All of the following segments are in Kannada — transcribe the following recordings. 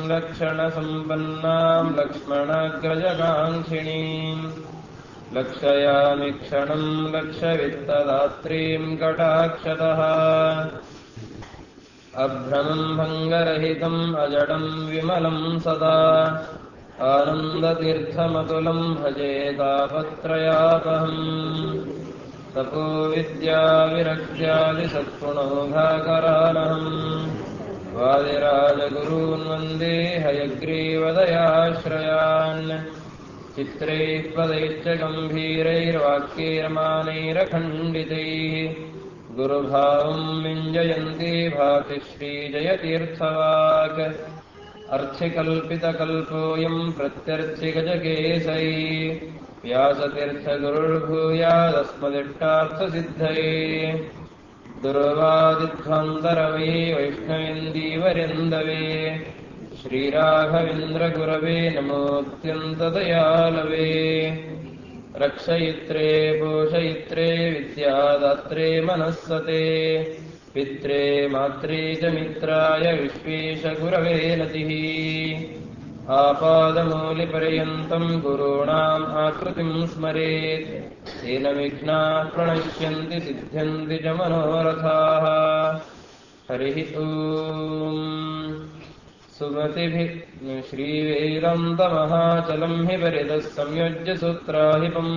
लक्षणसम्पन्नाम् लक्ष्मणाग्रजकाङ्क्षिणीम् लक्षयामि क्षणम् लक्षवित्तदात्रीम् कटाक्षतः अभ्रमम् भङ्गरहितम् अजडम् विमलम् सदा आनन्दतीर्थमतुलम् भजे तापत्रयापहम् तपो विद्याविरक्त्यादिसत्पुणोघाकरानहम् वादिराजगुरून् वन्दे हयग्रीवदयाश्रयान् चित्रैः पदैश्च गम्भीरैर्वाक्यैर्मानैरखण्डितैः गुरुभावम् विञ्जयन्ती भाति श्रीजयतीर्थवाक् अर्थिकल्पितकल्पोऽयम् प्रत्यर्थिगजकेसरी व्यासतीर्थगुरुर्भूयादस्मदिष्टार्थसिद्धये दुर्वादिध्वान्तरवे वैष्णवेन्दीवरिन्दवे श्रीराघवेन्द्रगुरवे नमोऽत्यन्तदयालवे रक्षयित्रे पोषयित्रे विद्यादात्रे मनःसते पित्रे मात्रे च मित्राय विश्वेशगुरवे नतिः आपादमौलिपर्यन्तम् गुरूणाम् आकृतिम् स्मरेत् तेन विघ्नाः प्रणश्यन्ति सिद्ध्यन्ति च मनोरथाः हरिः ॐ सुमतिभिः श्रीवेदान्तमहाचलम् हि परितः संयोज्य सूत्राहिपम्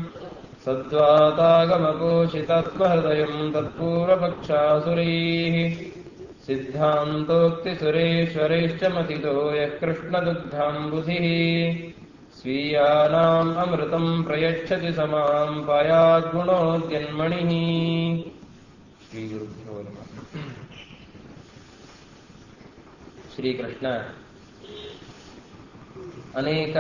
सद्वातागमपोषितत्महृदयम् तत्पूर्वपक्षासुरैः सिद्धान्तोक्तिसुरेश्वरैश्च मथितो यः कृष्णदुग्धाम्बुधिः स्वीयानाम् अमृतम् प्रयच्छति समाम् पायाद्गुणोद्यन्मणिः श्रीगुरुभ्यो नमः ಶ್ರೀಕೃಷ್ಣ ಅನೇಕ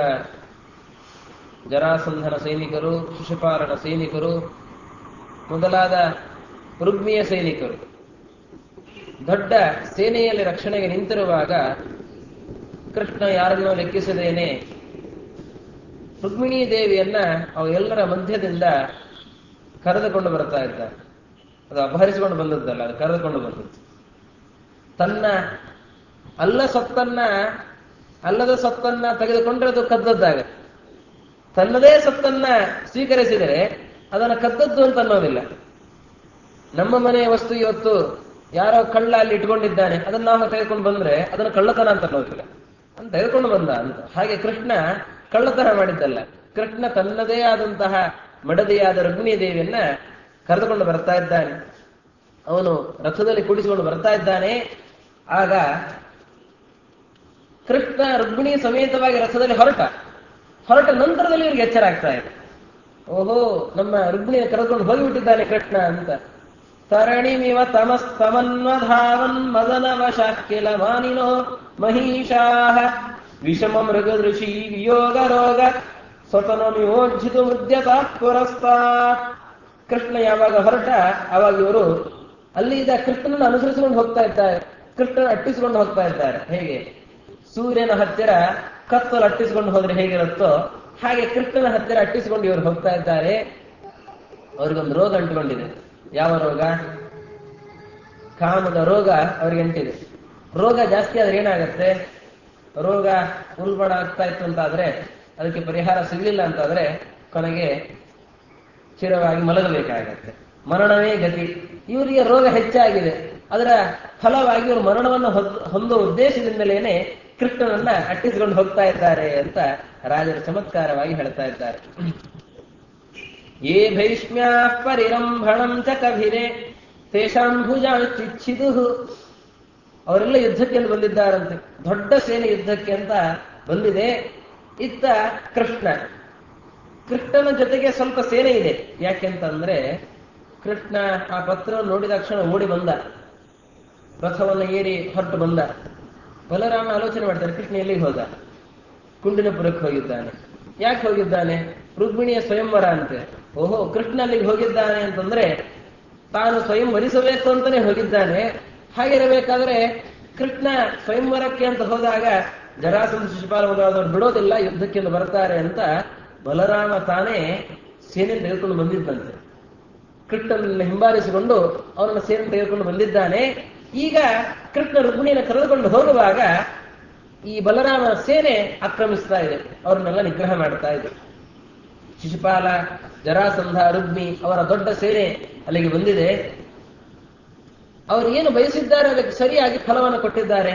ಜರಾಸಂಧನ ಸೈನಿಕರು ಶಿಶುಪಾಲನ ಸೈನಿಕರು ಮೊದಲಾದ ರುಗ್ಮಿಯ ಸೈನಿಕರು ದೊಡ್ಡ ಸೇನೆಯಲ್ಲಿ ರಕ್ಷಣೆಗೆ ನಿಂತಿರುವಾಗ ಕೃಷ್ಣ ಯಾರನ್ನೂ ಲೆಕ್ಕಿಸದೇನೆ ರುಕ್ಮಿಣೀ ದೇವಿಯನ್ನ ಅವ ಎಲ್ಲರ ಮಧ್ಯದಿಂದ ಕರೆದುಕೊಂಡು ಬರ್ತಾ ಇದ್ದ ಅದು ಅಪಹರಿಸಿಕೊಂಡು ಬಂದದ್ದಲ್ಲ ಅದು ಕರೆದುಕೊಂಡು ಬಂದದ್ದು ತನ್ನ ಅಲ್ಲ ಸತ್ತನ್ನ ಅಲ್ಲದ ಸತ್ತನ್ನ ತೆಗೆದುಕೊಂಡ್ರೆ ಅದು ಕದ್ದದ್ದಾಗತ್ತೆ ತನ್ನದೇ ಸತ್ತನ್ನ ಸ್ವೀಕರಿಸಿದರೆ ಅದನ್ನು ಕದ್ದದ್ದು ಅಂತ ಅನ್ನೋದಿಲ್ಲ ನಮ್ಮ ಮನೆಯ ವಸ್ತು ಇವತ್ತು ಯಾರೋ ಕಳ್ಳ ಅಲ್ಲಿ ಇಟ್ಕೊಂಡಿದ್ದಾನೆ ಅದನ್ನ ನಾವು ತೆಗೆದುಕೊಂಡು ಬಂದ್ರೆ ಅದನ್ನು ಕಳ್ಳತನ ಅಂತ ಅನ್ನೋದಿಲ್ಲ ಅಂತ ತೆಗೆದುಕೊಂಡು ಬಂದ ಅಂತ ಹಾಗೆ ಕೃಷ್ಣ ಕಳ್ಳತನ ಮಾಡಿದ್ದಲ್ಲ ಕೃಷ್ಣ ತನ್ನದೇ ಆದಂತಹ ಮಡದಿಯಾದ ರುಗ್ಮಿಣಿ ದೇವಿಯನ್ನ ಕರೆದುಕೊಂಡು ಬರ್ತಾ ಇದ್ದಾನೆ ಅವನು ರಥದಲ್ಲಿ ಕೂಡಿಸಿಕೊಂಡು ಬರ್ತಾ ಇದ್ದಾನೆ ಆಗ ಕೃಷ್ಣ ರುಗ್ಮಿಣಿ ಸಮೇತವಾಗಿ ರಥದಲ್ಲಿ ಹೊರಟ ಹೊರಟ ನಂತರದಲ್ಲಿ ಇವರಿಗೆ ಎಚ್ಚರ ಆಗ್ತಾ ಇದೆ ಓಹೋ ನಮ್ಮ ರುಗ್ಮಿಣಿಯ ಕರೆದುಕೊಂಡು ಹೋಗಿಬಿಟ್ಟಿದ್ದಾನೆ ಕೃಷ್ಣ ಅಂತ ತರಣಿಮಿವ ತಮಸ್ತಮನ್ವಧಾವನ್ ಮದನ ವಶಾಕಿಲ ಮಾನಿನೋ ಮಹಿಷಾಹ ವಿಷಮ ಮೃಗದೃಷಿ ವಿಯೋಗ ರೋಗ ಸ್ವತನ ನಿಯೋಜಿತು ಮುದ್ಯತ ಪುರಸ್ತಾತ್ ಕೃಷ್ಣ ಯಾವಾಗ ಹೊರಟ ಅವಾಗ ಇವರು ಅಲ್ಲಿ ಇದ್ದ ಕೃಷ್ಣನನ್ನು ಅನುಸರಿಸಿಕೊಂಡು ಹೋಗ್ತಾ ಇದ್ದಾರೆ ಕೃಷ್ಣನ ಅಟ್ಟಿಸಿಕೊಂಡು ಹೋಗ್ತಾ ಇದ್ದಾರೆ ಹೇಗೆ ಸೂರ್ಯನ ಹತ್ತಿರ ಕತ್ತಲು ಅಟ್ಟಿಸಿಕೊಂಡು ಹೋದ್ರೆ ಹೇಗಿರುತ್ತೋ ಹಾಗೆ ಕೃಷ್ಣನ ಹತ್ತಿರ ಅಟ್ಟಿಸಿಕೊಂಡು ಇವರು ಹೋಗ್ತಾ ಇದ್ದಾರೆ ಅವರಿಗೊಂದು ರೋಗ ಅಂಟುಕೊಂಡಿದೆ ಯಾವ ರೋಗ ಕಾಮದ ರೋಗ ಅವರಿಗೆ ಅಂಟಿದೆ ರೋಗ ಜಾಸ್ತಿ ಆದ್ರೆ ಏನಾಗತ್ತೆ ರೋಗ ಉಲ್ಬಣ ಆಗ್ತಾ ಇತ್ತು ಅಂತಾದ್ರೆ ಅದಕ್ಕೆ ಪರಿಹಾರ ಸಿಗಲಿಲ್ಲ ಅಂತಾದ್ರೆ ಕೊನೆಗೆ ಚಿರವಾಗಿ ಮಲಗಬೇಕಾಗತ್ತೆ ಮರಣವೇ ಗತಿ ಇವರಿಗೆ ರೋಗ ಹೆಚ್ಚಾಗಿದೆ ಅದರ ಫಲವಾಗಿ ಇವರು ಮರಣವನ್ನು ಹೊಂದುವ ಉದ್ದೇಶದಿಂದಲೇನೆ ಕೃಷ್ಣನನ್ನ ಅಟ್ಟಿಸಿಕೊಂಡು ಹೋಗ್ತಾ ಇದ್ದಾರೆ ಅಂತ ರಾಜರು ಚಮತ್ಕಾರವಾಗಿ ಹೇಳ್ತಾ ಇದ್ದಾರೆ ಯೇ ಭೈಷ್ಮ್ಯಾ ಪರಿರಂಭಣಂ ಚ ಕಭಿರೆ ತೇಷಾಂ ಭುಜಾಚಿಚ್ಛಿದು ಅವರೆಲ್ಲ ಯುದ್ಧಕ್ಕೆ ಅಂತ ಬಂದಿದ್ದಾರಂತೆ ದೊಡ್ಡ ಸೇನೆ ಯುದ್ಧಕ್ಕೆ ಅಂತ ಬಂದಿದೆ ಇತ್ತ ಕೃಷ್ಣ ಕೃಷ್ಣನ ಜೊತೆಗೆ ಸ್ವಲ್ಪ ಸೇನೆ ಇದೆ ಯಾಕೆಂತಂದ್ರೆ ಕೃಷ್ಣ ಆ ಪತ್ರವನ್ನು ನೋಡಿದ ತಕ್ಷಣ ಓಡಿ ಬಂದ ರಥವನ್ನು ಏರಿ ಹೊರಟು ಬಂದ ಬಲರಾಮ ಆಲೋಚನೆ ಮಾಡ್ತಾರೆ ಕೃಷ್ಣ ಎಲ್ಲಿಗೆ ಹೋದ ಕುಂಡಿನಪುರಕ್ಕೆ ಹೋಗಿದ್ದಾನೆ ಯಾಕೆ ಹೋಗಿದ್ದಾನೆ ರುಕ್ಮಿಣಿಯ ಸ್ವಯಂವರ ಅಂತೆ ಓಹೋ ಕೃಷ್ಣ ಅಲ್ಲಿಗೆ ಹೋಗಿದ್ದಾನೆ ಅಂತಂದ್ರೆ ತಾನು ಸ್ವಯಂ ವರಿಸಬೇಕು ಅಂತಾನೆ ಹೋಗಿದ್ದಾನೆ ಹಾಗಿರಬೇಕಾದ್ರೆ ಕೃಷ್ಣ ಸ್ವಯಂವರಕ್ಕೆ ಅಂತ ಹೋದಾಗ ಜರಾಸಂಧ ಶಿಶುಪಾಲ ಮೊದಲಾದವರು ಬಿಡೋದಿಲ್ಲ ಯುದ್ಧಕ್ಕೆ ಅಂತ ಬರ್ತಾರೆ ಅಂತ ಬಲರಾಮ ತಾನೇ ಸೇನೆ ತೆಗೆದುಕೊಂಡು ಬಂದಿದ್ದಂತೆ ಕೃಷ್ಣನನ್ನು ಹಿಂಬಾಲಿಸಿಕೊಂಡು ಅವನನ್ನು ಸೇನೆ ತೆಗೆದುಕೊಂಡು ಬಂದಿದ್ದಾನೆ ಈಗ ಕೃಷ್ಣ ರುಕ್ಮಿಣಿಯನ್ನು ಕರೆದುಕೊಂಡು ಹೋಗುವಾಗ ಈ ಬಲರಾಮನ ಸೇನೆ ಆಕ್ರಮಿಸ್ತಾ ಇದೆ ಅವ್ರನ್ನೆಲ್ಲ ನಿಗ್ರಹ ಮಾಡ್ತಾ ಇದೆ ಶಿಶುಪಾಲ ಜರಾಸಂಧ ರುಗ್ಮಿ ಅವರ ದೊಡ್ಡ ಸೇನೆ ಅಲ್ಲಿಗೆ ಬಂದಿದೆ ಅವರು ಏನು ಬಯಸಿದ್ದಾರೆ ಅದಕ್ಕೆ ಸರಿಯಾಗಿ ಫಲವನ್ನು ಕೊಟ್ಟಿದ್ದಾರೆ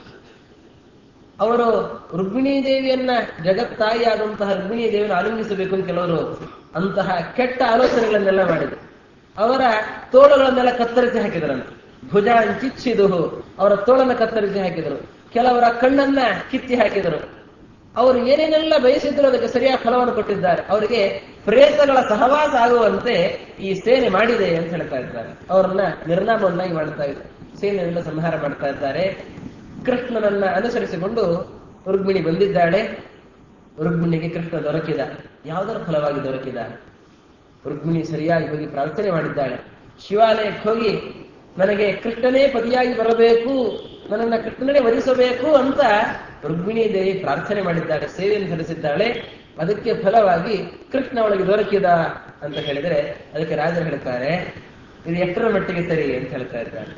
ಅವರು ರುಕ್ಮಿಣೀ ದೇವಿಯನ್ನ ಜಗತ್ತಾಯಿಯಾದಂತಹ ರುಕ್ಮಿಣೀ ದೇವಿಯನ್ನು ಆಲಿಂಗಿಸಬೇಕು ಅಂತ ಕೆಲವರು ಅಂತಹ ಕೆಟ್ಟ ಆಲೋಚನೆಗಳನ್ನೆಲ್ಲ ಮಾಡಿದರು ಅವರ ತೋಳುಗಳನ್ನೆಲ್ಲ ಕತ್ತರಿಸಿ ಹಾಕಿದರಂತೆ ಭುಜ ಚಿಚ್ಚಿದು ಅವರ ತೋಳನ್ನ ಕತ್ತರಿಸಿ ಹಾಕಿದರು ಕೆಲವರ ಕಣ್ಣನ್ನ ಕಿತ್ತಿ ಹಾಕಿದರು ಅವರು ಏನೇನೆಲ್ಲ ಬಯಸಿದ್ರು ಅದಕ್ಕೆ ಸರಿಯಾದ ಫಲವನ್ನು ಕೊಟ್ಟಿದ್ದಾರೆ ಅವರಿಗೆ ಪ್ರೇತಗಳ ಸಹವಾಸ ಆಗುವಂತೆ ಈ ಸೇನೆ ಮಾಡಿದೆ ಅಂತ ಹೇಳ್ತಾ ಇದ್ದಾರೆ ಅವರನ್ನ ನಿರ್ನಾಮವನ್ನಾಗಿ ಮಾಡ್ತಾ ಇದ್ದಾರೆ ಸೇನೆಯನ್ನೆಲ್ಲ ಸಂಹಾರ ಮಾಡ್ತಾ ಇದ್ದಾರೆ ಕೃಷ್ಣನನ್ನ ಅನುಸರಿಸಿಕೊಂಡು ರುಕ್ಮಿಣಿ ಬಂದಿದ್ದಾಳೆ ರುಕ್ಮಿಣಿಗೆ ಕೃಷ್ಣ ದೊರಕಿದ ಯಾವುದರ ಫಲವಾಗಿ ದೊರಕಿದ ರುಕ್ಮಿಣಿ ಸರಿಯಾಗಿ ಹೋಗಿ ಪ್ರಾರ್ಥನೆ ಮಾಡಿದ್ದಾಳೆ ಶಿವಾಲಯಕ್ಕೆ ಹೋಗಿ ನನಗೆ ಕೃಷ್ಣನೇ ಪತಿಯಾಗಿ ಬರಬೇಕು ನನ್ನನ್ನ ಕೃಷ್ಣನೇ ವರಿಸಬೇಕು ಅಂತ ರುಕ್ಮಿಣಿ ದೇವಿ ಪ್ರಾರ್ಥನೆ ಮಾಡಿದ್ದಾಳೆ ಸೇವೆಯನ್ನು ಸಲ್ಲಿಸಿದ್ದಾಳೆ ಅದಕ್ಕೆ ಫಲವಾಗಿ ಕೃಷ್ಣ ಅವಳಿಗೆ ದೊರಕಿದ ಅಂತ ಹೇಳಿದರೆ ಅದಕ್ಕೆ ರಾಜರು ಹೇಳ್ತಾರೆ ಇದು ಎಷ್ಟರ ಮಟ್ಟಿಗೆ ಸರಿ ಅಂತ ಹೇಳ್ತಾ ಇದ್ದಾರೆ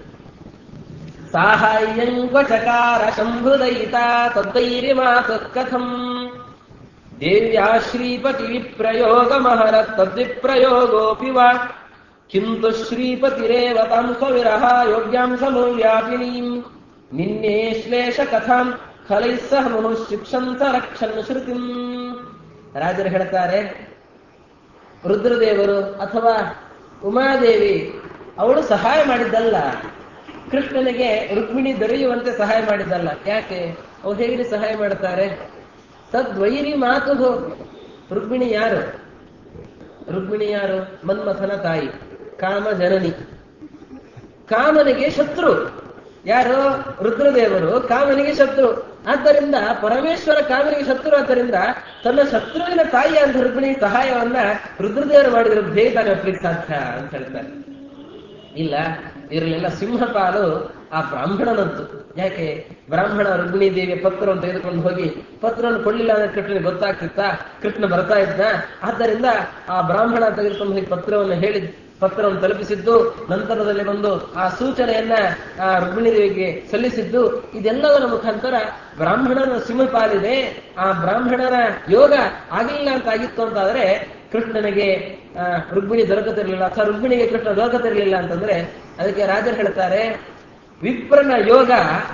ಸಾಹಾಯ್ಯಂಕ್ವಚಕಾರ ಶಂಭುದಯಿತ ತದ್ದೈರ್ಯಮಾತು ಕಥಂ ದೇವ್ಯಾ ಶ್ರೀಪತಿ ವಿಪ್ರಯೋಗ ಮಹರ ತದ್ವಿಪ್ರಯೋಗೋಪಿ ವಾ ಕಿಂತು ಶ್ರೀಪತಿರೇವ ತಾಂ ಸ್ವವಿರಹ ಯೋಗ್ಯಾಂ ಸಮವ್ಯಾಪಿನೀಂ ನಿನ್ನೆ ಶ್ಲೇಷ ಕಥಾಂ ಖಲೈ ಸಹ ಮುಹು ಶಿಕ್ಷಂತ ರಕ್ಷನ್ ಶ್ರುತಿಂ ರಾಜರು ಹೇಳ್ತಾರೆ ರುದ್ರದೇವರು ಅಥವಾ ಉಮಾದೇವಿ ಅವಳು ಸಹಾಯ ಮಾಡಿದ್ದಲ್ಲ ಕೃಷ್ಣನಿಗೆ ರುಕ್ಮಿಣಿ ದೊರೆಯುವಂತೆ ಸಹಾಯ ಮಾಡಿದ್ದಲ್ಲ ಯಾಕೆ ಅವ್ರು ಹೇಗೆ ಸಹಾಯ ಮಾಡ್ತಾರೆ ತದ್ವೈರಿ ಮಾತು ರುಕ್ಮಿಣಿ ಯಾರು ರುಕ್ಮಿಣಿ ಯಾರು ಮನ್ಮಥನ ತಾಯಿ ಕಾಮ ಜನನಿ ಕಾಮನಿಗೆ ಶತ್ರು ಯಾರು ರುದ್ರದೇವರು ಕಾಮನಿಗೆ ಶತ್ರು ಆದ್ದರಿಂದ ಪರಮೇಶ್ವರ ಕಾಮನಿಗೆ ಶತ್ರು ಆದ್ದರಿಂದ ತನ್ನ ಶತ್ರುವಿನ ತಾಯಿ ಅಂತ ರುಕ್ಮಿಣಿ ಸಹಾಯವನ್ನ ರುದ್ರದೇವರು ಮಾಡಿದ್ರೆ ಹೇಗೆ ತಾನೇ ಒಪ್ಲಿಕ್ಕೆ ಸಾಧ್ಯ ಅಂತ ಹೇಳ್ತಾರೆ ಇಲ್ಲ ಇದರಲ್ಲೆಲ್ಲ ಸಿಂಹಪಾಲು ಆ ಬ್ರಾಹ್ಮಣನದ್ದು ಯಾಕೆ ಬ್ರಾಹ್ಮಣ ರುಕ್ಮಿಣಿ ದೇವಿಯ ಪತ್ರವನ್ನು ತೆಗೆದುಕೊಂಡು ಹೋಗಿ ಪತ್ರವನ್ನು ಕೊಡ್ಲಿಲ್ಲ ಅಂದ್ರೆ ಕೃಷ್ಣನಿಗೆ ಗೊತ್ತಾಗ್ತಿತ್ತಾ ಕೃಷ್ಣ ಬರ್ತಾ ಇದ್ದ ಆದ್ದರಿಂದ ಆ ಬ್ರಾಹ್ಮಣ ತೆಗೆದುಕೊಂಡು ಹೋಗಿ ಪತ್ರವನ್ನು ಹೇಳಿ ಪತ್ರವನ್ನು ತಲುಪಿಸಿದ್ದು ನಂತರದಲ್ಲಿ ಬಂದು ಆ ಸೂಚನೆಯನ್ನ ಆ ರುಕ್ಮಿಣಿ ದೇವಿಗೆ ಸಲ್ಲಿಸಿದ್ದು ಇದೆಲ್ಲದರ ಮುಖಾಂತರ ಬ್ರಾಹ್ಮಣನ ಸಿಂಹಪಾಲಿದೆ ಆ ಬ್ರಾಹ್ಮಣನ ಯೋಗ ಆಗಿಲ್ಲ ಅಂತ ಆಗಿತ್ತು ಅಂತಾದ್ರೆ ಕೃಷ್ಣನಿಗೆ ಆ, ರುಕ್ಮಿಣಿ ದೊರಕತಿರ್ಲಿಲ್ಲ ಅಥವಾ ರುಕ್ಮಿಣಿಗೆ ಕೃಷ್ಣ ದೊರಕತಿರ್ಲಿಲ್ಲ ಅಂತಂದ್ರೆ ಅದಕ್ಕೆ ರಾಜರು ಹೇಳ್ತಾರೆ ವಿಪ್ರನ ಯೋಗ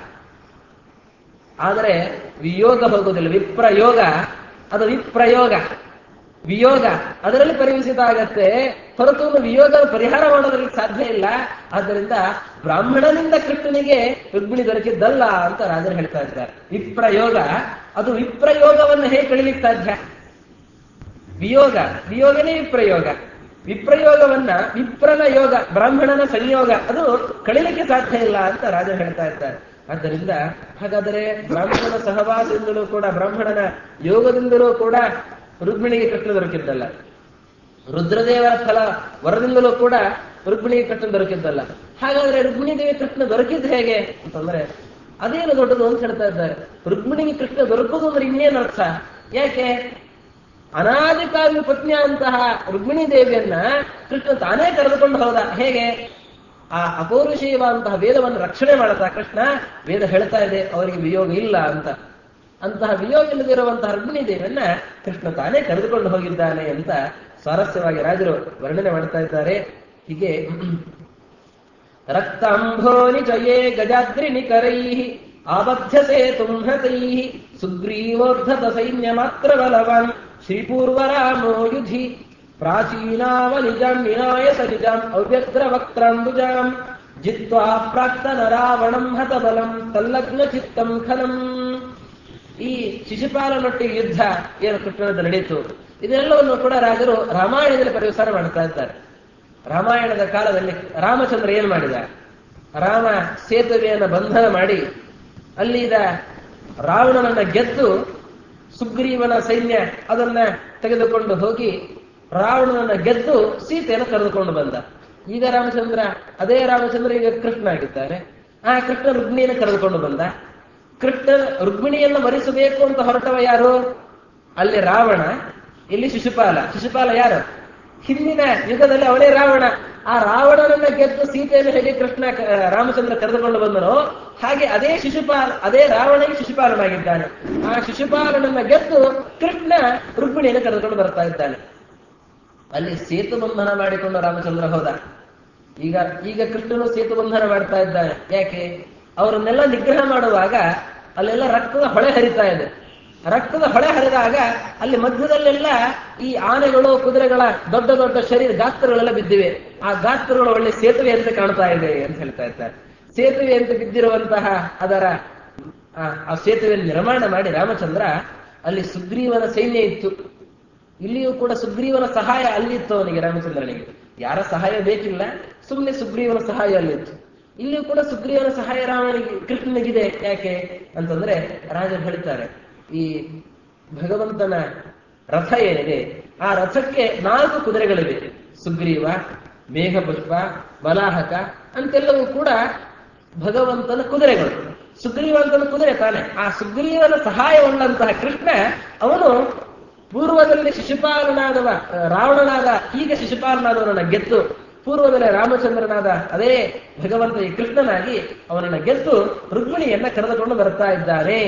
ಆದರೆ ವಿಯೋಗ ಹೋಗೋದಿಲ್ಲ ವಿಪ್ರಯೋಗ ಅದು ವಿಪ್ರಯೋಗ ವಿಯೋಗ ಅದರಲ್ಲಿ ಪರಿವಸಿತ ಆಗತ್ತೆ ಹೊರತು ವಿಯೋಗ ಪರಿಹಾರ ಮಾಡೋದ್ರಲ್ಲಿ ಸಾಧ್ಯ ಇಲ್ಲ ಆದ್ದರಿಂದ ಬ್ರಾಹ್ಮಣನಿಂದ ಕೃಷ್ಣನಿಗೆ ರುಕ್ಮಿಣಿ ದೊರಕಿದ್ದಲ್ಲ ಅಂತ ರಾಜರು ಹೇಳ್ತಾ ಇದ್ದಾರೆ ವಿಪ್ರಯೋಗ ಅದು ವಿಪ್ರಯೋಗವನ್ನು ಹೇಗೆ ಕಳಿಲಿಕ್ಕೆ ಸಾಧ್ಯ ವಿಯೋಗ ವಿಯೋಗನೇ ವಿಪ್ರಯೋಗ ವಿಪ್ರಯೋಗವನ್ನ ವಿಪ್ರನ ಯೋಗ ಬ್ರಾಹ್ಮಣನ ಸಂಯೋಗ ಅದು ಕಳಿಲಿಕ್ಕೆ ಸಾಧ್ಯ ಇಲ್ಲ ಅಂತ ರಾಜ ಹೇಳ್ತಾ ಇದ್ದಾರೆ ಆದ್ದರಿಂದ ಹಾಗಾದರೆ ಬ್ರಾಹ್ಮಣನ ಸಹವಾಸದಿಂದಲೂ ಕೂಡ ಬ್ರಾಹ್ಮಣನ ಯೋಗದಿಂದಲೂ ಕೂಡ ರುಕ್ಮಿಣಿಗೆ ಕೃಷ್ಣ ದೊರಕಿದ್ದಲ್ಲ ರುದ್ರದೇವರ ಫಲ ವರದಿಂದಲೂ ಕೂಡ ರುಕ್ಮಿಣಿಗೆ ಕೃಷ್ಣ ದೊರಕಿದ್ದಲ್ಲ ಹಾಗಾದ್ರೆ ರುಕ್ಮಿಣಿ ದೇವಿ ಕೃಷ್ಣ ದೊರಕಿದ್ದು ಹೇಗೆ ಅಂತಂದ್ರೆ ಅದೇನು ದೊಡ್ಡದು ಅಂತ ಹೇಳ್ತಾ ಇದ್ದಾರೆ ರುಕ್ಮಿಣಿಗೆ ಕೃಷ್ಣ ದೊರಕುದು ಅಂದ್ರೆ ಇನ್ನೇನು ಅರ್ಥ ಯಾಕೆ ಅನಾದಿಕಾಲ ಪತ್ನಿಯಂತಹ ರುಕ್ಮಿಣಿ ದೇವಿಯನ್ನ ಕೃಷ್ಣ ತಾನೇ ಕರೆದುಕೊಂಡು ಹೋದ ಹೇಗೆ ಆ ಅಪೌರುಷೀಯವಾದಂತಹ ವೇದವನ್ನು ರಕ್ಷಣೆ ಮಾಡುತ್ತಾ ಕೃಷ್ಣ ವೇದ ಹೇಳ್ತಾ ಇದೆ ಅವರಿಗೆ ವಿಯೋಗ ಇಲ್ಲ ಅಂತ ಅಂತಹ ವಿಯೋಗ ಇಲ್ಲದಿರುವಂತಹ ರುಕ್ಮಿಣಿ ದೇವಿಯನ್ನ ಕೃಷ್ಣ ತಾನೇ ಕರೆದುಕೊಂಡು ಹೋಗಿದ್ದಾನೆ ಅಂತ ಸ್ವಾರಸ್ಯವಾಗಿ ರಾಜರು ವರ್ಣನೆ ಮಾಡ್ತಾ ಇದ್ದಾರೆ ಹೀಗೆ ರಕ್ತಾಂಭೋನಿ ಜಯೇ ಗಜಾದ್ರಿ ನಿಕರೈ ಆಬಧ್ಯಸೆ ತುಂಹತೈ ಸುಗ್ರೀವೋರ್ಧತ ಸೈನ್ಯ ಮಾತ್ರ ಬಲವಾನ್ ಶ್ರೀಪೂರ್ವರಾಮೋ ಯುಧಿ ಪ್ರಾಚೀನಾವನಿಜಾಂ ವಿನಾಯ ಸರಿಜಾಂ ಅವ್ಯಕ್ರ ವಕ್ರಾಂಬುಜಾಂ ಜಿತ್ವಾ ಪ್ರಾಕ್ತನ ರಾವಣಂ ಹತ ಬಲಂ ತಲ್ಲಗ್ನ ಚಿತ್ತಂ ಖಲಂ ಈ ಶಿಶುಪಾಲನೊಟ್ಟಿಗೆ ಯುದ್ಧ ಏನು ಕೃಷ್ಣನದ್ದು ನಡೆಯಿತು ಇದೆಲ್ಲವನ್ನು ಕೂಡ ರಾಜರು ರಾಮಾಯಣದಲ್ಲಿ ಪರಿವಸಾರ ಮಾಡ್ತಾ ಇದ್ದಾರೆ ರಾಮಾಯಣದ ಕಾಲದಲ್ಲಿ ರಾಮಚಂದ್ರ ಏನು ಮಾಡಿದ ರಾಮ ಸೇತುವೆಯನ್ನು ಬಂಧನ ಮಾಡಿ ಅಲ್ಲಿದ ರಾವಣನನ್ನ ಗೆದ್ದು ಸುಗ್ರೀವನ ಸೈನ್ಯ ಅದನ್ನ ತೆಗೆದುಕೊಂಡು ಹೋಗಿ ರಾವಣನನ್ನ ಗೆದ್ದು ಸೀತೆಯನ್ನು ಕರೆದುಕೊಂಡು ಬಂದ ಈಗ ರಾಮಚಂದ್ರ ಅದೇ ರಾಮಚಂದ್ರ ಈಗ ಕೃಷ್ಣ ಆಗಿದ್ದಾರೆ ಆ ಕೃಷ್ಣ ರುಕ್ಮಿಣಿಯನ್ನು ಕರೆದುಕೊಂಡು ಬಂದ ಕೃಷ್ಣ ರುಕ್ಮಿಣಿಯನ್ನು ಮರಿಸಬೇಕು ಅಂತ ಹೊರಟವ ಯಾರು ಅಲ್ಲಿ ರಾವಣ ಇಲ್ಲಿ ಶಿಶುಪಾಲ ಶಿಶುಪಾಲ ಯಾರು ಹಿಂದಿನ ಯುಗದಲ್ಲಿ ಅವನೇ ರಾವಣ ಆ ರಾವಣನನ್ನ ಗೆದ್ದು ಸೀತೆಯನ್ನು ಹೇಗೆ ಕೃಷ್ಣ ಕ- ರಾಮಚಂದ್ರ ಕರೆದುಕೊಂಡು ಬಂದನೋ ಹಾಗೆ ಅದೇ ಶಿಶುಪಾಲ ಅದೇ ರಾವಣನಿಗೆ ಶಿಶುಪಾಲನಾಗಿದ್ದಾನೆ ಆ ಶಿಶುಪಾಲನನ್ನ ಗೆದ್ದು ಕೃಷ್ಣ ರುಕ್ಮಿಣಿಯನ್ನು ಕರೆದುಕೊಂಡು ಬರ್ತಾ ಇದ್ದಾನೆ ಅಲ್ಲಿ ಸೇತು ಬಂಧನ ಮಾಡಿಕೊಂಡು ರಾಮಚಂದ್ರ ಹೋದ ಈಗ ಈಗ ಕೃಷ್ಣನು ಸೇತು ಬಂಧನ ಮಾಡ್ತಾ ಇದ್ದಾನೆ ಯಾಕೆ ಅವರನ್ನೆಲ್ಲ ನಿಗ್ರಹ ಮಾಡುವಾಗ ಅಲ್ಲೆಲ್ಲ ರಕ್ತದ ಹೊಳೆ ಹರಿತಾ ಇದೆ ರಕ್ತದ ಹೊಳೆ ಹರಿದಾಗ ಅಲ್ಲಿ ಮಧ್ಯದಲ್ಲೆಲ್ಲ ಈ ಆನೆಗಳು ಕುದುರೆಗಳ ದೊಡ್ಡ ದೊಡ್ಡ ಶರೀರ ಗಾತ್ರಗಳೆಲ್ಲ ಬಿದ್ದಿವೆ ಆ ಗಾತ್ರಗಳು ಒಳ್ಳೆ ಸೇತುವೆ ಅಂತ ಕಾಣ್ತಾ ಇದೆ ಅಂತ ಹೇಳ್ತಾ ಇದ್ದಾರೆ ಸೇತುವೆ ಅಂತ ಬಿದ್ದಿರುವಂತಹ ಅದರ ಆ ಆ ಸೇತುವೆಯನ್ನು ನಿರ್ಮಾಣ ಮಾಡಿ ರಾಮಚಂದ್ರ ಅಲ್ಲಿ ಸುಗ್ರೀವನ ಸೈನ್ಯ ಇತ್ತು ಇಲ್ಲಿಯೂ ಕೂಡ ಸುಗ್ರೀವನ ಸಹಾಯ ಅಲ್ಲಿತ್ತು ಅವನಿಗೆ ರಾಮಚಂದ್ರನಿಗೆ ಯಾರ ಸಹಾಯ ಬೇಕಿಲ್ಲ ಸುಮ್ಮನೆ ಸುಗ್ರೀವನ ಸಹಾಯ ಅಲ್ಲಿತ್ತು ಇಲ್ಲಿಯೂ ಕೂಡ ಸುಗ್ರೀವನ ಸಹಾಯ ರಾಮನಿಗೆ ಕೃಷ್ಣನಿಗಿದೆ ಯಾಕೆ ಅಂತಂದ್ರೆ ರಾಜರು ಹೇಳ್ತಾರೆ ಈ ಭಗವಂತನ ರಥ ಏನಿದೆ ಆ ರಥಕ್ಕೆ ನಾಲ್ಕು ಕುದುರೆಗಳಿವೆ ಸುಗ್ರೀವ ಮೇಘಪುಷ್ಪ ಬಲಾಹಕ ಅಂತೆಲ್ಲವೂ ಕೂಡ ಭಗವಂತನ ಕುದುರೆಗಳು ಸುಗ್ರೀವಂತನ ಕುದುರೆ ತಾನೆ ಆ ಸುಗ್ರೀವನ ಸಹಾಯವುಳ್ಳಂತಹ ಕೃಷ್ಣ ಅವನು ಪೂರ್ವದಲ್ಲಿ ಶಿಶುಪಾಲನಾದವ ಆ, ರಾವಣನಾದ ಈಗ ಶಿಶುಪಾಲನಾದವನನ್ನ ಗೆದ್ದು ಪೂರ್ವದಲ್ಲಿ ರಾಮಚಂದ್ರನಾದ ಅದೇ ಭಗವಂತ ಈ ಕೃಷ್ಣನಾಗಿ ಅವನನ್ನ ಗೆದ್ದು ರುಕ್ಮಿಣಿಯನ್ನ ಕರೆದುಕೊಂಡು ಬರ್ತಾ ಇದ್ದಾನೆ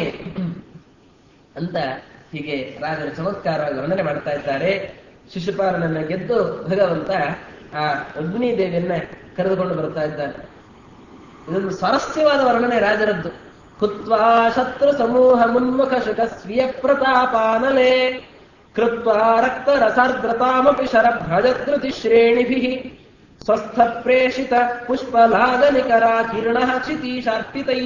ಅಂತ ಹೀಗೆ ರಾಜರ ಚಮತ್ಕಾರವಾಗಿ ವರ್ಣನೆ ಮಾಡ್ತಾ ಇದ್ದಾರೆ ಶಿಶುಪಾಲನನ್ನ ಗೆದ್ದು ಭಗವಂತ ಆ ರುಕ್ಮಿಣಿ ದೇವಿಯನ್ನ ಕರೆದುಕೊಂಡು ಬರ್ತಾ ಇದ್ದಾನೆ ಇದೊಂದು ಸ್ವಾರಸ್ಯವಾದ ವರ್ಣನೆ ರಾಜರದ್ದು ಹುತ್ವಾ ಶತ್ರು ಸಮೂಹ ಮುನ್ಮುಖ ಶುಕ ಸ್ವೀಯ ಪ್ರತಾಪಾನಲೆ ಕೃತ್ವಾ ರಕ್ತ ರಸಾರ್ದ್ರತಾಮಪಿ ಶರಭ್ರಜಧೃತಿ ಶ್ರೇಣಿಭಿ ಸ್ವಸ್ಥ ಪ್ರೇಷಿತ ಪುಷ್ಪಲಾದನಿಕರಾ ಕಿರಣ ಕ್ಷಿತೀಶಾರ್ಪಿತೈ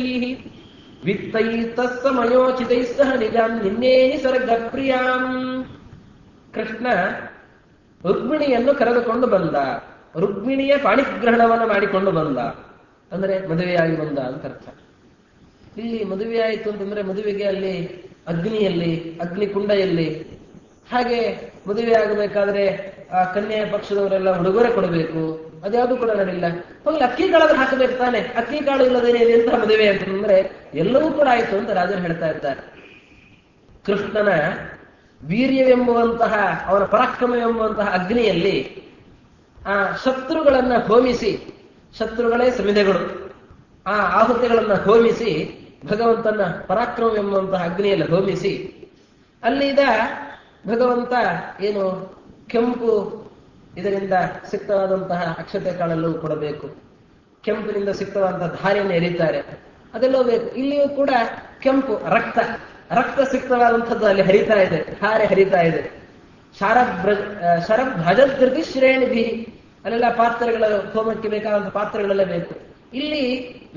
ವಿತ್ತೈಸ್ತಮಯೋಚಿತೈ ಸಹ ನಿಜಾಂ ನಿನ್ನೇ ನಿಸರ್ಗ ಪ್ರಿಯಾಂ ಕೃಷ್ಣ ರುಕ್ಮಿಣಿಯನ್ನು ಕರೆದುಕೊಂಡು ಬಂದ ರುಕ್ಮಿಣಿಯ ಪಾಣಿಗ್ರಹಣವನ್ನು ಮಾಡಿಕೊಂಡು ಬಂದ ಅಂದ್ರೆ ಮದುವೆಯಾಗಿ ಬಂದ ಅಂತ ಅರ್ಥ ಇಲ್ಲಿ ಮದುವೆ ಆಯಿತು ಅಂತಂದ್ರೆ ಮದುವೆಗೆ ಅಲ್ಲಿ ಅಗ್ನಿಯಲ್ಲಿ ಅಗ್ನಿಕುಂಡೆಯಲ್ಲಿ ಹಾಗೆ ಮದುವೆ ಆಗಬೇಕಾದ್ರೆ ಆ ಕನ್ಯೆಯ ಪಕ್ಷದವರೆಲ್ಲ ಉಡುಗೊರೆ ಕೊಡಬೇಕು ಅದ್ಯಾವುದು ಕೂಡ ನಡಿಲ್ಲ ಹೋಗ್ಲಿ ಅಕ್ಕಿ ಕಾಳಾದ್ರೂ ಹಾಕಬೇಕು ತಾನೆ ಅಕ್ಕಿ ಕಾಳು ಇಲ್ಲದೇನೆ ಎಂತಹ ಮದುವೆ ಅಂತಂದ್ರೆ ಎಲ್ಲವೂ ಕೂಡ ಆಯ್ತು ಅಂತ ರಾಜರು ಹೇಳ್ತಾ ಇದ್ದಾರೆ ಕೃಷ್ಣನ ವೀರ್ಯವೆಂಬುವಂತಹ ಅವನ ಪರಾಕ್ರಮವೆಂಬುವಂತಹ ಅಗ್ನಿಯಲ್ಲಿ ಆ ಶತ್ರುಗಳನ್ನ ಹೋಮಿಸಿ ಶತ್ರುಗಳೇ ಸಮಿಧೆಗಳು ಆ ಆಹುತಿಗಳನ್ನ ಹೋಮಿಸಿ ಭಗವಂತನ ಪರಾಕ್ರಮವೆಂಬುವಂತಹ ಅಗ್ನಿಯಲ್ಲಿ ಹೋಮಿಸಿ ಅಲ್ಲಿದ ಭಗವಂತ ಏನು ಕೆಂಪು ಇದರಿಂದ ಸಿಕ್ತವಾದಂತಹ ಅಕ್ಷತೆ ಕಾಳಲ್ಲೂ ಕೊಡಬೇಕು ಕೆಂಪಿನಿಂದ ಸಿಕ್ತವಾದಂತಹ ಧಾರೆಯನ್ನು ಎರೀತಾರೆ ಅದೆಲ್ಲವೂ ಬೇಕು ಇಲ್ಲಿಯೂ ಕೂಡ ಕೆಂಪು ರಕ್ತ ರಕ್ತ ಸಿಕ್ತವಾದಂಥದ್ದು ಅಲ್ಲಿ ಹರಿತಾ ಇದೆ ಧಾರೆ ಹರಿತಾ ಇದೆ ಶರಭ್ರ ಶರಭ್ರಜಧೃತಿ ಶ್ರೇಣಿಭಿ ಅಲ್ಲೆಲ್ಲ ಪಾತ್ರೆಗಳ ಹೋಮಕ್ಕೆ ಬೇಕಾದಂತಹ ಪಾತ್ರೆಗಳೆಲ್ಲ ಬೇಕು ಇಲ್ಲಿ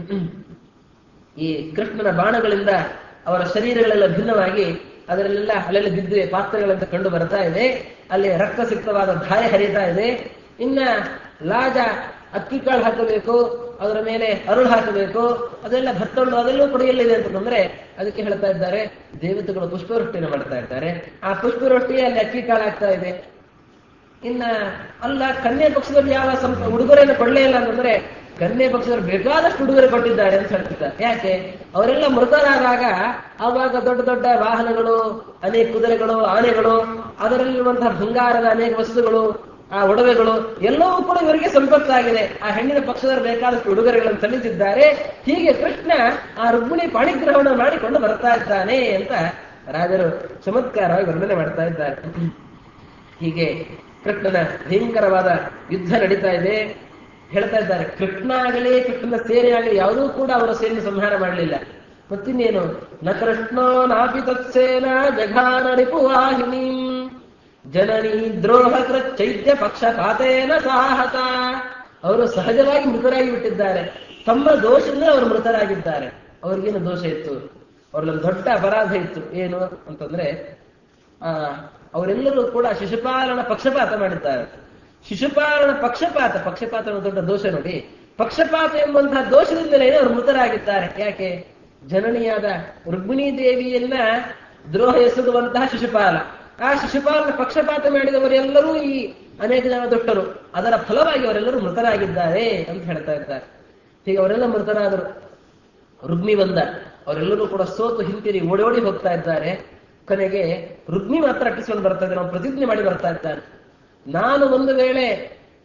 ಈ ಕೃಷ್ಣನ ಬಾಣಗಳಿಂದ ಅವರ ಶರೀರಗಳೆಲ್ಲ ಭಿನ್ನವಾಗಿ ಅದರಲ್ಲೆಲ್ಲ ಅಲ್ಲೆಲ್ಲ ಬಿದ್ದಿವೆ ಪಾತ್ರೆಗಳಂತ ಕಂಡು ಬರ್ತಾ ಇದೆ ಅಲ್ಲಿ ರಕ್ತ ಸಿಕ್ತವಾದ ಧಾರೆ ಹರಿತಾ ಇದೆ ಇನ್ನ ಲಾಜ ಅಕ್ಕಿ ಕಾಳು ಹಾಕಬೇಕು ಅದರ ಮೇಲೆ ಅರುಳು ಹಾಕಬೇಕು ಅದೆಲ್ಲ ಭತ್ತೊಂಡು ಅದೆಲ್ಲವೂ ಕೊಡಿಯಲ್ಲಿದೆ ಅಂತಂದ್ರೆ ಅದಕ್ಕೆ ಹೇಳ್ತಾ ಇದ್ದಾರೆ ದೇವತೆಗಳು ಪುಷ್ಪವೃಷ್ಟಿಯನ್ನು ಮಾಡ್ತಾ ಇದ್ದಾರೆ ಆ ಪುಷ್ಪವೃಷ್ಟಿ ಅಲ್ಲಿ ಅಕ್ಕಿ ಕಾಳು ಆಗ್ತಾ ಇದೆ ಇನ್ನ ಅಲ್ಲ ಕನ್ಯೆ ಪಕ್ಷದಲ್ಲಿ ಯಾವ ಸಂಪ ಉಡುಗೊರೆಯನ್ನು ಕೊಡಲೇ ಇಲ್ಲ ಅಂತಂದ್ರೆ ಕನ್ಯೆ ಪಕ್ಷದವರು ಬೇಕಾದಷ್ಟು ಉಡುಗೊರೆ ಕೊಟ್ಟಿದ್ದಾರೆ ಅಂತ ಹೇಳ್ತಿದ್ದಾರೆ ಯಾಕೆ ಅವರೆಲ್ಲ ಮೃತರಾದಾಗ ಆವಾಗ ದೊಡ್ಡ ದೊಡ್ಡ ವಾಹನಗಳು ಅನೇಕ ಕುದುರೆಗಳು ಆನೆಗಳು ಅದರಲ್ಲಿರುವಂತಹ ಬಂಗಾರದ ಅನೇಕ ವಸ್ತುಗಳು ಆ ಒಡವೆಗಳು ಎಲ್ಲವೂ ಕೂಡ ಇವರಿಗೆ ಸಂಪತ್ತಾಗಿದೆ ಆ ಹೆಣ್ಣಿನ ಪಕ್ಷದವರು ಬೇಕಾದಷ್ಟು ಉಡುಗೊರೆಗಳನ್ನು ಸಲ್ಲಿಸಿದ್ದಾರೆ ಹೀಗೆ ಕೃಷ್ಣ ಆ ರುಕ್ಮಿಣಿ ಪಾಣಿಗ್ರಹಣ ಮಾಡಿಕೊಂಡು ಬರ್ತಾ ಇದ್ದಾನೆ ಅಂತ ರಾಜರು ಚಮತ್ಕಾರವಾಗಿ ವರ್ಣನೆ ಮಾಡ್ತಾ ಇದ್ದಾರೆ ಹೀಗೆ ಕೃಷ್ಣನ ಭಯಂಕರವಾದ ಯುದ್ಧ ನಡೀತಾ ಇದೆ ಹೇಳ್ತಾ ಇದ್ದಾರೆ ಕೃಷ್ಣ ಆಗಲಿ ಕೃಷ್ಣನ ಸೇನೆ ಆಗಲಿ ಯಾವುದೂ ಕೂಡ ಅವರ ಸೇನೆ ಸಂಹಾರ ಮಾಡಲಿಲ್ಲ ಮತ್ತಿನ್ನೇನು ನ ಕೃಷ್ಣೋ ನಾಪಿ ತತ್ಸೇನ ಜಘಾನ ರಿಪುವಾಹಿನಿ ಜನನಿ ದ್ರೋಹ ಚೈತ್ಯ ಪಕ್ಷಪಾತೇನ ಸಾಹಸ ಅವರು ಸಹಜವಾಗಿ ಮೃತರಾಗಿ ಬಿಟ್ಟಿದ್ದಾರೆ ತಮ್ಮ ದೋಷದಿಂದ ಅವರು ಮೃತರಾಗಿದ್ದಾರೆ ಅವ್ರಿಗೇನು ದೋಷ ಇತ್ತು ಅವ್ರಲ್ಲೊಂದು ದೊಡ್ಡ ಅಪರಾಧ ಇತ್ತು ಏನು ಅಂತಂದ್ರೆ ಆ ಅವರೆಲ್ಲರೂ ಕೂಡ ಶಿಶುಪಾಲನ ಪಕ್ಷಪಾತ ಮಾಡಿದ್ದಾರೆ ಶಿಶುಪಾಲನ ಪಕ್ಷಪಾತ ಪಕ್ಷಪಾತ ಅನ್ನೋ ದೊಡ್ಡ ದೋಷ ನೋಡಿ ಪಕ್ಷಪಾತ ಎಂಬಂತಹ ದೋಷದಿಂದಲೇ ಅವರು ಮೃತರಾಗಿದ್ದಾರೆ ಯಾಕೆ ಜನನಿಯಾದ ರುಕ್ಮಿಣೀ ದೇವಿಯನ್ನ ದ್ರೋಹ ಎಸಗುವಂತಹ ಶಿಶುಪಾಲ ಆ ಶಿಶುಪಾಲನ ಪಕ್ಷಪಾತ ಮಾಡಿದವರೆಲ್ಲರೂ ಈ ಅನೇಕ ಜನ ದುಷ್ಟರು ಅದರ ಫಲವಾಗಿ ಅವರೆಲ್ಲರೂ ಮೃತರಾಗಿದ್ದಾರೆ ಅಂತ ಹೇಳ್ತಾ ಇದ್ದಾರೆ ಹೀಗೆ ಅವರೆಲ್ಲ ಮೃತರಾದರು ರುಗ್ಮಿ ಬಂದ ಅವರೆಲ್ಲರೂ ಕೂಡ ಸೋತು ಹಿಂತಿರುಗಿ ಓಡಿ ಓಡಿ ಹೋಗ್ತಾ ಇದ್ದಾರೆ ಕೊನೆಗೆ ರುಗ್ಮಿ ಮಾತ್ರ ಅಟ್ಟಿಸ್ಕೊಂಡು ಬರ್ತಾ ಇದ್ದಾರೆ ನಾವು ಪ್ರತಿಜ್ಞೆ ಮಾಡಿ ಬರ್ತಾ ಇದ್ದಾರೆ ನಾನು ಒಂದು ವೇಳೆ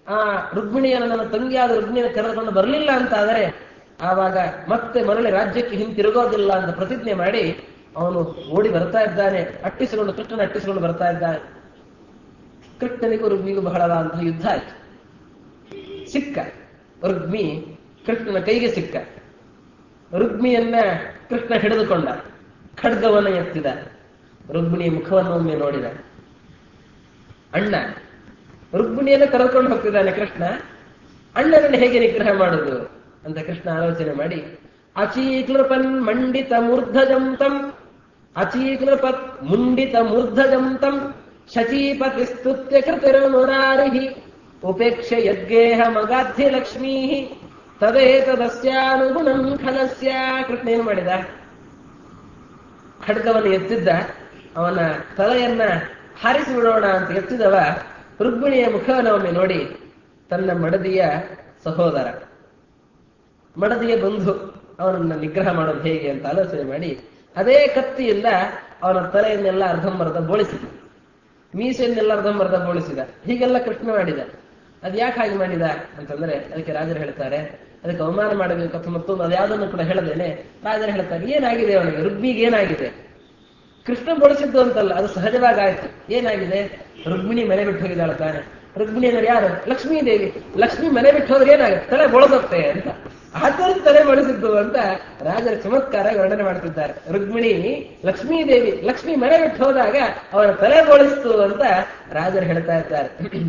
ಆ ರುಕ್ಮಿಣಿಯನ್ನು ನನ್ನ ತಂಗಿಯಾದ ರುಕ್ಮಿಣಿಯನ್ನು ಕರೆದುಕೊಂಡು ಬರಲಿಲ್ಲ ಅಂತ ಆದರೆ ಆವಾಗ ಮತ್ತೆ ಮರಳಿ ರಾಜ್ಯಕ್ಕೆ ಹಿಂತಿರುಗೋದಿಲ್ಲ ಅಂತ ಪ್ರತಿಜ್ಞೆ ಮಾಡಿ ಅವನು ಓಡಿ ಬರ್ತಾ ಇದ್ದಾನೆ ಅಟ್ಟಿಸಿಕೊಂಡು ಕೃಷ್ಣನ ಅಟ್ಟಿಸಿಕೊಂಡು ಬರ್ತಾ ಇದ್ದಾನೆ ಕೃಷ್ಣನಿಗೂ ರುಗ್ಮಿಗೂ ಬಹಳವಾದಂತಹ ಯುದ್ಧ ಆಯ್ತು ಸಿಕ್ಕ ರುಗ್ಮಿ ಕೃಷ್ಣನ ಕೈಗೆ ಸಿಕ್ಕ ರುಗ್ಮಿಯನ್ನ ಕೃಷ್ಣ ಹಿಡಿದುಕೊಂಡ ಖಡ್ಗವನ್ನ ಎತ್ತಿದ ರುಗ್ಮಿಣಿಯ ಮುಖವನ್ನು ಒಮ್ಮೆ ನೋಡಿದ ಅಣ್ಣ ರುಗ್ಮಿಣಿಯನ್ನು ಕರೆದುಕೊಂಡು ಹೋಗ್ತಿದ್ದಾನೆ ಕೃಷ್ಣ ಅಣ್ಣನನ್ನು ಹೇಗೆ ನಿಗ್ರಹ ಮಾಡುವುದು ಅಂತ ಕೃಷ್ಣ ಆಲೋಚನೆ ಮಾಡಿ ಅಚೀಕೃಪನ್ ಮಂಡಿತ ಮೂರ್ಧಜಂ ತಂ ಅಚೀಕೃಪತ್ ಮುಂಡಿತ ಮೂರ್ಧಜಂ ತಂ ಶಚೀಪತಿ ಸ್ತುತ್ಯ ಕೃತಿರ್ಮುರಾರಿಹಿ ಉಪೇಕ್ಷ ಯದ್ಗೇಹ ಮಗಾಧಿ ಲಕ್ಷ್ಮೀ ತದೇತದಸ್ಯಾನುಗುಣಂ ಖಲಸ್ಯ ಕೃಷ್ಣ ಏನು ಮಾಡಿದ ಖಡ್ಗವನ್ನು ಎತ್ತಿದ್ದ ಅವನ ತಲೆಯನ್ನ ಹಾರಿಸಿ ಬಿಡೋಣ ಅಂತ ಎತ್ತಿದವ ರುಕ್ಮಿಣಿಯ ಮುಖವನ್ನು ಒಮ್ಮೆ ನೋಡಿ ತನ್ನ ಮಡದಿಯ ಸಹೋದರ ಮಡದಿಯ ಬಂಧು ಅವನನ್ನ ನಿಗ್ರಹ ಮಾಡೋದು ಹೇಗೆ ಅಂತ ಆಲೋಚನೆ ಮಾಡಿ ಅದೇ ಕತ್ತಿಯಿಂದ ಅವನ ತಲೆಯನ್ನೆಲ್ಲ ಅರ್ಧಂಬರ್ಧ ಬೋಳಿಸಿದ ಮೀಸೆಯನ್ನೆಲ್ಲ ಅರ್ಧಂಬರ್ಧ ಬೋಳಿಸಿದ ಹೀಗೆಲ್ಲ ಕೃಷ್ಣ ಮಾಡಿದ ಅದ್ ಯಾಕೆ ಹಾಗೆ ಮಾಡಿದ ಅಂತಂದ್ರೆ ಅದಕ್ಕೆ ರಾಜರು ಹೇಳ್ತಾರೆ ಅದಕ್ಕೆ ಅವಮಾನ ಮಾಡಬೇಕು ಅಥವಾ ಮತ್ತೊಂದು ಅದ್ಯಾವುದನ್ನು ಕೂಡ ಹೇಳದೇನೆ ರಾಜರು ಹೇಳ್ತಾರೆ ಏನಾಗಿದೆ ಅವನಿಗೆ ರುಗ್ಮಿಗೆ ಏನಾಗಿದೆ ಕೃಷ್ಣ ಬಳಸಿದ್ದು ಅಂತಲ್ಲ ಅದು ಸಹಜವಾಗಿ ಆಯ್ತು ಏನಾಗಿದೆ ರುಕ್ಮಿಣಿ ಮನೆ ಬಿಟ್ಟು ಹೋಗಿದ್ದಾಳೆ ತಾನೆ ರುಕ್ಮಿಣಿ ಅಂದ್ರೆ ಯಾರು ಲಕ್ಷ್ಮೀ ದೇವಿ ಲಕ್ಷ್ಮಿ ಮನೆ ಬಿಟ್ಟು ಹೋದ್ರೆ ಏನಾಗುತ್ತೆ ತಲೆ ಬಳಸುತ್ತೆ ಅಂತ ಆದ್ದರಿಂದ ತಲೆ ಬಳಸಿದ್ದು ಅಂತ ರಾಜರ ಚಮತ್ಕಾರ ವರ್ಣನೆ ಮಾಡ್ತಿದ್ದಾರೆ ರುಕ್ಮಿಣಿ ಲಕ್ಷ್ಮೀ ದೇವಿ ಲಕ್ಷ್ಮಿ ಮನೆ ಬಿಟ್ಟು ಹೋದಾಗ ಅವರ ತಲೆ ಬೋಳಿಸ್ತು ಅಂತ ರಾಜರು ಹೇಳ್ತಾ ಇದ್ದಾರೆ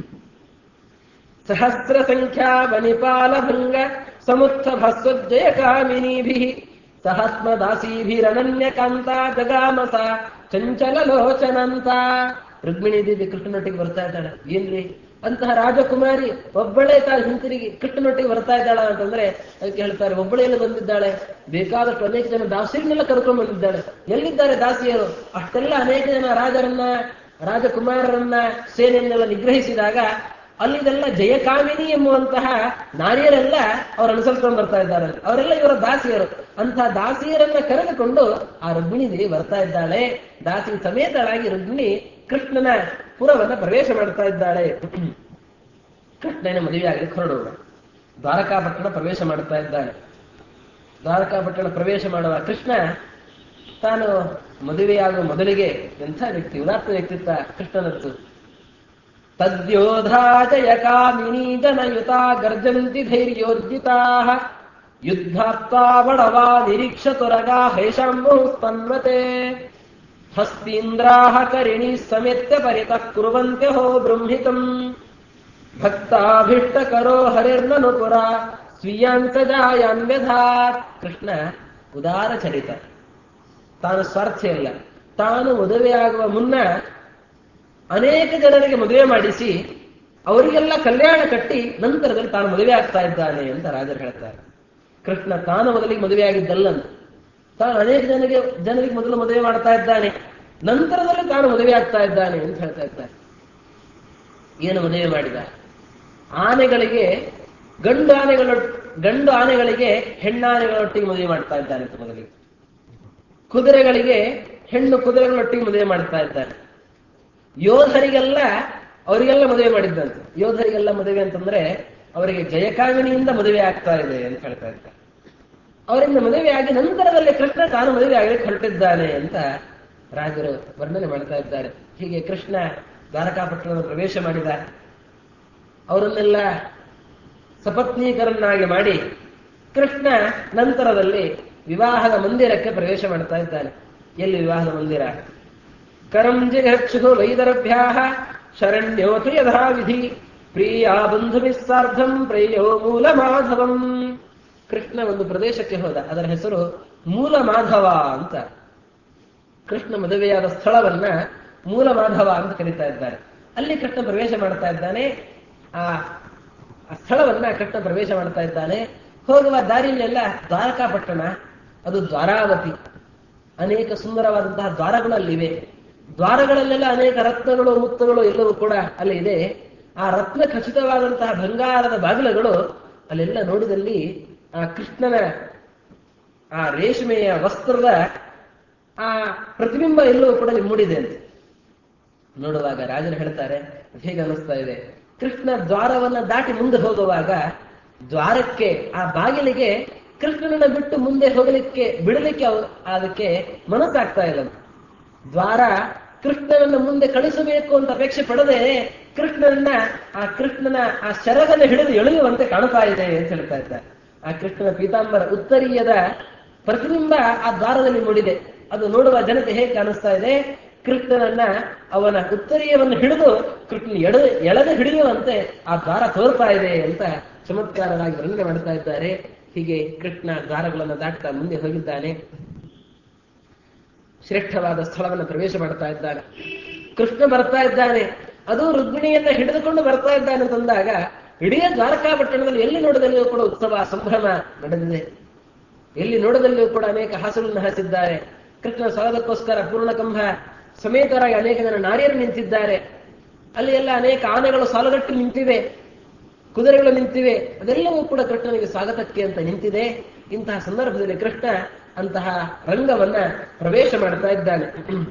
ಸಹಸ್ರ ಸಂಖ್ಯಾ ಬನಿಪಾಲ ಭಂಗ ಸಮುತ್ಥ ಭಸ್ವಜ್ಜಯ ಕಾಮಿನೀಭಿ ಸಹಸ್ಮ ದಾಸೀಭಿರನನ್ಯ ಕಾಂತ ಜಗಾಮಸ ಚಂಚಲ ಲೋಚನಂತ ರುಕ್ಮಿಣಿ ದೇವಿ ಕೃಷ್ಣನೊಟ್ಟಿಗೆ ಬರ್ತಾ ಇದ್ದಾಳೆ ಏನ್ರಿ ಅಂತಹ ರಾಜಕುಮಾರಿ ಒಬ್ಬಳೇ ತಾನು ಹಿಂತಿರುಗಿ ಕೃಷ್ಣನೊಟ್ಟಿಗೆ ಬರ್ತಾ ಇದ್ದಾಳ ಅಂತಂದ್ರೆ ಅದಕ್ಕೆ ಹೇಳ್ತಾರೆ ಒಬ್ಬಳೇನು ಬಂದಿದ್ದಾಳೆ ಬೇಕಾದಷ್ಟು ಅನೇಕ ಜನ ದಾಸಿಯರನ್ನೆಲ್ಲ ಕರ್ಕೊಂಡು ಬಂದಿದ್ದಾಳೆ ಎಲ್ಲಿದ್ದಾರೆ ದಾಸಿಯರು ಅಷ್ಟೆಲ್ಲ ಅನೇಕ ಜನ ರಾಜರನ್ನ ರಾಜಕುಮಾರರನ್ನ ಸೇನೆಯನ್ನೆಲ್ಲ ನಿಗ್ರಹಿಸಿದಾಗ ಅಲ್ಲಿದೆಲ್ಲ ಜಯಕಾಮಿನಿ ಎಂಬುವಂತಹ ನಾರಿಯರೆಲ್ಲ ಅವ್ರು ಅನುಸರಿಸ್ಕೊಂಡು ಬರ್ತಾ ಇದ್ದಾರೆ ಅವರೆಲ್ಲ ಇವರ ದಾಸಿಯರು ಅಂತಹ ದಾಸಿಯರನ್ನ ಕರೆದುಕೊಂಡು ಆ ರುಕ್ಮಿಣಿ ದೇವಿ ಬರ್ತಾ ಇದ್ದಾಳೆ ದಾಸಿ ಸಮೇತಳಾಗಿ ರುಕ್ಮಿಣಿ ಕೃಷ್ಣನ ಪುರವನ್ನ ಪ್ರವೇಶ ಮಾಡ್ತಾ ಇದ್ದಾಳೆ ಕೃಷ್ಣನ ಮದುವೆ ಆಗಲಿಕ್ಕೆ ಹೊರಡೋಣ ದ್ವಾರಕಾಪಟ್ಟಣ ಪ್ರವೇಶ ಮಾಡ್ತಾ ಇದ್ದಾನೆ ದ್ವಾರಕಾಪಟ್ಟಣ ಪ್ರವೇಶ ಮಾಡುವ ಕೃಷ್ಣ ತಾನು ಮದುವೆಯಾಗುವ ಮೊದಲಿಗೆ ಎಂಥ ವ್ಯಕ್ತಿ ಉದಾತ್ತ ವ್ಯಕ್ತಿತ್ವ ಕೃಷ್ಣನದ್ದು ತದ್ಯೋಧಾಜಯ ಕಾಮಿನಿ ಜನಯುತಾ ಗರ್ಜಂತಿ ಧೈರ್ಯೋದ್ಯುತಾ ಯುದ್ಧಾತ್ವಾ ಬಡವಾ ನಿರೀಕ್ಷತುರಗಾ ಹೇಷಾಂಬು ಸ್ತನ್ವತೆ ಹಸ್ತೀಂದ್ರಾಹ ಕರಿಣಿ ಸಮೇತ್ಯ ಪರಿತಃ ಕುರುವಂತೆ ಹೋ ಬೃಂಹಿತಂ ಭಕ್ತಾಭಿಷ್ಟಕರೋ ಹರಿರ್ನನು ಪುರ ಸ್ವೀಯಾಂತಜಾಯಾನ್ ವ್ಯಧಾತ್ ಕೃಷ್ಣ ಉದಾರ ಚರಿತ ತಾನು ಸ್ವಾರ್ಥ ಇಲ್ಲ ತಾನು ಮದುವೆಯಾಗುವ ಮುನ್ನ ಅನೇಕ ಜನರಿಗೆ ಮದುವೆ ಮಾಡಿಸಿ ಅವರಿಗೆಲ್ಲ ಕಲ್ಯಾಣ ಕಟ್ಟಿ ನಂತರದಲ್ಲಿ ತಾನು ಮದುವೆ ಆಗ್ತಾ ಇದ್ದಾನೆ ಅಂತ ರಾಜರು ಹೇಳ್ತಾರೆ ಕೃಷ್ಣ ತಾನು ಮೊದಲಿಗೆ ಮದುವೆಯಾಗಿದ್ದಲ್ಲಂತ ತಾನು ಅನೇಕ ಜನರಿಗೆ ಜನರಿಗೆ ಮೊದಲು ಮದುವೆ ಮಾಡ್ತಾ ಇದ್ದಾನೆ ನಂತರದಲ್ಲಿ ತಾನು ಮದುವೆ ಆಗ್ತಾ ಇದ್ದಾನೆ ಅಂತ ಹೇಳ್ತಾ ಇದ್ದಾರೆ ಏನು ಮದುವೆ ಮಾಡಿದ ಆನೆಗಳಿಗೆ ಗಂಡು ಆನೆಗಳ ಗಂಡು ಆನೆಗಳಿಗೆ ಹೆಣ್ಣಾನೆಗಳೊಟ್ಟಿಗೆ ಮದುವೆ ಮಾಡ್ತಾ ಇದ್ದಾನೆ ಅಂತ ಮೊದಲಿಗೆ ಕುದುರೆಗಳಿಗೆ ಹೆಣ್ಣು ಕುದುರೆಗಳೊಟ್ಟಿಗೆ ಮದುವೆ ಮಾಡ್ತಾ ಇದ್ದಾನೆ ಯೋಧರಿಗೆಲ್ಲ ಅವರಿಗೆಲ್ಲ ಮದುವೆ ಮಾಡಿದ್ದಂತೆ ಯೋಧರಿಗೆಲ್ಲ ಮದುವೆ ಅಂತಂದ್ರೆ ಅವರಿಗೆ ಜಯಕಾಮಿನಿಯಿಂದ ಮದುವೆ ಆಗ್ತಾ ಇದೆ ಅಂತ ಹೇಳ್ತಾ ಇದ್ದಾರೆ ಅವರಿಂದ ಮದುವೆ ಆಗಿ ನಂತರದಲ್ಲಿ ಕೃಷ್ಣ ತಾನು ಮದುವೆ ಆಗಲಿಕ್ಕೆ ಹೊರಟಿದ್ದಾನೆ ಅಂತ ರಾಜರು ವರ್ಣನೆ ಮಾಡ್ತಾ ಇದ್ದಾರೆ ಹೀಗೆ ಕೃಷ್ಣ ದ್ವಾರಕಾಪಟ್ಟಣದ ಪ್ರವೇಶ ಮಾಡಿದ ಅವರನ್ನೆಲ್ಲ ಸಪತ್ನೀಕರನ್ನಾಗಿ ಮಾಡಿ ಕೃಷ್ಣ ನಂತರದಲ್ಲಿ ವಿವಾಹದ ಮಂದಿರಕ್ಕೆ ಪ್ರವೇಶ ಮಾಡ್ತಾ ಇದ್ದಾನೆ ಎಲ್ಲಿ ವಿವಾಹದ ಮಂದಿರ ಕರಂಜಿಗಚ್ಚು ವೈದರಭ್ಯಾ ಶರಣ್ಯೋತು ಯಥಾ ವಿಧಿ ಪ್ರಿಯ ಬಂಧುವಿಸ್ಸಾರ್ಧಂ ಪ್ರಿಯೋ ಮೂಲ ಮಾಧವಂ ಕೃಷ್ಣ ಒಂದು ಪ್ರದೇಶಕ್ಕೆ ಹೋದ ಅದರ ಹೆಸರು ಮೂಲ ಮಾಧವ ಅಂತ ಕೃಷ್ಣ ಮದುವೆಯಾದ ಸ್ಥಳವನ್ನ ಮೂಲ ಮಾಧವ ಅಂತ ಕರೀತಾ ಇದ್ದಾರೆ ಅಲ್ಲಿ ಕೃಷ್ಣ ಪ್ರವೇಶ ಮಾಡ್ತಾ ಇದ್ದಾನೆ ಆ ಆ ಸ್ಥಳವನ್ನ ಕೃಷ್ಣ ಪ್ರವೇಶ ಮಾಡ್ತಾ ಇದ್ದಾನೆ ಹೋಗುವ ದಾರಿಯಲ್ಲೆಲ್ಲ ದ್ವಾರಕಾಪಟ್ಟಣ ಅದು ದ್ವಾರಾವತಿ ಅನೇಕ ಸುಂದರವಾದಂತಹ ದ್ವಾರಗಳು ಅಲ್ಲಿವೆ ದ್ವಾರಗಳಲ್ಲೆಲ್ಲ ಅನೇಕ ರತ್ನಗಳು ಮುತ್ತುಗಳು ಎಲ್ಲವೂ ಕೂಡ ಅಲ್ಲಿ ಇದೆ ಆ ರತ್ನ ಖಚಿತವಾದಂತಹ ಬಂಗಾರದ ಬಾಗಿಲುಗಳು ಅಲ್ಲೆಲ್ಲ ನೋಡಿದಲ್ಲಿ ಆ ಕೃಷ್ಣನ ಆ ರೇಷ್ಮೆಯ ವಸ್ತ್ರದ ಆ ಪ್ರತಿಬಿಂಬ ಎಲ್ಲವೂ ಕೂಡ ಅಲ್ಲಿ ಮೂಡಿದೆ ಅಂತ ನೋಡುವಾಗ ರಾಜರು ಹೇಳ್ತಾರೆ ಹೇಗೆ ಅನಿಸ್ತಾ ಇದೆ ಕೃಷ್ಣ ದ್ವಾರವನ್ನ ದಾಟಿ ಮುಂದೆ ಹೋಗುವಾಗ ದ್ವಾರಕ್ಕೆ ಆ ಬಾಗಿಲಿಗೆ ಕೃಷ್ಣನನ್ನ ಬಿಟ್ಟು ಮುಂದೆ ಹೋಗಲಿಕ್ಕೆ ಬಿಡಲಿಕ್ಕೆ ಅವ- ಅದಕ್ಕೆ ಮನಸ್ಸಾಗ್ತಾ ಇಲ್ಲ ದ್ವಾರ ಕೃಷ್ಣನನ್ನ ಮುಂದೆ ಕಳಿಸಬೇಕು ಅಂತ ಅಪೇಕ್ಷೆ ಪಡದೆ ಕೃಷ್ಣನನ್ನ ಆ ಕೃಷ್ಣನ ಆ ಶರಗನ್ನು ಹಿಡಿದು ಎಳೆಯುವಂತೆ ಕಾಣ್ತಾ ಇದೆ ಅಂತ ಹೇಳ್ತಾ ಇದ್ದಾರೆ ಆ ಕೃಷ್ಣನ ಪೀತಾಂಬರ ಉತ್ತರೀಯದ ಪ್ರತಿಬಿಂಬ ಆ ದ್ವಾರದಲ್ಲಿ ಮೂಡಿದೆ ಅದು ನೋಡುವ ಜನತೆ ಹೇಗೆ ಕಾಣಿಸ್ತಾ ಇದೆ ಕೃಷ್ಣನನ್ನ ಅವನ ಉತ್ತರೀಯವನ್ನು ಹಿಡಿದು ಕೃಷ್ಣ ಎಡ ಎಳೆದು ಹಿಡಿಯುವಂತೆ ಆ ದ್ವಾರ ತೋರ್ತಾ ಇದೆ ಅಂತ ಚಮತ್ಕಾರವಾಗಿ ವರ್ಣನೆ ಮಾಡ್ತಾ ಇದ್ದಾರೆ ಹೀಗೆ ಕೃಷ್ಣ ದ್ವಾರಗಳನ್ನು ದಾಟ್ತಾ ಮುಂದೆ ಹೋಗಿದ್ದಾನೆ ಶ್ರೇಷ್ಠವಾದ ಸ್ಥಳವನ್ನು ಪ್ರವೇಶ ಮಾಡ್ತಾ ಇದ್ದಾನೆ ಕೃಷ್ಣ ಬರ್ತಾ ಇದ್ದಾನೆ ಅದು ರುಕ್ಮಿಣಿಯನ್ನ ಹಿಡಿದುಕೊಂಡು ಬರ್ತಾ ಇದ್ದಾನೆ ಅಂತಂದಾಗ ಇಡೀ ದ್ವಾರಕಾ ಪಟ್ಟಣದಲ್ಲಿ ಎಲ್ಲಿ ನೋಡಿದಲ್ಲಿಯೂ ಕೂಡ ಉತ್ಸವ ಸಂಭ್ರಮ ನಡೆದಿದೆ ಎಲ್ಲಿ ನೋಡದಲ್ಲಿಯೂ ಕೂಡ ಅನೇಕ ಹಾಸುಗಳನ್ನು ಹಾಸಿದ್ದಾರೆ ಕೃಷ್ಣ ಸ್ವಾಗತಕ್ಕೋಸ್ಕರ ಪೂರ್ಣಕಂಭ ಸಮೇತರಾಗಿ ಅನೇಕ ಜನ ನಾರಿಯರು ನಿಂತಿದ್ದಾರೆ ಅಲ್ಲಿ ಎಲ್ಲ ಅನೇಕ ಆನೆಗಳು ಸಾಲುಗಟ್ಟು ನಿಂತಿವೆ ಕುದುರೆಗಳು ನಿಂತಿವೆ ಅದೆಲ್ಲವೂ ಕೂಡ ಕೃಷ್ಣನಿಗೆ ಸ್ವಾಗತಕ್ಕೆ ಅಂತ ನಿಂತಿದೆ ಇಂತಹ ಸಂದರ್ಭದಲ್ಲಿ ಕೃಷ್ಣ ಅಂತಹ ರಂಗವನ್ನ ಪ್ರವೇಶ ಮಾಡ್ತಾ ಇದ್ದಾನೆ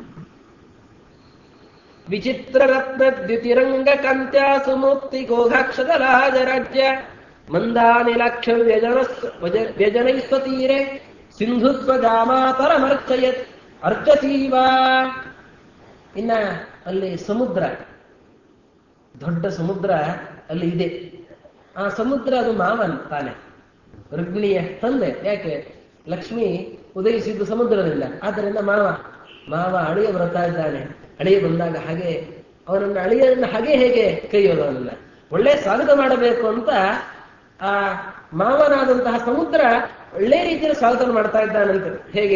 ವಿಚಿತ್ರ ರತ್ನ ದ್ಯುತಿರಂಗ ಕಂತ್ಯ ಸುಮುಕ್ತಿ ಗೋಘಾಕ್ಷದ ರಾಜರಾಜ್ಯ ಮಂದಾನಿಲಾಕ್ಷ ವ್ಯಜನ ವ್ಯಜನೈಸ್ವತೀರೆ ಸಿಂಧು ಸ್ವಜಾಮಾತರಮರ್ಚಯತ್ ಅರ್ಚತೀವ ಇನ್ನ ಅಲ್ಲಿ ಸಮುದ್ರ ದೊಡ್ಡ ಸಮುದ್ರ ಅಲ್ಲಿ ಇದೆ ಆ ಸಮುದ್ರ ಅದು ಮಾವನ್ ತಾನೆ ರುಕ್ಮಿಣಿಯ ತಂದೆ ಯಾಕೆ ಲಕ್ಷ್ಮಿ ಉದಯಿಸಿದ್ದು ಸಮುದ್ರದಿಂದ ಆದ್ದರಿಂದ ಮಾವ ಮಾವ ಅಳಿಯ ಬರ್ತಾ ಇದ್ದಾನೆ ಅಳಿಯ ಬಂದಾಗ ಹಾಗೆ ಅವನನ್ನ ಅಳಿಯನ್ನ ಹಾಗೆ ಹೇಗೆ ಕೈಯೋದು ಅವನನ್ನ ಒಳ್ಳೆ ಸ್ವಾಗತ ಮಾಡಬೇಕು ಅಂತ ಆ ಮಾವನಾದಂತಹ ಸಮುದ್ರ ಒಳ್ಳೆ ರೀತಿಯಲ್ಲಿ ಸ್ವಾಗತ ಮಾಡ್ತಾ ಇದ್ದಾನಂತೆ ಹೇಗೆ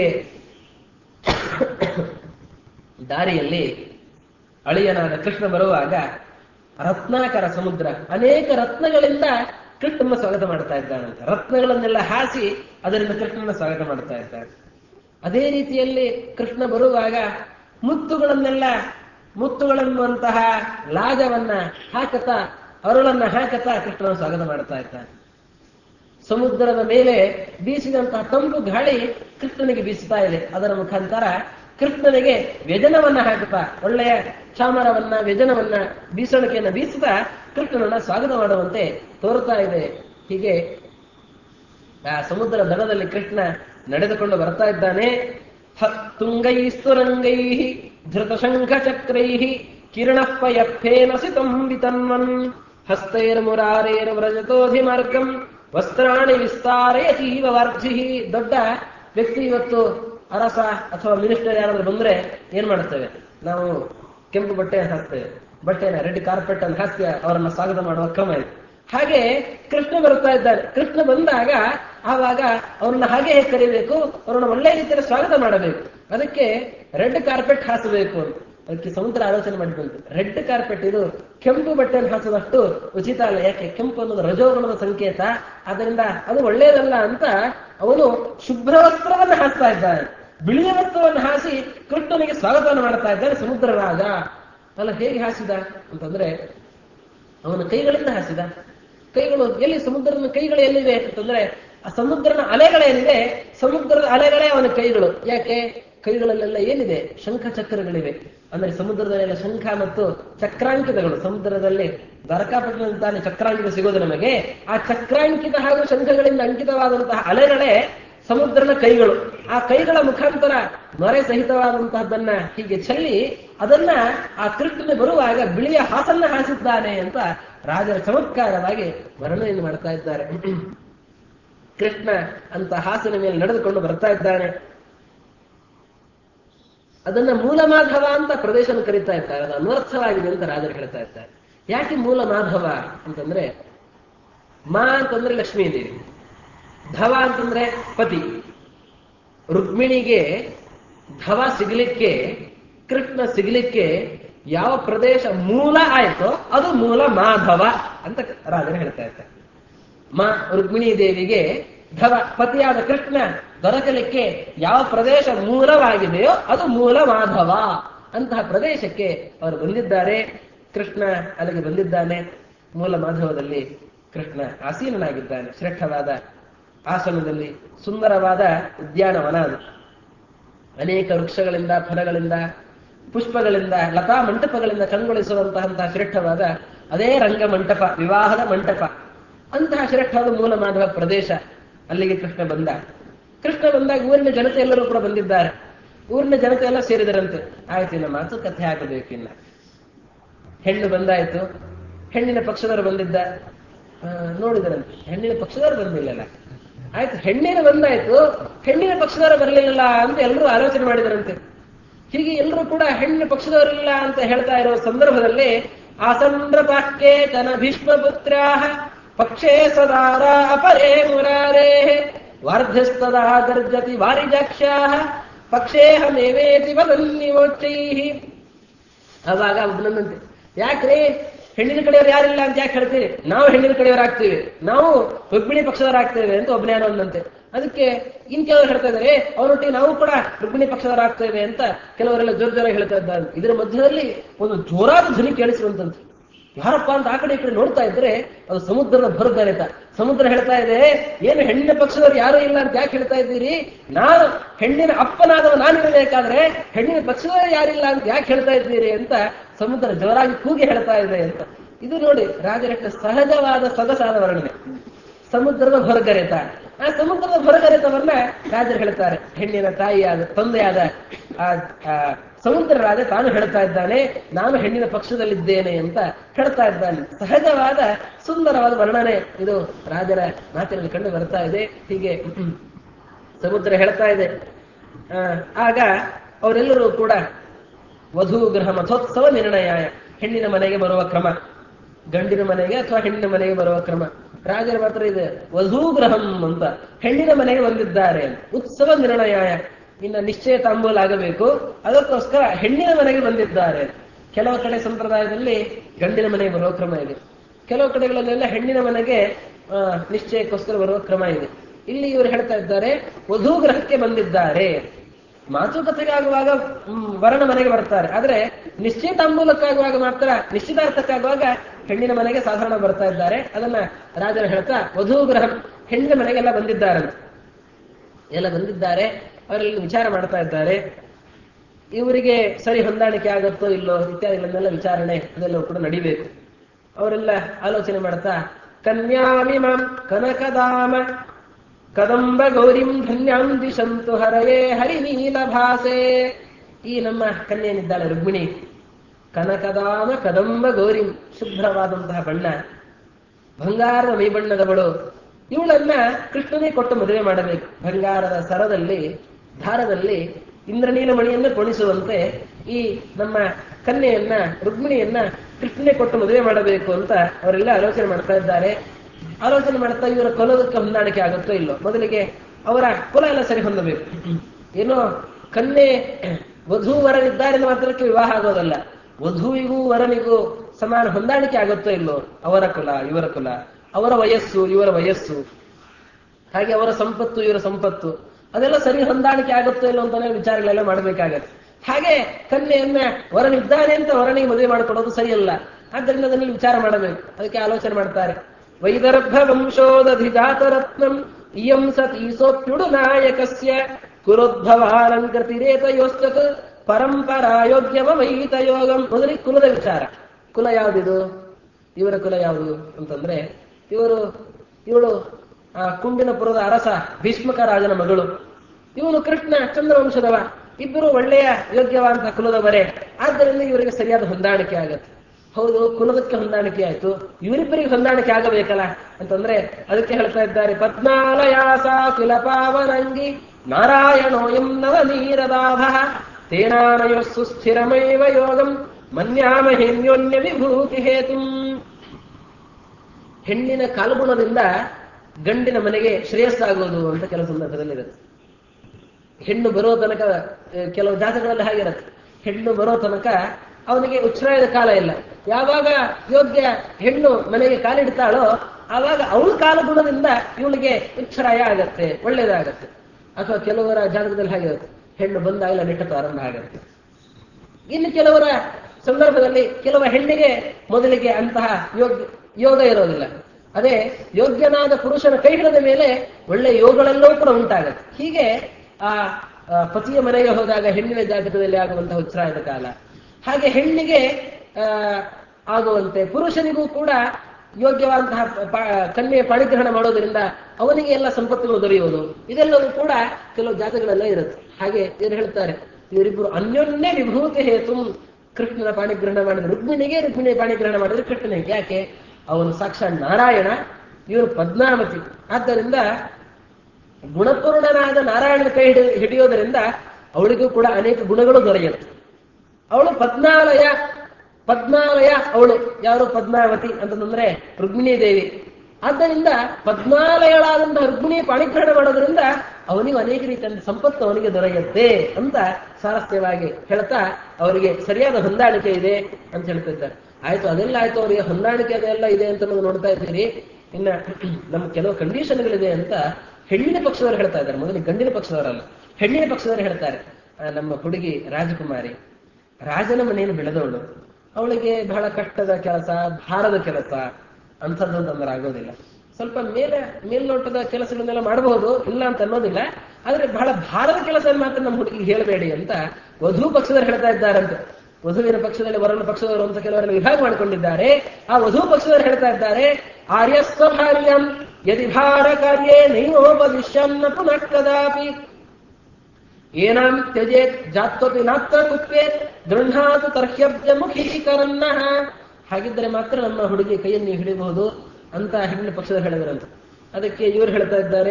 ದಾರಿಯಲ್ಲಿ ಅಳಿಯನಾದ ಕೃಷ್ಣ ಬರುವಾಗ ರತ್ನಾಕರ ಸಮುದ್ರ ಅನೇಕ ರತ್ನಗಳಿಂದ ಕೃಷ್ಣನ ಸ್ವಾಗತ ಮಾಡ್ತಾ ಇದ್ದಾನಂತೆ ರತ್ನಗಳನ್ನೆಲ್ಲ ಹಾಸಿ ಅದರಿಂದ ಕೃಷ್ಣನ ಸ್ವಾಗತ ಮಾಡ್ತಾ ಇದ್ದಾನೆ ಅದೇ ರೀತಿಯಲ್ಲಿ ಕೃಷ್ಣ ಬರುವಾಗ ಮುತ್ತುಗಳನ್ನೆಲ್ಲ ಮುತ್ತುಗಳೆನ್ನುವಂತಹ ಲಾಜವನ್ನ ಹಾಕತಾ ಅರುಳನ್ನ ಹಾಕತಾ ಕೃಷ್ಣನ ಸ್ವಾಗತ ಮಾಡ್ತಾ ಇದ್ದಾನೆ ಸಮುದ್ರದ ಮೇಲೆ ಬೀಸಿದಂತಹ ತಂಪು ಗಾಳಿ ಕೃಷ್ಣನಿಗೆ ಬೀಸುತ್ತಾ ಇದೆ ಅದರ ಮುಖಾಂತರ ಕೃಷ್ಣನಿಗೆ ವ್ಯಜನವನ್ನ ಹಾಕುತ್ತಾ ಒಳ್ಳೆಯ ಚಾಮರವನ್ನ ವ್ಯಜನವನ್ನ ಬೀಸಣಿಕೆಯನ್ನ ಬೀಸುತ್ತಾ ಕೃಷ್ಣನನ್ನ ಸ್ವಾಗತ ಮಾಡುವಂತೆ ತೋರುತ್ತಾ ಇದೆ ಹೀಗೆ ಆ ಸಮುದ್ರ ದಡದಲ್ಲಿ ಕೃಷ್ಣ ನಡೆದುಕೊಂಡು ಬರ್ತಾ ಇದ್ದಾನೆ ಹ ತುಂಗೈ ಸ್ತುರಂಗೈ ಧೃತಶಂಖ ಚಕ್ರೈ ಕಿರಣಪ್ಪಯಫೇನ ಸಿತಂ ವಿತನ್ವನ್ ಹಸ್ತೈರ್ಮುರಾರೇರ್ ವ್ರಜತೋಧಿ ಮಾರ್ಗಂ ವಸ್ತ್ರಾಣಿ ವಿಸ್ತಾರಯತೀವ ವಾರ್ಧಿ ದೊಡ್ಡ ವ್ಯಕ್ತಿ ಇವತ್ತು ಅರಸ ಅಥವಾ ಮಿನಿಸ್ಟರ್ ಯಾರಾದ್ರೂ ಬಂದ್ರೆ ಏನ್ ಮಾಡ್ತೇವೆ ನಾವು ಕೆಂಪು ಬಟ್ಟೆ ಹಾಕ್ತೇವೆ ಬಟ್ಟೆನ ರೆಡ್ ಕಾರ್ಪೆಟ್ ಅನ್ನು ಹಾಕಿ ಅವರನ್ನ ಸ್ವಾಗತ ಮಾಡುವ ಕ್ರಮ ಇದೆ ಹಾಗೆ ಕೃಷ್ಣ ಬರ್ತಾ ಇದ್ದಾರೆ ಕೃಷ್ಣ ಬಂದಾಗ ಆವಾಗ ಅವ್ರನ್ನ ಹಾಗೆ ಹೇಗೆ ಕರಿಬೇಕು ಅವ್ರನ್ನ ಒಳ್ಳೆ ರೀತಿಯಲ್ಲಿ ಸ್ವಾಗತ ಮಾಡಬೇಕು ಅದಕ್ಕೆ ರೆಡ್ ಕಾರ್ಪೆಟ್ ಹಾಸಬೇಕು ಅಂತ ಅದಕ್ಕೆ ಸಮುದ್ರ ಆಲೋಚನೆ ಮಾಡಿ ಬಂತು ರೆಡ್ ಕಾರ್ಪೆಟ್ ಇದು ಕೆಂಪು ಬಟ್ಟೆಯನ್ನು ಹಾಸೋದಷ್ಟು ಉಚಿತ ಅಲ್ಲ ಯಾಕೆ ಕೆಂಪು ಅನ್ನೋದು ರಜೋಗುಣದ ಸಂಕೇತ ಅದರಿಂದ ಅದು ಒಳ್ಳೆಯದಲ್ಲ ಅಂತ ಅವನು ಶುಭ್ರ ವಸ್ತ್ರವನ್ನು ಹಾಸ್ತಾ ಇದ್ದಾನೆ ಬಿಳಿಯ ವಸ್ತ್ರವನ್ನು ಹಾಸಿ ಕೃಷ್ಣನಿಗೆ ಸ್ವಾಗತವನ್ನು ಮಾಡ್ತಾ ಇದ್ದಾನೆ ಸಮುದ್ರ ರಾಜ ಅಲ್ಲ ಹೇಗೆ ಹಾಸಿದ ಅಂತಂದ್ರೆ ಅವನ ಕೈಗಳಿಂದ ಹಾಸಿದ ಕೈಗಳು ಎಲ್ಲಿ ಸಮುದ್ರದ ಕೈಗಳು ಎಲ್ಲಿವೆ ಅಂತಂದ್ರೆ ಆ ಸಮುದ್ರನ ಅಲೆಗಳೇನಿದೆ ಸಮುದ್ರದ ಅಲೆಗಳೇ ಅವನ ಕೈಗಳು ಯಾಕೆ ಕೈಗಳಲ್ಲೆಲ್ಲ ಏನಿದೆ ಶಂಖ ಚಕ್ರಗಳಿವೆ ಅಂದ್ರೆ ಸಮುದ್ರದಲ್ಲೆಲ್ಲ ಶಂಖ ಮತ್ತು ಚಕ್ರಾಂಕಿತಗಳು ಸಮುದ್ರದಲ್ಲಿ ದ್ವಾರಕಾಪಟ್ಟಣದಲ್ಲಿ ತಾನೇ ಚಕ್ರಾಂಕಿತ ಸಿಗೋದು ನಮಗೆ ಆ ಚಕ್ರಾಂಕಿತ ಹಾಗೂ ಶಂಖಗಳಿಂದ ಅಂಕಿತವಾದಂತಹ ಅಲೆಗಳೇ ಸಮುದ್ರನ ಕೈಗಳು ಆ ಕೈಗಳ ಮುಖಾಂತರ ನೊರೆ ಸಹಿತವಾದಂತಹದ್ದನ್ನ ಹೀಗೆ ಚೆಲ್ಲಿ ಅದನ್ನ ಆ ಕೃಷ್ಣನ ಬರುವಾಗ ಬಿಳಿಯ ಹಾಸನ್ನ ಹಾಸಿದ್ದಾನೆ ಅಂತ ರಾಜರ ಚಮತ್ಕಾರವಾಗಿ ವರ್ಣನೆಯನ್ನು ಮಾಡ್ತಾ ಇದ್ದಾರೆ ಕೃಷ್ಣ ಅಂತ ಹಾಸಿನ ಮೇಲೆ ನಡೆದುಕೊಂಡು ಬರ್ತಾ ಇದ್ದಾನೆ ಅದನ್ನ ಮೂಲ ಮಾಧವ ಅಂತ ಪ್ರದೇಶನ ಕರೀತಾ ಇರ್ತಾರೆ ಅದು ಅನರ್ಥವಾಗಿದೆ ಅಂತ ರಾಜರು ಹೇಳ್ತಾ ಇರ್ತಾರೆ ಯಾಕೆ ಮೂಲ ಮಾಧವ ಅಂತಂದ್ರೆ ಮಾ ಅಂತಂದ್ರೆ ಲಕ್ಷ್ಮೀ ದೇವಿ ಧವ ಅಂತಂದ್ರೆ ಪತಿ ರುಕ್ಮಿಣಿಗೆ ಧವ ಸಿಗಲಿಕ್ಕೆ ಕೃಷ್ಣ ಸಿಗಲಿಕ್ಕೆ ಯಾವ ಪ್ರದೇಶ ಮೂಲ ಆಯ್ತೋ ಅದು ಮೂಲ ಮಾಧವ ಅಂತ ರಾಜರು ಹೇಳ್ತಾ ಇರ್ತಾರೆ ಮಾ ರುಕ್ಮಿಣಿ ದೇವಿಗೆ ಧವ ಪತಿಯಾದ ಕೃಷ್ಣ ದೊರಕಲಿಕ್ಕೆ ಯಾವ ಪ್ರದೇಶ ಮೂಲವಾಗಿದೆಯೋ ಅದು ಮೂಲ ಮಾಧವ ಅಂತಹ ಪ್ರದೇಶಕ್ಕೆ ಅವರು ಬಂದಿದ್ದಾರೆ ಕೃಷ್ಣ ಅಲ್ಲಿಗೆ ಬಂದಿದ್ದಾನೆ ಮೂಲ ಮಾಧವದಲ್ಲಿ ಕೃಷ್ಣ ಆಸೀನನಾಗಿದ್ದಾನೆ ಶ್ರೇಷ್ಠವಾದ ಆಸನದಲ್ಲಿ ಸುಂದರವಾದ ಉದ್ಯಾನವನ ಅದು ಅನೇಕ ವೃಕ್ಷಗಳಿಂದ ಫಲಗಳಿಂದ ಪುಷ್ಪಗಳಿಂದ ಲತಾ ಮಂಟಪಗಳಿಂದ ಕಂಗೊಳಿಸುವಂತಹ ಶ್ರೇಷ್ಠವಾದ ಅದೇ ರಂಗ ಮಂಟಪ ವಿವಾಹದ ಮಂಟಪ ಅಂತಹ ಶ್ರೇಷ್ಠವಾದ ಮೂಲ ಮಾಧವ ಪ್ರದೇಶ ಅಲ್ಲಿಗೆ ಕೃಷ್ಣ ಬಂದ ಕೃಷ್ಣ ಬಂದಾಗ ಊರಿನ ಜನತೆ ಎಲ್ಲರೂ ಕೂಡ ಬಂದಿದ್ದಾರೆ ಊರಿನ ಜನತೆ ಎಲ್ಲ ಸೇರಿದರಂತೆ ಆಯ್ತು ಇನ್ನು ಮಾತುಕತೆ ಆಗಬೇಕಿನ್ನ ಹೆಣ್ಣು ಬಂದಾಯ್ತು ಹೆಣ್ಣಿನ ಪಕ್ಷದವರು ಬಂದಿದ್ದ ಆ, ನೋಡಿದರಂತೆ ಹೆಣ್ಣಿನ ಪಕ್ಷದವರು ಬಂದಿಲ್ಲಲ್ಲ ಆಯ್ತು ಹೆಣ್ಣಿನ ಬಂದಾಯ್ತು ಹೆಣ್ಣಿನ ಪಕ್ಷದವರು ಬರಲಿಲ್ಲ ಅಂತ ಎಲ್ಲರೂ ಆಲೋಚನೆ ಮಾಡಿದರಂತೆ ಹೀಗೆ ಎಲ್ಲರೂ ಕೂಡ ಹೆಣ್ಣಿನ ಪಕ್ಷದವರಿಲ್ಲ ಅಂತ ಹೇಳ್ತಾ ಇರೋ ಸಂದರ್ಭದಲ್ಲಿ ಆಸಂದ್ರಪಾಕ್ಯೆ ತನ ಭೀಷ್ಮ ಪುತ್ರ್ಯಾಹ ಪಕ್ಷೇ ಸದಾರ ಅಪರೇ ಮುರಾರೇ ವಾರ್ಧಸ್ತದಾ ಗರ್ಜತಿ ವಾರಿಜಾಕ್ಷ್ಯಾಹ ಪಕ್ಷೇಹಮೇವೇತಿ ವದನ್ನಿವೋಚ್ಚೈಃ ಅವಾಗ ಒಬ್ಬನಂತೆ ಯಾಕ್ರಿ ಹೆಣ್ಣಿನ ಕಡೆಯವ್ರು ಯಾರಿಲ್ಲ ಅಂತ ಯಾಕೆ ಹೇಳ್ತೀರಿ ನಾವು ಹೆಣ್ಣಿನ ಕಡೆಯವ್ರು ಆಗ್ತೀವಿ ನಾವು ರುಕ್ಮಿಣಿ ಪಕ್ಷದವರಾಗ್ತೇವೆ ಅಂತ ಒಬ್ಬನೇ ಅನ್ನೋದಂತೆ ಅದಕ್ಕೆ ಇನ್ ಕೆಲವರು ಹೇಳ್ತಾ ಇದ್ದಾರೆ ಅವರೊಟ್ಟಿಗೆ ನಾವು ಕೂಡ ರುಕ್ಮಿಣಿ ಪಕ್ಷದವರಾಗ್ತೇವೆ ಅಂತ ಕೆಲವರೆಲ್ಲ ಜೋರ್ ಜೋರಾಗಿ ಹೇಳ್ತಾ ಇದ್ದಾರೆ ಇದರ ಮಧ್ಯದಲ್ಲಿ ಒಂದು ಜೋರಾದ ಧ್ವನಿ ಕೇಳಿಸುವಂತಂತೆ ಯಾರಪ್ಪ ಅಂತ ಆ ಕಡೆ ಈ ಕಡೆ ನೋಡ್ತಾ ಇದ್ರೆ ಅದು ಸಮುದ್ರದ ಭರಗರೆತ ಸಮುದ್ರ ಹೇಳ್ತಾ ಇದೆ ಏನು ಹೆಣ್ಣಿನ ಪಕ್ಷದವ್ರು ಯಾರು ಇಲ್ಲ ಅಂತ ಯಾಕೆ ಹೇಳ್ತಾ ಇದ್ದೀರಿ ನಾನು ಹೆಣ್ಣಿನ ಅಪ್ಪನಾದವ ನಾನಿರಬೇಕಾದ್ರೆ ಹೆಣ್ಣಿನ ಪಕ್ಷದವರು ಯಾರಿಲ್ಲ ಅಂತ ಯಾಕೆ ಹೇಳ್ತಾ ಇದ್ದೀರಿ ಅಂತ ಸಮುದ್ರ ಜೋರಾಗಿ ಕೂಗಿ ಹೇಳ್ತಾ ಇದೆ ಅಂತ ಇದು ನೋಡಿ ರಾಜರಟ್ಟ ಸಹಜವಾದ ಸೊಗಸಾದ ವರ್ಣನೆ ಸಮುದ್ರದ ಹೊರಗರೆತ ಆ ಸಮುದ್ರದ ಹೊರಗರೆತವನ್ನ ರಾಜರು ಹೇಳ್ತಾರೆ ಹೆಣ್ಣಿನ ತಾಯಿಯಾದ ತಂದೆಯಾದ ಆ ಆ ಸಮುದ್ರ ರಾಜ ತಾನು ಹೇಳ್ತಾ ಇದ್ದಾನೆ ನಾನು ಹೆಣ್ಣಿನ ಪಕ್ಷದಲ್ಲಿದ್ದೇನೆ ಅಂತ ಹೇಳ್ತಾ ಇದ್ದಾನೆ ಸಹಜವಾದ ಸುಂದರವಾದ ವರ್ಣನೆ ಇದು ರಾಜರ ಮಾತಿನಲ್ಲಿ ಕಂಡು ಬರ್ತಾ ಇದೆ ಹೀಗೆ ಸಮುದ್ರ ಹೇಳ್ತಾ ಇದೆ ಆ, ಆಗ ಅವರೆಲ್ಲರೂ ಕೂಡ ವಧು ಗೃಹ ಮಥೋತ್ಸವ ನಿರ್ಣಯ ಹೆಣ್ಣಿನ ಮನೆಗೆ ಬರುವ ಕ್ರಮ ಗಂಡಿನ ಮನೆಗೆ ಅಥವಾ ಹೆಣ್ಣಿನ ಮನೆಗೆ ಬರುವ ಕ್ರಮ ರಾಜರ ಮಾತ್ರ ಇದೆ ವಧೂ ಗೃಹಂ ಅಂತ ಹೆಣ್ಣಿನ ಮನೆಗೆ ಬಂದಿದ್ದಾರೆ ಉತ್ಸವ ನಿರ್ಣಯ ಇನ್ನ ನಿಶ್ಚಯ ತಾಂಬೂಲ ಆಗಬೇಕು ಅದಕ್ಕೋಸ್ಕರ ಹೆಣ್ಣಿನ ಮನೆಗೆ ಬಂದಿದ್ದಾರೆ ಕೆಲವು ಕಡೆ ಸಂಪ್ರದಾಯದಲ್ಲಿ ಗಂಡಿನ ಮನೆಗೆ ಬರುವ ಕ್ರಮ ಇದೆ ಕೆಲವು ಕಡೆಗಳಲ್ಲೆಲ್ಲ ಹೆಣ್ಣಿನ ಮನೆಗೆ ಆ, ನಿಶ್ಚಯಕ್ಕೋಸ್ಕರ ಬರುವ ಕ್ರಮ ಇದೆ ಇಲ್ಲಿ ಇವರು ಹೇಳ್ತಾ ಇದ್ದಾರೆ ವಧೂ ಗೃಹಕ್ಕೆ ಬಂದಿದ್ದಾರೆ ಮಾತುಕತೆಗಾಗುವಾಗ ಹ್ಮ್, ವರನ ಮನೆಗೆ ಬರ್ತಾರೆ ಆದ್ರೆ ನಿಶ್ಚಿತಾಂಬೂಲಕ್ಕಾಗುವಾಗ ಮಾತ್ರ ನಿಶ್ಚಿತಾರ್ಥಕ್ಕಾಗುವಾಗ ಹೆಣ್ಣಿನ ಮನೆಗೆ ಸಾಧಾರಣ ಬರ್ತಾ ಇದ್ದಾರೆ ಅದನ್ನ ರಾಜರು ಹೇಳ್ತಾ ವಧೂ ಗೃಹ ಹೆಣ್ಣಿನ ಮನೆಗೆಲ್ಲ ಬಂದಿದ್ದಾರಂತೆ ಎಲ್ಲ ಬಂದಿದ್ದಾರೆ ಅವರಲ್ಲಿ ವಿಚಾರ ಮಾಡ್ತಾ ಇದ್ದಾರೆ ಇವರಿಗೆ ಸರಿ ಹೊಂದಾಣಿಕೆ ಆಗುತ್ತೋ ಇಲ್ಲೋ ಇತ್ಯಾದಿಗಳನ್ನೆಲ್ಲ ವಿಚಾರಣೆ ಅದೆಲ್ಲವೂ ಕೂಡ ನಡಿಬೇಕು ಅವರೆಲ್ಲ ಆಲೋಚನೆ ಮಾಡ್ತಾ ಕನ್ಯಾಮಿಮಾಂ ಕನಕದಾಮ ಕದಂಬ ಗೌರಿಂ ಧನ್ಯಾಂ ದಿಶಂತು ಹರಯೇ ಹರಿನೀಲ ಭಾಸೆ ಈ ನಮ್ಮ ಕನ್ಯೇನಿದ್ದಾಳೆ ರುಕ್ಮಿಣಿ ಕನಕದಾಮ ಕದಂಬ ಗೌರಿಂ ಶುಭ್ರವಾದಂತಹ ಬಣ್ಣ ಬಂಗಾರದ ಮೈಬಣ್ಣದವಳು ಇವಳನ್ನ ಕೃಷ್ಣನೇ ಕೊಟ್ಟು ಮದುವೆ ಮಾಡಬೇಕು ಬಂಗಾರದ ಸರದಲ್ಲಿ ದಾರದಲ್ಲಿ ಇಂದ್ರನೀಲ ಮಣಿಯನ್ನು ಕೊಣಿಸುವಂತೆ ಈ ನಮ್ಮ ಕನ್ಯೆಯನ್ನ ರುಕ್ಮಿಣಿಯನ್ನ ಕೃಷ್ಣನೇ ಕೊಟ್ಟು ಮದುವೆ ಮಾಡಬೇಕು ಅಂತ ಅವರೆಲ್ಲ ಆಲೋಚನೆ ಮಾಡ್ತಾ ಇದ್ದಾರೆ ಆಲೋಚನೆ ಮಾಡ್ತಾ ಇವರ ಕುಲದಕ್ಕೆ ಹೊಂದಾಣಿಕೆ ಆಗುತ್ತೋ ಇಲ್ಲೋ ಮೊದಲಿಗೆ ಅವರ ಕುಲ ಎಲ್ಲ ಸರಿ ಹೊಂದಬೇಕು ಏನೋ ಕನ್ಯೆ ವಧು ವರನಿದ್ದಾರೆ ಮಾತ್ರಕ್ಕೆ ವಿವಾಹ ಆಗೋದಲ್ಲ ವಧುವಿಗೂ ವರನಿಗೂ ಸಮಾನ ಹೊಂದಾಣಿಕೆ ಆಗುತ್ತೋ ಇಲ್ಲೋ ಅವರ ಕುಲ ಇವರ ಕುಲ ಅವರ ವಯಸ್ಸು ಇವರ ವಯಸ್ಸು ಹಾಗೆ ಅವರ ಸಂಪತ್ತು ಇವರ ಸಂಪತ್ತು ಅದೆಲ್ಲ ಸರಿ ಹೊಂದಾಣಿಕೆ ಆಗುತ್ತೋ ಇಲ್ಲೋ ಅಂತಾನೆ ವಿಚಾರಗಳೆಲ್ಲ ಮಾಡಬೇಕಾಗತ್ತೆ ಹಾಗೆ ಕನ್ಯೆಯನ್ನ ವರನಿದ್ದಾನೆ ಅಂತ ವರನಿಗೆ ಮದುವೆ ಮಾಡಿಕೊಡೋದು ಸರಿಯಲ್ಲ ಆದ್ದರಿಂದ ಅದನ್ನು ವಿಚಾರ ಮಾಡಬೇಕು ಅದಕ್ಕೆ ಆಲೋಚನೆ ಮಾಡ್ತಾರೆ ವೈದರ್ಭ ವಂಶೋದಧಿಜಾತರತ್ನಂ ಇಯಂ ಸತೀಸೋಪ್ಯುಡು ನಾಯಕಸ್ಯ ಕುರೋದ್ಭವಾಲಂಕೃತಿರೇತಯೋಸ್ತತ್ ಪರಂಪರಾಯೋಗ್ಯಮ ವೈತಯೋಗಂ ಮೊದಲಿಗೆ ಕುಲದ ವಿಚಾರ ಕುಲ ಯಾವುದಿದು ಇವರ ಕುಲ ಯಾವುದು ಅಂತಂದ್ರೆ ಇವರು ಇವಳು ಆ ಕುಂಬಿನಪುರದ ಅರಸ ಭೀಷ್ಮಕ ರಾಜನ ಮಗಳು ಇವನು ಕೃಷ್ಣ ಚಂದ್ರವಂಶದವ ಇಬ್ಬರು ಒಳ್ಳೆಯ ಯೋಗ್ಯವಾದಂತಹ ಕುಲದವರೇ ಆದ್ದರಿಂದ ಇವರಿಗೆ ಸರಿಯಾದ ಹೊಂದಾಣಿಕೆ ಆಗತ್ತೆ ಹೌದು ಕುಲದಕ್ಕೆ ಹೊಂದಾಣಿಕೆ ಆಯ್ತು ಇವರಿಬ್ಬರಿಗೆ ಹೊಂದಾಣಿಕೆ ಆಗಬೇಕಲ್ಲ ಅಂತಂದ್ರೆ ಅದಕ್ಕೆ ಹೇಳ್ತಾ ಇದ್ದಾರೆ ಪದ್ಮಾಲಯಾಸ ಕುಲಪಾವನಂಗಿ ನಾರಾಯಣೋಯಂ ನವ ನೀರದಾಭ ತೇನಾನಯೋ ಸುಸ್ಥಿರಮೈವ ಯೋಗಂ ಮನ್ಯಾಮಹೇನ್ಯೋನ್ಯ ವಿಭೂತಿ ಹೇತುಂ ಹೆಣ್ಣಿನ ಕಾಲ್ಗುಣದಿಂದ ಗಂಡಿನ ಮನೆಗೆ ಶ್ರೇಯಸ್ಸಾಗೋದು ಅಂತ ಕೆಲವು ಸಂದರ್ಭದಲ್ಲಿರುತ್ತೆ ಹೆಣ್ಣು ಬರೋ ತನಕ ಆ, ಕೆಲವು ಜಾತಗಳಲ್ಲಿ ಹಾಗಿರುತ್ತೆ ಹೆಣ್ಣು ಬರೋ ತನಕ ಅವನಿಗೆ ಉಚ್ಛ್ರಾಯದ ಕಾಲ ಇಲ್ಲ ಯಾವಾಗ ಯೋಗ್ಯ ಹೆಣ್ಣು ಮನೆಗೆ ಕಾಲಿಡ್ತಾಳೋ ಆವಾಗ ಅವಳ ಕಾಲಗುಣದಿಂದ ಇವಳಿಗೆ ಉಚ್ಛ್ರಾಯ ಆಗತ್ತೆ ಒಳ್ಳೇದಾಗತ್ತೆ ಅಥವಾ ಕೆಲವರ ಜಾತಕದಲ್ಲಿ ಹಾಗಿರುತ್ತೆ ಹೆಣ್ಣು ಬಂದಾಗಲೇ ನೆಟ್ಟತ್ತು ಆರಂಭ ಆಗತ್ತೆ ಇನ್ನು ಕೆಲವರ ಸಂದರ್ಭದಲ್ಲಿ ಕೆಲವ ಹೆಣ್ಣಿಗೆ ಮೊದಲಿಗೆ ಅಂತಹ ಯೋಗ್ಯ ಯೋಗ ಇರೋದಿಲ್ಲ ಅದೇ ಯೋಗ್ಯನಾದ ಪುರುಷನ ಕೈ ಹಿಡಿದ ಮೇಲೆ ಒಳ್ಳೆ ಯೋಗಗಳೆಲ್ಲವೂ ಕೂಡ ಉಂಟಾಗತ್ತೆ ಹೀಗೆ ಆ ಆ, ಪತಿಯ ಮನೆಗೆ ಹೋದಾಗ ಹೆಣ್ಣಿನ ಜಾತಕದಲ್ಲಿ ಆಗುವಂತಹ ಉತ್ಸಾಹದ ಕಾಲ ಹಾಗೆ ಹೆಣ್ಣಿಗೆ ಆ, ಆಗುವಂತೆ ಪುರುಷನಿಗೂ ಕೂಡ ಯೋಗ್ಯವಾದಂತಹ ಪ- ಕನ್ಯೆ ಪಾಣಿಗ್ರಹಣ ಮಾಡೋದ್ರಿಂದ ಅವನಿಗೆ ಎಲ್ಲ ಸಂಪತ್ತುಗಳು ದೊರೆಯುವುದು ಇದೆಲ್ಲವೂ ಕೂಡ ಕೆಲವು ಜಾತಗಳಲ್ಲೇ ಇರುತ್ತೆ ಹಾಗೆ ಇವರು ಹೇಳ್ತಾರೆ ಇವರಿಬ್ಬರು ಅನ್ಯೋನ್ಯ ವಿಭೂತಿ ಹೇತು ಕೃಷ್ಣನ ಪಾಣಿಗ್ರಹಣ ಮಾಡಿದ್ರು ರುಕ್ಮಿಣಿಗೆ ರುಕ್ಮಿಣಿ ಪಾಣಿಗ್ರಹಣ ಮಾಡಿದ್ರೆ ಕೃಷ್ಣನಿಗೆ ಯಾಕೆ ಅವನು ಸಾಕ್ಷಾತ್ ನಾರಾಯಣ ಇವರು ಪದ್ಮಾವತಿ ಆದ್ದರಿಂದ ಗುಣಪೂರ್ಣನಾದ ನಾರಾಯಣನ ಕೈ ಹಿಡಿ ಹಿಡಿಯೋದರಿಂದ ಅವಳಿಗೂ ಕೂಡ ಅನೇಕ ಗುಣಗಳು ದೊರೆಯುತ್ತೆ ಅವಳು ಪದ್ಮಾಲಯ ಪದ್ಮಾಲಯ ಅವಳು ಯಾರು ಪದ್ಮಾವತಿ ಅಂತಂದ್ರೆ ರುಕ್ಮಿಣಿ ದೇವಿ ಆದ್ದರಿಂದ ಪದ್ಮಾಲಯಳಾದಂತಹ ರುಕ್ಮಿಣಿ ಪಾಣಿಗ್ರಹಣ ಮಾಡೋದ್ರಿಂದ ಅವನಿಗೂ ಅನೇಕ ರೀತಿಯ ಸಂಪತ್ತು ಅವನಿಗೆ ದೊರೆಯುತ್ತೆ ಅಂತ ಸಾರಸ್ಯವಾಗಿ ಹೇಳ್ತಾ ಅವರಿಗೆ ಸರಿಯಾದ ಹೊಂದಾಣಿಕೆ ಇದೆ ಅಂತ ಹೇಳ್ತಿದ್ದಾರೆ ಆಯ್ತು ಅದೆಲ್ಲ ಆಯ್ತು ಅವರಿಗೆ ಹೊಂದಾಣಿಕೆ ಅದೆಲ್ಲ ಇದೆ ಅಂತ ನಾವು ನೋಡ್ತಾ ಇದ್ದೀರಿ ಇನ್ನ ನಮ್ಮ ಕೆಲವು ಕಂಡೀಷನ್ಗಳಿದೆ ಅಂತ ಹೆಣ್ಣಿನ ಪಕ್ಷದವರು ಹೇಳ್ತಾ ಇದ್ದಾರೆ ಮೊದಲು ಗಂಡಿನ ಪಕ್ಷದವರಲ್ಲ ಹೆಣ್ಣಿನ ಪಕ್ಷದವರು ಹೇಳ್ತಾರೆ ಆ, ನಮ್ಮ ಹುಡುಗಿ ರಾಜಕುಮಾರಿ ರಾಜನ ಮನೆಯನ್ನು ಬೆಳೆದವಳು ಅವಳಿಗೆ ಬಹಳ ಕಷ್ಟದ ಕೆಲಸ ಭಾರದ ಕೆಲಸ ಅಂಥದ್ದು ಅಂತಂದ್ರೆ ಆಗೋದಿಲ್ಲ ಸ್ವಲ್ಪ ಮೇಲೆ ಮೇಲ್ನೋಟದ ಕೆಲಸಗಳನ್ನೆಲ್ಲ ಮಾಡಬಹುದು ಇಲ್ಲ ಅಂತ ಅನ್ನೋದಿಲ್ಲ ಆದ್ರೆ ಬಹಳ ಭಾರದ ಕೆಲಸ ಮಾತ್ರ ನಮ್ಮ ಹುಡುಗಿಗೆ ಹೇಳಬೇಡಿ ಅಂತ ವಧು ಪಕ್ಷದವರು ಹೇಳ್ತಾ ಇದ್ದಾರಂತೆ ವಧುವಿನ ಪಕ್ಷದಲ್ಲಿ ವರನ ಪಕ್ಷದವರು ಅಂತ ಕೆಲವರೆಲ್ಲ ವಿಭಾಗ ಮಾಡಿಕೊಂಡಿದ್ದಾರೆ ಆ ವಧು ಪಕ್ಷದವರು ಹೇಳ್ತಾ ಇದ್ದಾರೆ ಆರ್ಯಸ್ವಭಾರ್ಯಂ ಯದಿ ಭಾರ ಕಾರ್ಯೇ ನೈನೋಪದಿಶ್ಯನ್ನ ಪುನಃ ಕದಾಪಿ ಏನಾಂ ತ್ಯಜೇತ್ ಜಾತ್ವಪಿ ನಾತ್ರ ಕುಪ್ಪೇತ್ ಗೃಹಾತು ತರ್ಹ್ಯಬ್ಜ ಮುಖೀಕರನ್ನ ಹಾಗಿದ್ದರೆ ಮಾತ್ರ ನಮ್ಮ ಹುಡುಗಿ ಕೈಯನ್ನು ನೀವು ಹಿಡಿಯಬಹುದು ಅಂತ ಹೆಣ್ಣಿನ ಪಕ್ಷದ ಹೇಳಿದ್ರಂತ ಅದಕ್ಕೆ ಇವರು ಹೇಳ್ತಾ ಇದ್ದಾರೆ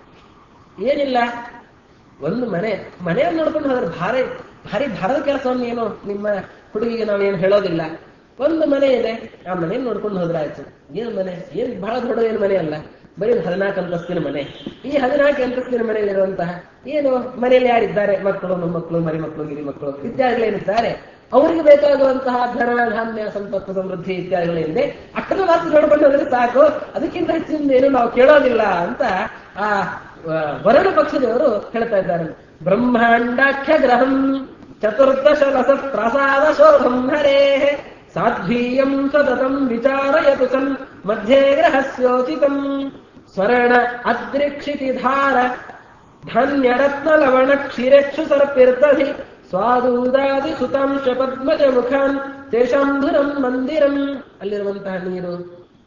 ಏನಿಲ್ಲ ಒಂದು ಮನೆ ಮನೆಯನ್ನು ನೋಡ್ಕೊಂಡು ಹೋದ್ರೆ ಭಾರಿ ಭಾರಿ ಭಾರದ ಕೆಲಸವನ್ನು ಏನು ನಿಮ್ಮ ಹುಡುಗಿಗೆ ನಾವೇನು ಹೇಳೋದಿಲ್ಲ ಒಂದು ಮನೆ ಇದೆ ಆ ಮನೆಯನ್ನು ನೋಡ್ಕೊಂಡು ಹೋದ್ರೆ ಆಯ್ತು ಏನು ಮನೆ ಏನ್ ಬಹಳ ದೊಡ್ಡ ಏನು ಮನೆ ಅಲ್ಲ ಬರೀ ಒಂದು ಹದಿನಾಲ್ಕು ಅಂತಸ್ತಿನ ಮನೆ ಈ ಹದಿನಾಲ್ಕು ಅಂತಸ್ತಿನ ಮನೆಯಲ್ಲಿರುವಂತಹ ಏನು ಮನೆಯಲ್ಲಿ ಯಾರಿದ್ದಾರೆ ಮಕ್ಕಳು ಮೊಮ್ಮಕ್ಕಳು ಮರಿ ಮಕ್ಕಳು ಗಿರಿ ಮಕ್ಕಳು ಇತ್ಯಾದಿಗಳೇನಿದ್ದಾರೆ ಅವರಿಗೆ ಬೇಕಾಗುವಂತಹ ಧನ ಧಾನ್ಯ ಸಂಪತ್ತು ಸಮೃದ್ಧಿ ಇತ್ಯಾದಿಗಳಿಂದ ಅಷ್ಟನ್ನು ಮಾತ್ರ ನೋಡ್ಕೊಂಡು ಹೋದ್ರೆ ಸಾಕು ಅದಕ್ಕಿಂತ ಹೆಚ್ಚಿನ ಏನು ನಾವು ಕೇಳೋದಿಲ್ಲ ಅಂತ ಆ ಆ, ವರಣ ಪಕ್ಷದವರು ಹೇಳ್ತಾ ಇದ್ದಾರೆ ಬ್ರಹ್ಮಾಂಡಾಖ್ಯ ಗ್ರಹಂ ಚತುರ್ದಶ ರಸ ಪ್ರಸಾದ ಶೋಭಂ ಹರೇ ಸಾಧ್ವೀಯಂ ಸತತಂ ವಿಚಾರಯತು ಸನ್ ಮಧ್ಯೆ ಗ್ರಹಸ್ಯೋಚಿತಂ ಸ್ವರ್ಣ ಅದ್ರಿಕ್ಷಿತಿ ಧಾರ ಧಾನ್ಯರತ್ನ ಲವಣ ಕ್ಷೀರಕ್ಷು ಸರ್ಪಿರ್ತಧಿ ಸ್ವಾದೂದಾದಿ ಸುತಾಂಶ ಪದ್ಮಜ ಮುಖಾನ್ ತೇಷಾಂಧುರಂ ಮಂದಿರಂ ಅಲ್ಲಿರುವಂತಹ ನೀರು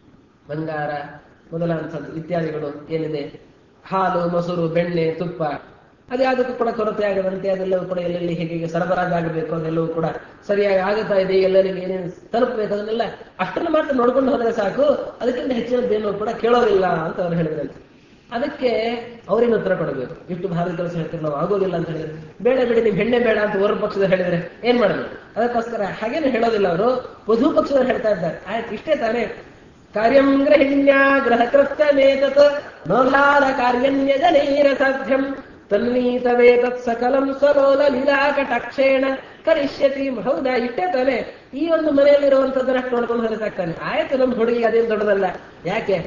ಬಂಗಾರ ಮೊದಲಾಂಥದ್ದು ಇತ್ಯಾದಿಗಳು ಏನಿದೆ ಹಾಲು ಮೊಸರು ಬೆಣ್ಣೆ ತುಪ್ಪ ಅದ್ಯಾವುದಕ್ಕೂ ಕೂಡ ಕೊರತೆ ಆಗದಂತೆ ಅದೆಲ್ಲವೂ ಕೂಡ ಎಲ್ಲೆಲ್ಲಿ ಹೇಗೆ ಹೇಗೆ ಸರಬರಾಜಾಗಬೇಕು ಅದೆಲ್ಲವೂ ಕೂಡ ಸರಿಯಾಗಿ ಆಗುತ್ತಾ ಇದೆ ಎಲ್ಲರಿಗೆ ಏನೇನು ತಲುಪಬೇಕು ಅದನ್ನೆಲ್ಲ ಅಷ್ಟನ್ನು ಮಾತ್ರ ನೋಡ್ಕೊಂಡು ಹೋದ್ರೆ ಸಾಕು ಅದಕ್ಕಿಂತ ಹೆಚ್ಚಿನದ್ದೇನು ಕೂಡ ಕೇಳೋದಿಲ್ಲ ಅಂತ ಅವ್ರು ಹೇಳಿದ್ರಂತೆ ಅದಕ್ಕೆ ಅವ್ರೇನು ಉತ್ತರ ಕೊಡಬೇಕು ಇಷ್ಟು ಭಾರಿ ಕೆಲಸ ಹೇಳ್ತೀವಿ ನಾವು ಆಗೋದಿಲ್ಲ ಅಂತ ಹೇಳಿದ್ರೆ ಬೇಡ ಬಿಡಿ ನೀವು ಹೆಣ್ಣೆ ಬೇಡ ಅಂತ ಓರ್ ಪಕ್ಷದ ಹೇಳಿದ್ರೆ ಏನ್ ಮಾಡಬೇಕು ಅದಕ್ಕೋಸ್ಕರ ಹಾಗೇನು ಹೇಳೋದಿಲ್ಲ ಅವರು ವಧು ಪಕ್ಷದವ್ರು ಹೇಳ್ತಾ ಇದ್ದಾರೆ ಆಯ್ತು ಇಷ್ಟೇ ತಾನೇ ಕಾರ್ಯಂ ಗ್ರಹಿಣ್ಯಾ ಗ್ರಹಕೃತ್ಯಮೇತತ್ ನೋಧಾರ ಕಾರ್ಯನ್ಯಜನೈರ ಸಾಧ್ಯಂ ತನ್ವೀತವೇತತ್ ಸಕಲಂ ಸ್ವಲೋಲ ಲೀಲಾ ಕಟಾಕ್ಷೇಣ ಕರಿಷ್ಯತಿ ಹೌದಾ ಇಷ್ಟೇ ತಾನೆ ಈ ಒಂದು ಮನೆಯಲ್ಲಿರುವಂತದ್ದನ್ನ ನೋಡ್ಕೊಂಡು ಹೋದ್ರೆ ಸಾಕ್ತಾನೆ ಆಯ್ತು ನಮ್ಮ ಹುಡುಗಿ ಅದೇನು ದೊಡ್ಡದಲ್ಲ ಯಾಕೆ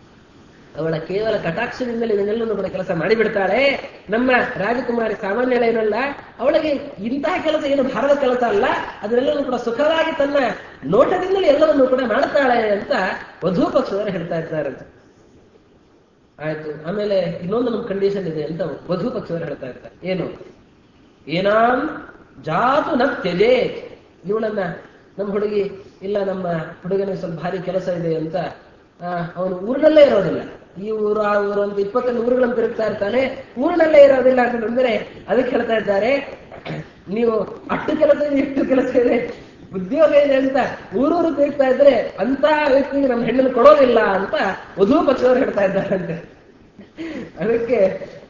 ಅವಳ ಕೇವಲ ಕಟಾಕ್ಷದಿಂದಲೇ ಇದನ್ನೆಲ್ಲೂ ಕೂಡ ಕೆಲಸ ಮಾಡಿಬಿಡ್ತಾಳೆ ನಮ್ಮ ರಾಜಕುಮಾರಿ ಸಾಮಾನ್ಯಳೇನಲ್ಲ ಅವಳಿಗೆ ಇಂತಹ ಕೆಲಸ ಏನು ಭಾರದ ಕೆಲಸ ಅಲ್ಲ ಅದನ್ನೆಲ್ಲವೂ ಕೂಡ ಸುಖವಾಗಿ ತನ್ನ ನೋಟದಿಂದಲೇ ಎಲ್ಲವನ್ನೂ ಕೂಡ ಮಾಡ್ತಾಳೆ ಅಂತ ವಧು ಪಕ್ಷದವರು ಹೇಳ್ತಾ ಇದ್ದಾರೆ ಆಯ್ತು ಆಮೇಲೆ ಇನ್ನೊಂದು ನಮ್ಮ ಕಂಡೀಷನ್ ಇದೆ ಅಂತ ವಧು ಪಕ್ಷದವರು ಹೇಳ್ತಾ ಇರ್ತಾರೆ ಏನು ಏನಾಂ ಜಾತು ನ ತ್ಯಜೇ ಇವಳನ್ನ ನಮ್ಮ ಹುಡುಗಿ ಇಲ್ಲ ನಮ್ಮ ಹುಡುಗನಿಗೆ ಸ್ವಲ್ಪ ಭಾರಿ ಕೆಲಸ ಇದೆ ಅಂತ ಆ, ಅವನು ಊರಿನಲ್ಲೇ ಇರೋದಿಲ್ಲ ಈ ಊರು ಆ ಊರು ಅಂತ ಇಪ್ಪತ್ತೊಂದು ಊರುಗಳನ್ನು ತಿರುಗ್ತಾ ಇರ್ತಾನೆ ಊರಿನಲ್ಲೇ ಇರೋದಿಲ್ಲ ಅಂತಂದ್ರೆ ಅದಕ್ಕೆ ಹೇಳ್ತಾ ಇದ್ದಾರೆ ನೀವು ಅಷ್ಟು ಕೆಲಸ ಇದೆ ಇಷ್ಟು ಕೆಲಸ ಇದೆ ಉದ್ಯೋಗ ಇದೆ ಅಂತ ಊರೂರು ತಿರುಗ್ತಾ ಇದ್ರೆ ಅಂತ ವ್ಯಕ್ತಿಗೆ ನಮ್ಮ ಹೆಣ್ಣನ್ನು ಕೊಡೋದಿಲ್ಲ ಅಂತ ವಧು ಪಕ್ಷದವರು ಹೇಳ್ತಾ ಇದ್ದಾರಂತೆ ಅದಕ್ಕೆ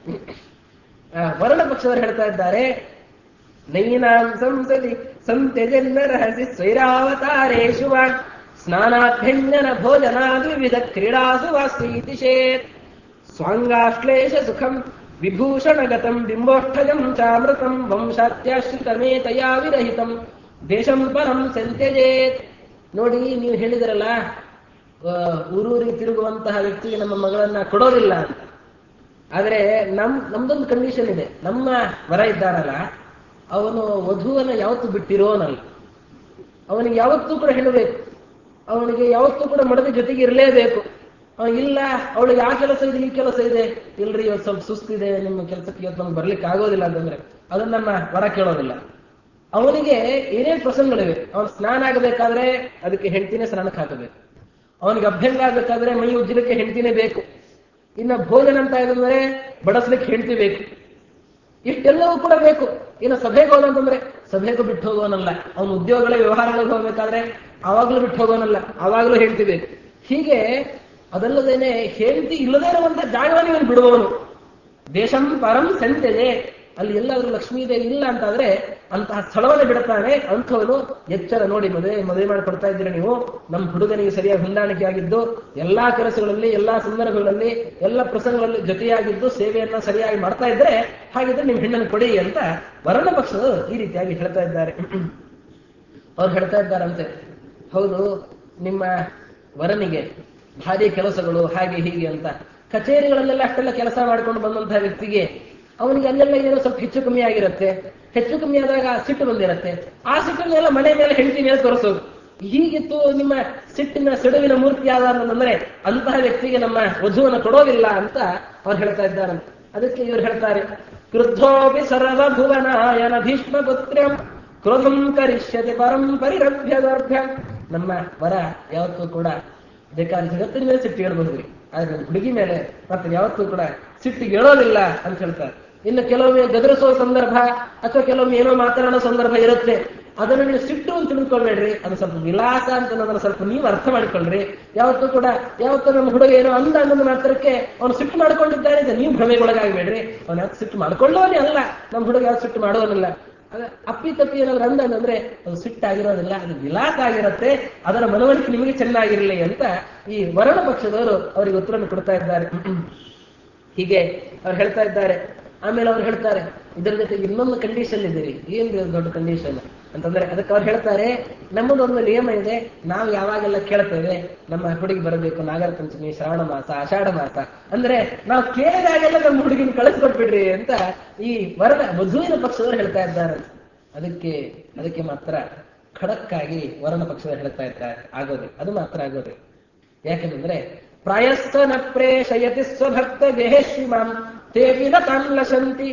ಆ, ವರ್ಣ ಪಕ್ಷದವರು ಹೇಳ್ತಾ ಇದ್ದಾರೆ ನೈನಾಂ ಸಂಸದಿ ಸಂತ್ಯಜನ್ನ ರಹಸಿ ಸ್ವೈರಾವತಾರೇಶು ವಾ ಸ್ನಾನಾಭ್ಯಂಜನ ಭೋಜನಾದಿ ವಿವಿಧ ಕ್ರೀಡಾಸು ವಾ ಸ್ವೀತಿಶೇತ್ ಸ್ವಾಂಗಾಶ್ಲೇಷ ಸುಖಂ ವಿಭೂಷಣಗತಂ ಬಿಂಬೋಷ್ಠಜಂ ಚಾಮೃತಂ ವಂಶಾತ್ಯಾಶ್ರಿತಮೇತಯಾ ವಿರಹಿತಂ ದೇಶಂ ಪರಂ ಸಂತ್ಯಜೇತ್ ನೋಡಿ ನೀವು ಹೇಳಿದ್ರಲ್ಲ ಆ, ಊರೂರಿಗೆ ತಿರುಗುವಂತಹ ವ್ಯಕ್ತಿಗೆ ನಮ್ಮ ಮಗಳನ್ನ ಕೊಡೋದಿಲ್ಲ ಅಂತ ಆದ್ರೆ ನಮ್ ನಮ್ದೊಂದು ಕಂಡೀಷನ್ ಇದೆ ನಮ್ಮ ವರ ಇದ್ದಾರಲ್ಲ ಅವನು ವಧುವನ್ನ ಯಾವತ್ತೂ ಬಿಟ್ಟಿರೋನಲ್ಲ ಅವನಿಗೆ ಯಾವತ್ತೂ ಕೂಡ ಹೇಳಬೇಕು ಅವನಿಗೆ ಯಾವತ್ತೂ ಕೂಡ ಮಡದಿ ಜೊತೆಗೆ ಇರಲೇಬೇಕು ಅವ ಇಲ್ಲ ಅವಳಿಗೆ ಆ ಕೆಲಸ ಇದೆ ಈ ಕೆಲಸ ಇದೆ ಇಲ್ರಿ ಇವತ್ತು ಸ್ವಲ್ಪ ಸುಸ್ತಿದೆ ನಿಮ್ಮ ಕೆಲಸಕ್ಕೆ ಇವತ್ತು ನಮ್ಗೆ ಬರ್ಲಿಕ್ಕೆ ಆಗೋದಿಲ್ಲ ಅಂತಂದ್ರೆ ಅದನ್ನ ನಮ್ಮ ವರ ಕೇಳೋದಿಲ್ಲ ಅವನಿಗೆ ಏನೇನ್ ಪ್ರಸಂಗಗಳಿವೆ ಅವನು ಸ್ನಾನ ಆಗಬೇಕಾದ್ರೆ ಅದಕ್ಕೆ ಹೆಂಡತಿನೇ ಸ್ನಾನಕ್ಕೆ ಹಾಕಬೇಕು ಅವನಿಗೆ ಅಭ್ಯಂಗ ಆಗ್ಬೇಕಾದ್ರೆ ಮೈ ಉಜ್ಜಲಿಕ್ಕೆ ಹೆಂಡತಿನೇ ಬೇಕು ಇನ್ನ ಭೋಜನ ಅಂತ ಇದ್ರೆ ಬಡಸ್ಲಿಕ್ಕೆ ಹೆಂಡತಿ ಬೇಕು ಇಷ್ಟೆಲ್ಲವೂ ಕೂಡ ಬೇಕು ಇನ್ನು ಸಭೆಗೆ ಹೋದಂತಂದ್ರೆ ಸಭೆಗೂ ಬಿಟ್ಟು ಹೋಗೋನಲ್ಲ ಅವನ ಉದ್ಯೋಗಗಳ ವ್ಯವಹಾರಗಳಿಗೆ ಹೋಗ್ಬೇಕಾದ್ರೆ ಆವಾಗ್ಲೂ ಬಿಟ್ಟು ಹೋಗೋನಲ್ಲ ಆವಾಗ್ಲೂ ಹೇಳ್ತಿಬೇಕು ಹೀಗೆ ಅದಲ್ಲದೇನೆ ಹೆಂಡತಿ ಇಲ್ಲದೇ ಇರುವಂತ ಜಾಗವನ್ನು ಇವನು ಬಿಡುವವನು ದೇಶಂ ಪರಂ ಸಂತೆದೆ ಅಲ್ಲಿ ಎಲ್ಲಾದ್ರೂ ಲಕ್ಷ್ಮೀದೇವಿ ಇಲ್ಲ ಅಂತಾದ್ರೆ ಅಂತಹ ಸ್ಥಳವನ್ನೇ ಬಿಡುತ್ತಾನೆ ಅಂಥವನು ಎಚ್ಚರ ನೋಡಿ ಮದುವೆ ಮದುವೆ ಮಾಡಿಕೊಡ್ತಾ ಇದ್ದೀರಿ ನೀವು ನಮ್ಮ ಹುಡುಗನಿಗೆ ಸರಿಯಾಗಿ ಹೊಂದಾಣಿಕೆ ಆಗಿದ್ದು ಎಲ್ಲಾ ಕೆಲಸಗಳಲ್ಲಿ ಎಲ್ಲಾ ಸಂದರ್ಭಗಳಲ್ಲಿ ಎಲ್ಲ ಪ್ರಸಂಗಗಳಲ್ಲಿ ಜೊತೆಯಾಗಿದ್ದು ಸೇವೆಯನ್ನ ಸರಿಯಾಗಿ ಮಾಡ್ತಾ ಇದ್ರೆ ಹಾಗಿದ್ರೆ ನಿಮ್ ಹೆಣ್ಣನ್ನು ಕೊಡಿ ಅಂತ ವರ್ಣ ಪಕ್ಷದವರು ಈ ರೀತಿಯಾಗಿ ಹೇಳ್ತಾ ಇದ್ದಾರೆ ಅವ್ರು ಹೇಳ್ತಾ ಇದ್ದಾರಂತೆ ಹೌದು ನಿಮ್ಮ ವರನಿಗೆ ಭಾರಿ ಕೆಲಸಗಳು ಹಾಗೆ ಹೀಗೆ ಅಂತ ಕಚೇರಿಗಳಲ್ಲೆಲ್ಲ ಅಷ್ಟೆಲ್ಲ ಕೆಲಸ ಮಾಡ್ಕೊಂಡು ಬಂದಂತಹ ವ್ಯಕ್ತಿಗೆ ಅವನಿಗೆ ಅಲ್ಲೆಲ್ಲ ಏನೋ ಸ್ವಲ್ಪ ಹೆಚ್ಚು ಕಮ್ಮಿ ಆಗಿರುತ್ತೆ ಹೆಚ್ಚು ಕಮ್ಮಿ ಆದಾಗ ಸಿಟ್ಟು ಬಂದಿರತ್ತೆ ಆ ಸಿಟ್ಟನ್ನೆಲ್ಲ ಮನೆ ಮೇಲೆ ಹೆಂಡತಿ ಮೇಲೆ ತೋರಿಸೋದು ಹೀಗಿತ್ತು ನಿಮ್ಮ ಸಿಟ್ಟಿನ ಸಿಡುವಿನ ಮೂರ್ತಿ ಯಾವ್ದಂದ್ರೆ ಅಂತಹ ವ್ಯಕ್ತಿಗೆ ನಮ್ಮ ವಧುವನ್ನು ಕೊಡೋದಿಲ್ಲ ಅಂತ ಅವ್ರು ಹೇಳ್ತಾ ಇದ್ದಾರೆ ಅದಕ್ಕೆ ಇವ್ರು ಹೇಳ್ತಾರೆ ಕ್ರುದ್ಧೋಪಿ ಸರ್ವ ಭುವನಾಯನ ಭೀಷ್ಮ ಪುತ್ರ್ಯಂ ಕ್ರೋಧಂ ಕರಿಷ್ಯತೆ ಪರಂ ಪರಿರಭ್ಯ ದರ್ಭ್ಯ ನಮ್ಮ ವರ ಯಾವತ್ತೂ ಕೂಡ ಬೇಕಾದ್ರೆ ಜಗತ್ತಿನ ಮೇಲೆ ಸಿಟ್ಟು ಹೇಳ್ಬಹುದ್ರಿ ಆದ್ರೆ ನಮ್ಮ ಹುಡುಗಿ ಮೇಲೆ ಮತ್ತೆ ಯಾವತ್ತೂ ಕೂಡ ಸಿಟ್ಟಿಗೆ ಹೇಳೋದಿಲ್ಲ ಅಂತ ಹೇಳ್ತಾರೆ ಇನ್ನು ಕೆಲವೊಮ್ಮೆ ಗದರಿಸೋ ಸಂದರ್ಭ ಅಥವಾ ಕೆಲವೊಮ್ಮೆ ಏನೋ ಮಾತನಾಡೋ ಸಂದರ್ಭ ಇರುತ್ತೆ ಅದನ್ನು ನೀವು ಸಿಟ್ಟು ಅಂತ ತಿಳ್ಕೊಬೇಡ್ರಿ ಅದು ಸ್ವಲ್ಪ ವಿಲಾಸ ಅಂತ ಅನ್ನೋದನ್ನ ಸ್ವಲ್ಪ ನೀವು ಅರ್ಥ ಮಾಡಿಕೊಳ್ಳ್ರಿ ಯಾವತ್ತೂ ಕೂಡ ಯಾವತ್ತೂ ನಮ್ಮ ಹುಡುಗ ಏನೋ ಅಂದ ಅನ್ನೋದು ಮಾತ್ರಕ್ಕೆ ಅವನು ಸಿಟ್ಟು ಮಾಡ್ಕೊಂಡಿದ್ದಾನೆ ಅಂತ ನೀವು ಭ್ರಮೆಗೊಳಗಾಗಬೇಡ್ರಿ ಅವನು ಯಾಕೆ ಸಿಟ್ಟು ಮಾಡ್ಕೊಳ್ಳೋನೇ ಅಲ್ಲ ನಮ್ಮ ಹುಡುಗ ಯಾವ್ದು ಸಿಟ್ಟು ಮಾಡೋನಿಲ್ಲ ಅದ ಅಪ್ಪಿ ತಪ್ಪಿ ಏನಾದ್ರು ಅಂದ ಅಂದ್ರೆ ಅದು ಸಿಟ್ಟಾಗಿರೋದಿಲ್ಲ ಅದು ವಿಲಾಸ ಆಗಿರುತ್ತೆ ಅದರ ಮನವರಿಕೆ ನಿಮಗೆ ಚೆನ್ನಾಗಿರಲಿ ಅಂತ ಈ ವರಣ ಪಕ್ಷದವರು ಅವರಿಗೆ ಉತ್ತರವನ್ನು ಕೊಡ್ತಾ ಇದ್ದಾರೆ ಹೀಗೆ ಅವ್ರು ಹೇಳ್ತಾ ಇದ್ದಾರೆ ಆಮೇಲೆ ಅವ್ರು ಹೇಳ್ತಾರೆ ಇದರ ಜೊತೆಗೆ ಇನ್ನೊಂದು ಕಂಡೀಷನ್ ಇದೀರಿ ಏನ್ ದೊಡ್ಡ ಕಂಡೀಷನ್ ಅಂತಂದ್ರೆ ಅದಕ್ಕೆ ಅವ್ರು ಹೇಳ್ತಾರೆ ನಮ್ಮದೊಂದು ನಿಯಮ ಇದೆ ನಾವು ಯಾವಾಗೆಲ್ಲ ಕೇಳ್ತೇವೆ ನಮ್ಮ ಹುಡುಗಿ ಬರಬೇಕು ನಾಗರ ಪಂಚಮಿ ಶ್ರಾವಣ ಮಾಸ ಆಷಾಢ ಮಾಸ ಅಂದ್ರೆ ನಾವು ಕೇಳಿದಾಗೆಲ್ಲ ನಮ್ಮ ಹುಡುಗಿನ ಕಳಿಸ್ಕೊಟ್ಬಿಡ್ರಿ ಅಂತ ಈ ವರದ ವಧುವಿನ ಪಕ್ಷದವರು ಹೇಳ್ತಾ ಇದ್ದಾರೆ ಅದಕ್ಕೆ ಅದಕ್ಕೆ ಮಾತ್ರ ಖಡಕ್ಕಾಗಿ ವರಣ ಪಕ್ಷದವರು ಹೇಳ್ತಾ ಇದ್ದಾರೆ ಆಗೋದು ಅದು ಮಾತ್ರ ಆಗೋದು ಯಾಕೆಂದ್ರೆ ಪ್ರಾಯಸ್ಥ ನ ಪ್ರೇಷಯತಿ ಸ್ವಭಕ್ತ ಗೆಹೇಶ್ವಿಮಾಂ ತೇಪಿ ನ ತಾಂ ಲಶಂತಿ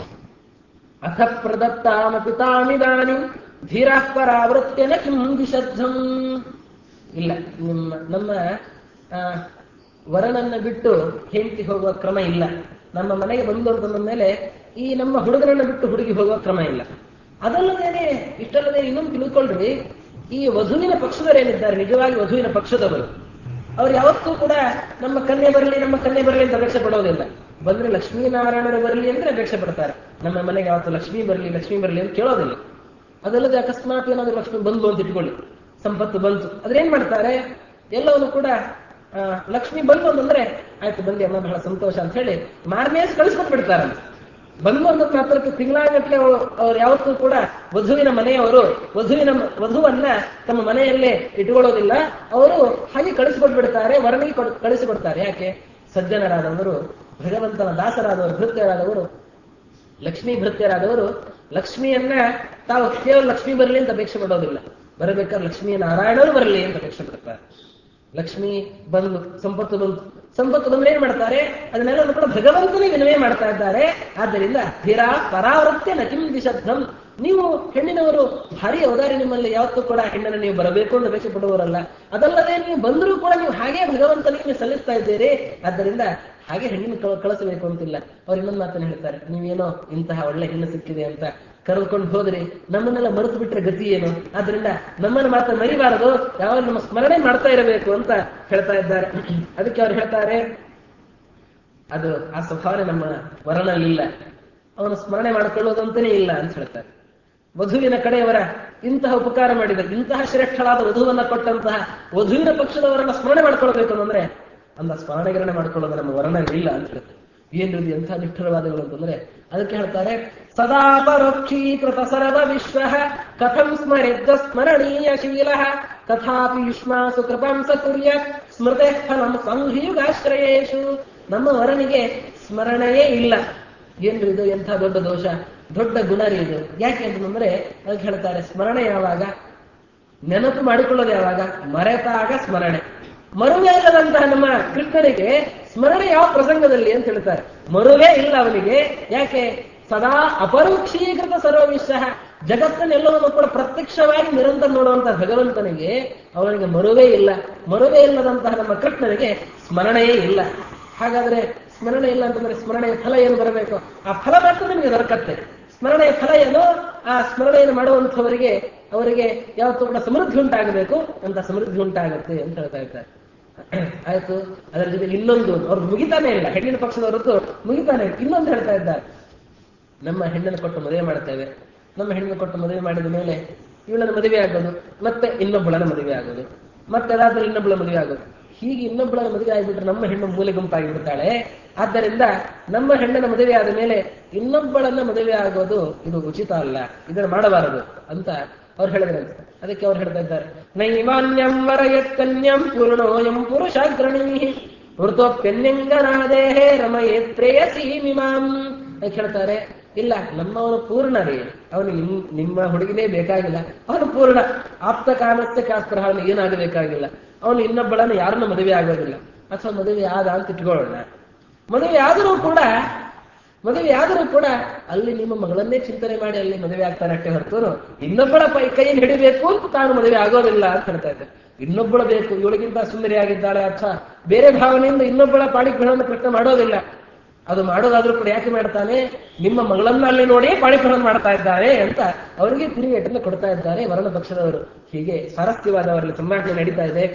ಅಥ ಪ್ರದತ್ತಾಮಪಿ ತಾಮಿದಾನಿ ಧೀರಾ ಪರಾವೃತ್ಯನ ಕಿಂ ದಿಶದ್ಧಂ ಇಲ್ಲ ನಿಮ್ಮ ನಮ್ಮ ಆ, ವರನನ್ನ ಬಿಟ್ಟು ಹೆಂಡತಿ ಹೋಗುವ ಕ್ರಮ ಇಲ್ಲ ನಮ್ಮ ಮನೆಗೆ ಬಂದು ಅಂತಂದ ಮೇಲೆ ಈ ನಮ್ಮ ಹುಡುಗನನ್ನ ಬಿಟ್ಟು ಹುಡುಗಿ ಹೋಗುವ ಕ್ರಮ ಇಲ್ಲ ಅದಲ್ಲದೇನೆ ಇಷ್ಟಲ್ಲದೆ ಇನ್ನೊಂದು ತಿಳ್ಕೊಳ್ರಿ ಈ ವಧುವಿನ ಪಕ್ಷದವರೇನಿದ್ದಾರೆ ನಿಜವಾಗಿ ವಧುವಿನ ಪಕ್ಷದವರು ಅವ್ರು ಯಾವತ್ತೂ ಕೂಡ ನಮ್ಮ ಕನ್ಯೆ ಬರಲಿ ನಮ್ಮ ಕನ್ಯೆ ಬರಲಿ ಅಂತ ಅಪೇಕ್ಷೆ ಪಡೋದಿಲ್ಲ ಬಂದ್ರೆ ಲಕ್ಷ್ಮೀನಾರಾಯಣರು ಬರಲಿ ಅಂದ್ರೆ ಅಪೇಕ್ಷೆ ಪಡ್ತಾರೆ ನಮ್ಮ ಮನೆಗೆ ಯಾವತ್ತು ಲಕ್ಷ್ಮೀ ಬರಲಿ ಲಕ್ಷ್ಮೀ ಬರಲಿ ಅಂತ ಕೇಳೋದಿಲ್ಲ ಅದಲ್ಲದೆ ಅಕಸ್ಮಾತ್ ಏನಾದ್ರು ಲಕ್ಷ್ಮಿ ಬಂದು ಅಂತ ಇಟ್ಕೊಳ್ಳಿ ಸಂಪತ್ತು ಬಂತು ಅದ್ರೇನ್ ಮಾಡ್ತಾರೆ ಎಲ್ಲವನ್ನು ಕೂಡ ಆ, ಲಕ್ಷ್ಮಿ ಬಂದು ಅಂತಂದ್ರೆ ಆಯ್ತು ಬಂದಿ ಅಮ್ಮ ಬಹಳ ಸಂತೋಷ ಅಂತ ಹೇಳಿ ಮಾರನೇ ಕಳಿಸ್ಕೊಟ್ ಬಿಡ್ತಾರೆ ಬಂದು ಅಂತ ಮಾತ್ರಕ್ಕೆ ತಿಂಗಳಾಗಟ್ಲೆ ಅವ್ರು ಯಾವತ್ತೂ ಕೂಡ ವಧುವಿನ ಮನೆಯವರು ವಧುವಿನ ವಧುವನ್ನ ತಮ್ಮ ಮನೆಯಲ್ಲೇ ಇಟ್ಕೊಳ್ಳೋದಿಲ್ಲ ಅವರು ಹಾಗೆ ಕಳಿಸಿಕೊಟ್ಬಿಡ್ತಾರೆ ವರನಿಗೆ ಕೊಡ್- ಕಳಿಸಿಕೊಡ್ತಾರೆ ಯಾಕೆ ಸಜ್ಜನರಾದವರು ಭಗವಂತನ ದಾಸರಾದವರು ಭೃತ್ಯರಾದವರು ಲಕ್ಷ್ಮೀ ಭೃತ್ಯರಾದವರು ಲಕ್ಷ್ಮಿಯನ್ನ ತಾವು ಕೇವಲ ಲಕ್ಷ್ಮಿ ಬರಲಿ ಅಂತ ಅಪೇಕ್ಷೆ ಪಡೋದಿಲ್ಲ ಬರಬೇಕಾದ್ರೆ ಲಕ್ಷ್ಮೀ ನಾರಾಯಣರು ಬರಲಿ ಅಂತ ಅಪೇಕ್ಷೆ ಪಡ್ತಾರೆ ಲಕ್ಷ್ಮಿ ಬಂದು ಸಂಪತ್ತು ಬಂತು ಸಂಪತ್ತು ಬಂದ್ರೆ ಏನ್ ಮಾಡ್ತಾರೆ ಅದನ್ನೆಲ್ಲ ಕೂಡ ಭಗವಂತನೇ ವಿನಿಮಯ ಮಾಡ್ತಾ ಇದ್ದಾರೆ ಆದ್ದರಿಂದ ಧೀರಾ ಪರಾವೃತ್ಯ ನಕಿಂ ದಿಶಬ್ದಂ ನೀವು ಹೆಣ್ಣಿನವರು ಭಾರಿ ಅವದಾರಿ ನಿಮ್ಮಲ್ಲಿ ಯಾವತ್ತೂ ಕೂಡ ಹೆಣ್ಣನ್ನು ನೀವು ಬರಬೇಕು ಅಂತ ಅಪೇಕ್ಷೆ ಪಡುವವರಲ್ಲ ಅದಲ್ಲದೆ ನೀವು ಬಂದರೂ ಕೂಡ ನೀವು ಹಾಗೆ ಭಗವಂತನಿಗೆ ನೀವು ಸಲ್ಲಿಸ್ತಾ ಇದ್ದೀರಿ ಆದ್ದರಿಂದ ಹಾಗೆ ಹೆಣ್ಣಿನ ಕಳ- ಕಳಿಸಬೇಕು ಅಂತಿಲ್ಲ ಅವ್ರು ಇನ್ನೊಂದು ಮಾತನ್ನ ಹೇಳ್ತಾರೆ ನೀವೇನೋ ಇಂತಹ ಒಳ್ಳೆ ಹೆಣ್ಣು ಸಿಕ್ಕಿದೆ ಅಂತ ಕರೆದುಕೊಂಡು ಹೋದ್ರಿ ನಮ್ಮನ್ನೆಲ್ಲ ಮರೆತು ಬಿಟ್ರೆ ಗತಿ ಏನು ಆದ್ರಿಂದ ನಮ್ಮನ್ನು ಮಾತ್ರ ಮರಿಬಾರದು ಯಾವಾಗ ನಮ್ಮ ಸ್ಮರಣೆ ಮಾಡ್ತಾ ಇರಬೇಕು ಅಂತ ಹೇಳ್ತಾ ಇದ್ದಾರೆ ಅದಕ್ಕೆ ಅವ್ರು ಹೇಳ್ತಾರೆ ಅದು ಆ ಸ್ವಭಾವನೆ ನಮ್ಮ ವರನಲ್ಲಿಲ್ಲ ಅವನು ಸ್ಮರಣೆ ಮಾಡಿಕೊಳ್ಳೋದಂತಾನೇ ಇಲ್ಲ ಅಂತ ಹೇಳ್ತಾರೆ ವಧುವಿನ ಕಡೆಯವರ ಇಂತಹ ಉಪಕಾರ ಮಾಡಿದ ಇಂತಹ ಶ್ರೇಷ್ಠಳಾದ ವಧುವನ್ನ ಕೊಟ್ಟಂತಹ ವಧುವಿನ ಪಕ್ಷದವರನ್ನ ಸ್ಮರಣೆ ಮಾಡ್ಕೊಳ್ಬೇಕು ಅಂತಂದ್ರೆ ಅಂತ ಸ್ಮರಣೆಗರಣೆ ಮಾಡ್ಕೊಳ್ಳೋದು ನಮ್ಮ ವರ್ಣಗಳಿಲ್ಲ ಅಂತ ಹೇಳ್ತಾರೆ ಏನು ಇದು ಎಂಥ ನಿಷ್ಠುರವಾದಗಳು ಅಂತಂದ್ರೆ ಅದಕ್ಕೆ ಹೇಳ್ತಾರೆ ಸದಾ ಪರೋಕ್ಷೀಕೃತ ಸರ್ವ ವಿಶ್ವ ಕಥಂ ಸ್ಮರಿದ್ದ ಸ್ಮರಣೀಯ ಶೀಲ ತಥಾಪಿ ಯುಷ್ಮಾಸು ಕೃಪಂ ಸ ಕುರ್ಯ ಸ್ಮೃತೆ ಫಲಂ ಸಂಹಿಯುಗಾಶ್ರಯೇಶು ನಮ್ಮ ವರನಿಗೆ ಸ್ಮರಣೆಯೇ ಇಲ್ಲ ಏನ್ರಿ ಇದು ಎಂಥ ದೊಡ್ಡ ದೋಷ ದೊಡ್ಡ ಗುಣ ರೀ ಇದು ಯಾಕೆ ಅಂತಂದ್ರೆ ಅದಕ್ಕೆ ಹೇಳ್ತಾರೆ ಸ್ಮರಣೆ ಯಾವಾಗ ನೆನಪು ಮಾಡಿಕೊಳ್ಳೋದು ಯಾವಾಗ ಮರೆತಾಗ ಸ್ಮರಣೆ ಮರುವೇ ಇಲ್ಲದಂತಹ ನಮ್ಮ ಕೃಷ್ಣನಿಗೆ ಸ್ಮರಣೆ ಯಾವ ಪ್ರಸಂಗದಲ್ಲಿ ಅಂತ ಹೇಳ್ತಾರೆ ಮರುವೇ ಇಲ್ಲ ಅವನಿಗೆ ಯಾಕೆ ಸದಾ ಅಪರೋಕ್ಷೀಕೃತ ಸರ್ವವಿಶ್ವ ಜಗತ್ತನ್ನೆಲ್ಲವನ್ನು ಕೂಡ ಪ್ರತ್ಯಕ್ಷವಾಗಿ ನಿರಂತರ ನೋಡುವಂತಹ ಭಗವಂತನಿಗೆ ಅವನಿಗೆ ಮರುವೇ ಇಲ್ಲ ಮರುವೇ ಇಲ್ಲದಂತಹ ನಮ್ಮ ಕೃಷ್ಣನಿಗೆ ಸ್ಮರಣೆಯೇ ಇಲ್ಲ ಹಾಗಾದ್ರೆ ಸ್ಮರಣೆ ಇಲ್ಲ ಅಂತಂದ್ರೆ ಸ್ಮರಣೆಯ ಫಲ ಏನು ಬರಬೇಕು ಆ ಫಲ ಮಾತ್ರ ನಿಮಗೆ ದೊರಕತ್ತೆ ಸ್ಮರಣೆಯ ಫಲ ಏನು ಆ ಸ್ಮರಣೆಯನ್ನು ಮಾಡುವಂಥವರಿಗೆ ಅವರಿಗೆ ಯಾವತ್ತೂ ಕೂಡ ಸಮೃದ್ಧಿ ಉಂಟಾಗಬೇಕು ಅಂತ ಸಮೃದ್ಧಿ ಉಂಟಾಗತ್ತೆ ಅಂತ ಹೇಳ್ತಾ ಇದ್ದಾರೆ ಆಯ್ತು ಅದರ ಜೊತೆ ಇನ್ನೊಂದು ಅವ್ರದ್ದು ಮುಗಿತಾನೆ ಇಲ್ಲ ಹೆಣ್ಣಿನ ಪಕ್ಷದವರದ್ದು ಮುಗಿತಾನೆ ಇಲ್ಲ. ಇನ್ನೊಂದು ಹೇಳ್ತಾ ಇದ್ದಾರೆ ನಮ್ಮ ಹೆಣ್ಣನ್ನು ಕೊಟ್ಟು ಮದುವೆ ಮಾಡ್ತೇವೆ ನಮ್ಮ ಹೆಣ್ಣನ್ನು ಕೊಟ್ಟು ಮದುವೆ ಮಾಡಿದ ಮೇಲೆ ಇವಳನ್ನು ಮದುವೆ ಆಗೋದು ಮತ್ತೆ ಇನ್ನೊಬ್ಬಳನ್ನ ಮದುವೆ ಆಗೋದು ಮತ್ತೆ ಅದಾದ್ಮೇಲೆ ಇನ್ನೊಬ್ಬಳ ಮದುವೆ ಆಗೋದು ಹೀಗೆ ಇನ್ನೊಬ್ಬಳನ್ನ ಮದುವೆ ಆಗಿಬಿಟ್ರೆ ನಮ್ಮ ಹೆಣ್ಣು ಮೂಲೆ ಗುಂಪಾಗಿ ಬಿಡ್ತಾಳೆ ಆದ್ದರಿಂದ ನಮ್ಮ ಹೆಣ್ಣನ ಮದುವೆ ಆದ ಮೇಲೆ ಇನ್ನೊಬ್ಬಳನ್ನ ಮದುವೆ ಆಗೋದು ಇದು ಉಚಿತ ಅಲ್ಲ ಇದನ್ನು ಮಾಡಬಾರದು ಅಂತ ಅವ್ರು ಹೇಳಿದ್ರಂತೆ ಅದಕ್ಕೆ ಅವ್ರು ಹೇಳ್ತಾ ಇದ್ದಾರೆ ನೈಮಾನ್ಯಂ ವರಯತ್ಕನ್ಯಂ ಪೂರ್ಣೋಯಂ ಪುರುಷಾಗ್ರಣೀ ವೃತೋಪ್ಯನ್ಯಂಗನಾದೇಹೇ ರಮಯೇ ಪ್ರೇಯಸಿ ಮಿಮಾಂ ಅಂತ ಹೇಳ್ತಾರೆ ಇಲ್ಲ ನಮ್ಮವನು ಪೂರ್ಣ ರೀ ಅವನು ನಿಮ್ ನಿಮ್ಮ ಹುಡುಗಿನೇ ಬೇಕಾಗಿಲ್ಲ ಅವನು ಪೂರ್ಣ ಆಪ್ತ ಕಾಮಸ್ಯ ಶಾಸ್ತ್ರ ಅವನು ಏನಾಗಬೇಕಾಗಿಲ್ಲ ಅವನು ಇನ್ನೊಬ್ಬಳನ್ನು ಯಾರನ್ನು ಮದುವೆ ಆಗೋದಿಲ್ಲ ಅಥವಾ ಮದುವೆ ಆದ ಅಂತ ಇಟ್ಕೊಳ್ಳೋಣ ಮದುವೆ ಆದರೂ ಕೂಡ ಮದುವೆ ಆದರೂ ಕೂಡ ಅಲ್ಲಿ ನಿಮ್ಮ ಮಗಳನ್ನೇ ಚಿಂತನೆ ಮಾಡಿ ಅಲ್ಲಿ ಮದುವೆ ಆಗ್ತಾನೆ ಅಷ್ಟೇ ಹೊರತು ಇನ್ನೊಬ್ಬಳ ಪೈ ಕೈಯನ್ನು ಹಿಡಿಬೇಕು ಅಂತ ತಾನು ಮದುವೆ ಆಗೋದಿಲ್ಲ ಅಂತ ಹೇಳ್ತಾ ಇದ್ದೆ ಇನ್ನೊಬ್ಬಳ ಬೇಕು ಇವಳಿಗಿಂತ ಸುಂದರಿಯಾಗಿದ್ದಾಳೆ ಅಥವಾ ಬೇರೆ ಭಾವನೆಯಿಂದ ಇನ್ನೊಬ್ಬಳ ಪಾಣಿಗ್ರಹವನ್ನು ಕೃಷ್ಣ ಮಾಡೋದಿಲ್ಲ ಅದು ಮಾಡೋದಾದ್ರೂ ಕೂಡ ಯಾಕೆ ಮಾಡ್ತಾನೆ ನಿಮ್ಮ ಮಗಳನ್ನ ಅಲ್ಲಿ ನೋಡಿ ಪಾಣಿಗ್ರಹಣ ಮಾಡ್ತಾ ಇದ್ದಾರೆ ಅಂತ ಅವರಿಗೆ ತಿರುಗೇಟನ್ನು ಕೊಡ್ತಾ ಇದ್ದಾರೆ ವರಣ ಪಕ್ಷದವರು ಹೀಗೆ ಸ್ವಾರಸ್ಯವಾದ ಅವರಲ್ಲಿ ಸಂಭಾಷಣೆ ನಡೀತಾ ಇದೆ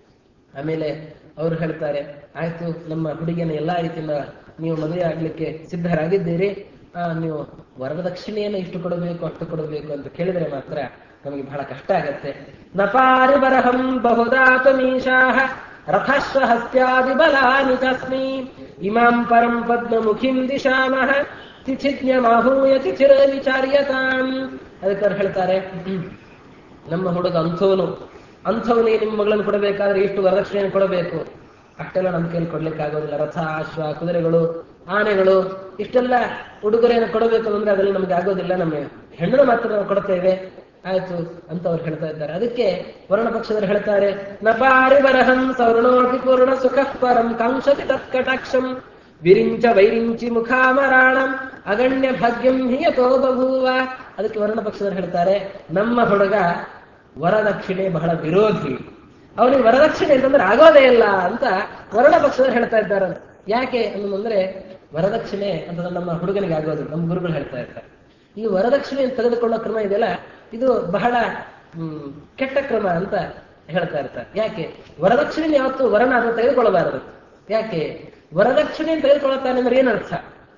ಆಮೇಲೆ ಅವರು ಹೇಳ್ತಾರೆ ಆಯ್ತು ನಮ್ಮ ಹುಡುಗಿಯನ್ನು ಎಲ್ಲಾ ರೀತಿಯಿಂದ ನೀವು ಮದುವೆ ಆಗ್ಲಿಕ್ಕೆ ಸಿದ್ಧರಾಗಿದ್ದೀರಿ ಆ, ನೀವು ವರದಕ್ಷಿಣೆಯನ್ನು ಇಷ್ಟು ಕೊಡಬೇಕು ಅಷ್ಟು ಕೊಡಬೇಕು ಅಂತ ಕೇಳಿದ್ರೆ ಮಾತ್ರ ನಮಗೆ ಬಹಳ ಕಷ್ಟ ಆಗತ್ತೆ ನಪಾರಿ ಬರಹಂ ಬಹುದಾತಮೀಶಾಹ ರಥಶ್ವ ಹಸ್ತ್ಯಾದಿ ಬಲಾನಿ ತಸ್ಮೈ ಇಮಾಂ ಪರಂ ಪದ್ಮಮುಖಿಂ ದಿಶಾಮಹ ತಿಥಿಜ್ಞಮಾಹೂಯ ತಿಥಿರ ವಿಚಾರ್ಯತಾಂ ಅದಕ್ಕೆ ಅವ್ರು ಹೇಳ್ತಾರೆ ಹ್ಮ್, ನಮ್ಮ ಹುಡುಗ ಅಂಥವನು ಅಂಥವನಿಗೆ ನಿಮ್ಮ ಮಗಳನ್ನು ಕೊಡಬೇಕಾದ್ರೆ ಇಷ್ಟು ವರದಕ್ಷಿಣೆಯನ್ನು ಕೊಡಬೇಕು ಅಷ್ಟೆಲ್ಲ ನಮ್ಮ ಕೈಯಲ್ಲಿ ಕೊಡ್ಲಿಕ್ಕೆ ಆಗೋದಿಲ್ಲ ರಥ ಅಶ್ವ ಕುದುರೆಗಳು ಆನೆಗಳು ಇಷ್ಟೆಲ್ಲ ಉಡುಗೊರೆಯನ್ನು ಕೊಡಬೇಕು ಅಂದ್ರೆ ಅದೆಲ್ಲ ನಮ್ಗೆ ಆಗೋದಿಲ್ಲ ನಮ್ಮ ಹೆಣ್ಣನ್ನು ಮಾತ್ರ ನಾವು ಕೊಡ್ತೇವೆ ಆಯ್ತು ಅಂತ ಅವ್ರು ಹೇಳ್ತಾ ಇದ್ದಾರೆ ಅದಕ್ಕೆ ವರ್ಣ ಪಕ್ಷದವರು ಹೇಳ್ತಾರೆ ನಪಾರಿ ಬರಹಂ ಸವರ್ಣೋಪಿ ಪೂರ್ಣ ಸುಖ ಪರಂ ಕಾಂಕ್ಷತಿ ತತ್ಕಟಾಕ್ಷಂ ವಿರಿಂಚ ವೈರಿಂಚಿ ಮುಖಾಮರಾಣಂ ಅಗಣ್ಯ ಭಾಗ್ಯಂ ಹಿಯತೋ ಬಭೂವ ಅದಕ್ಕೆ ವರ್ಣ ಪಕ್ಷದವರು ಹೇಳ್ತಾರೆ ನಮ್ಮ ಹುಡುಗ ವರದಕ್ಷಿಣೆ ಬಹಳ ವಿರೋಧಿ ಅವನಿಗೆ ವರದಕ್ಷಿಣೆ ಅಂತಂದ್ರೆ ಆಗೋದೇ ಇಲ್ಲ ಅಂತ ವರ್ಣ ಪಕ್ಷದವರು ಹೇಳ್ತಾ ಇದ್ದಾರೆ ಯಾಕೆ ಅನ್ನೋದಂದ್ರೆ ವರದಕ್ಷಿಣೆ ಅಂತಂದ್ರೆ ನಮ್ಮ ಹುಡುಗನಿಗೆ ಆಗೋದು ನಮ್ಮ ಗುರುಗಳು ಹೇಳ್ತಾ ಇರ್ತಾರೆ ಈ ವರದಕ್ಷಿಣೆ ತೆಗೆದುಕೊಳ್ಳೋ ಕ್ರಮ ಇದೆಯಲ್ಲ ಇದು ಬಹಳ ಹ್ಮ್, ಕೆಟ್ಟ ಕ್ರಮ ಅಂತ ಹೇಳ್ತಾ ಇರ್ತಾರೆ ಯಾಕೆ ವರದಕ್ಷಿಣೆ ಯಾವತ್ತು ವರನ ಅದು ತೆಗೆದುಕೊಳ್ಳಬಾರದು ಯಾಕೆ ವರದಕ್ಷಿಣೆ ತೆಗೆದುಕೊಳ್ಳುತ್ತಾನೆ ಅಂದ್ರೆ ಏನರ್ಥ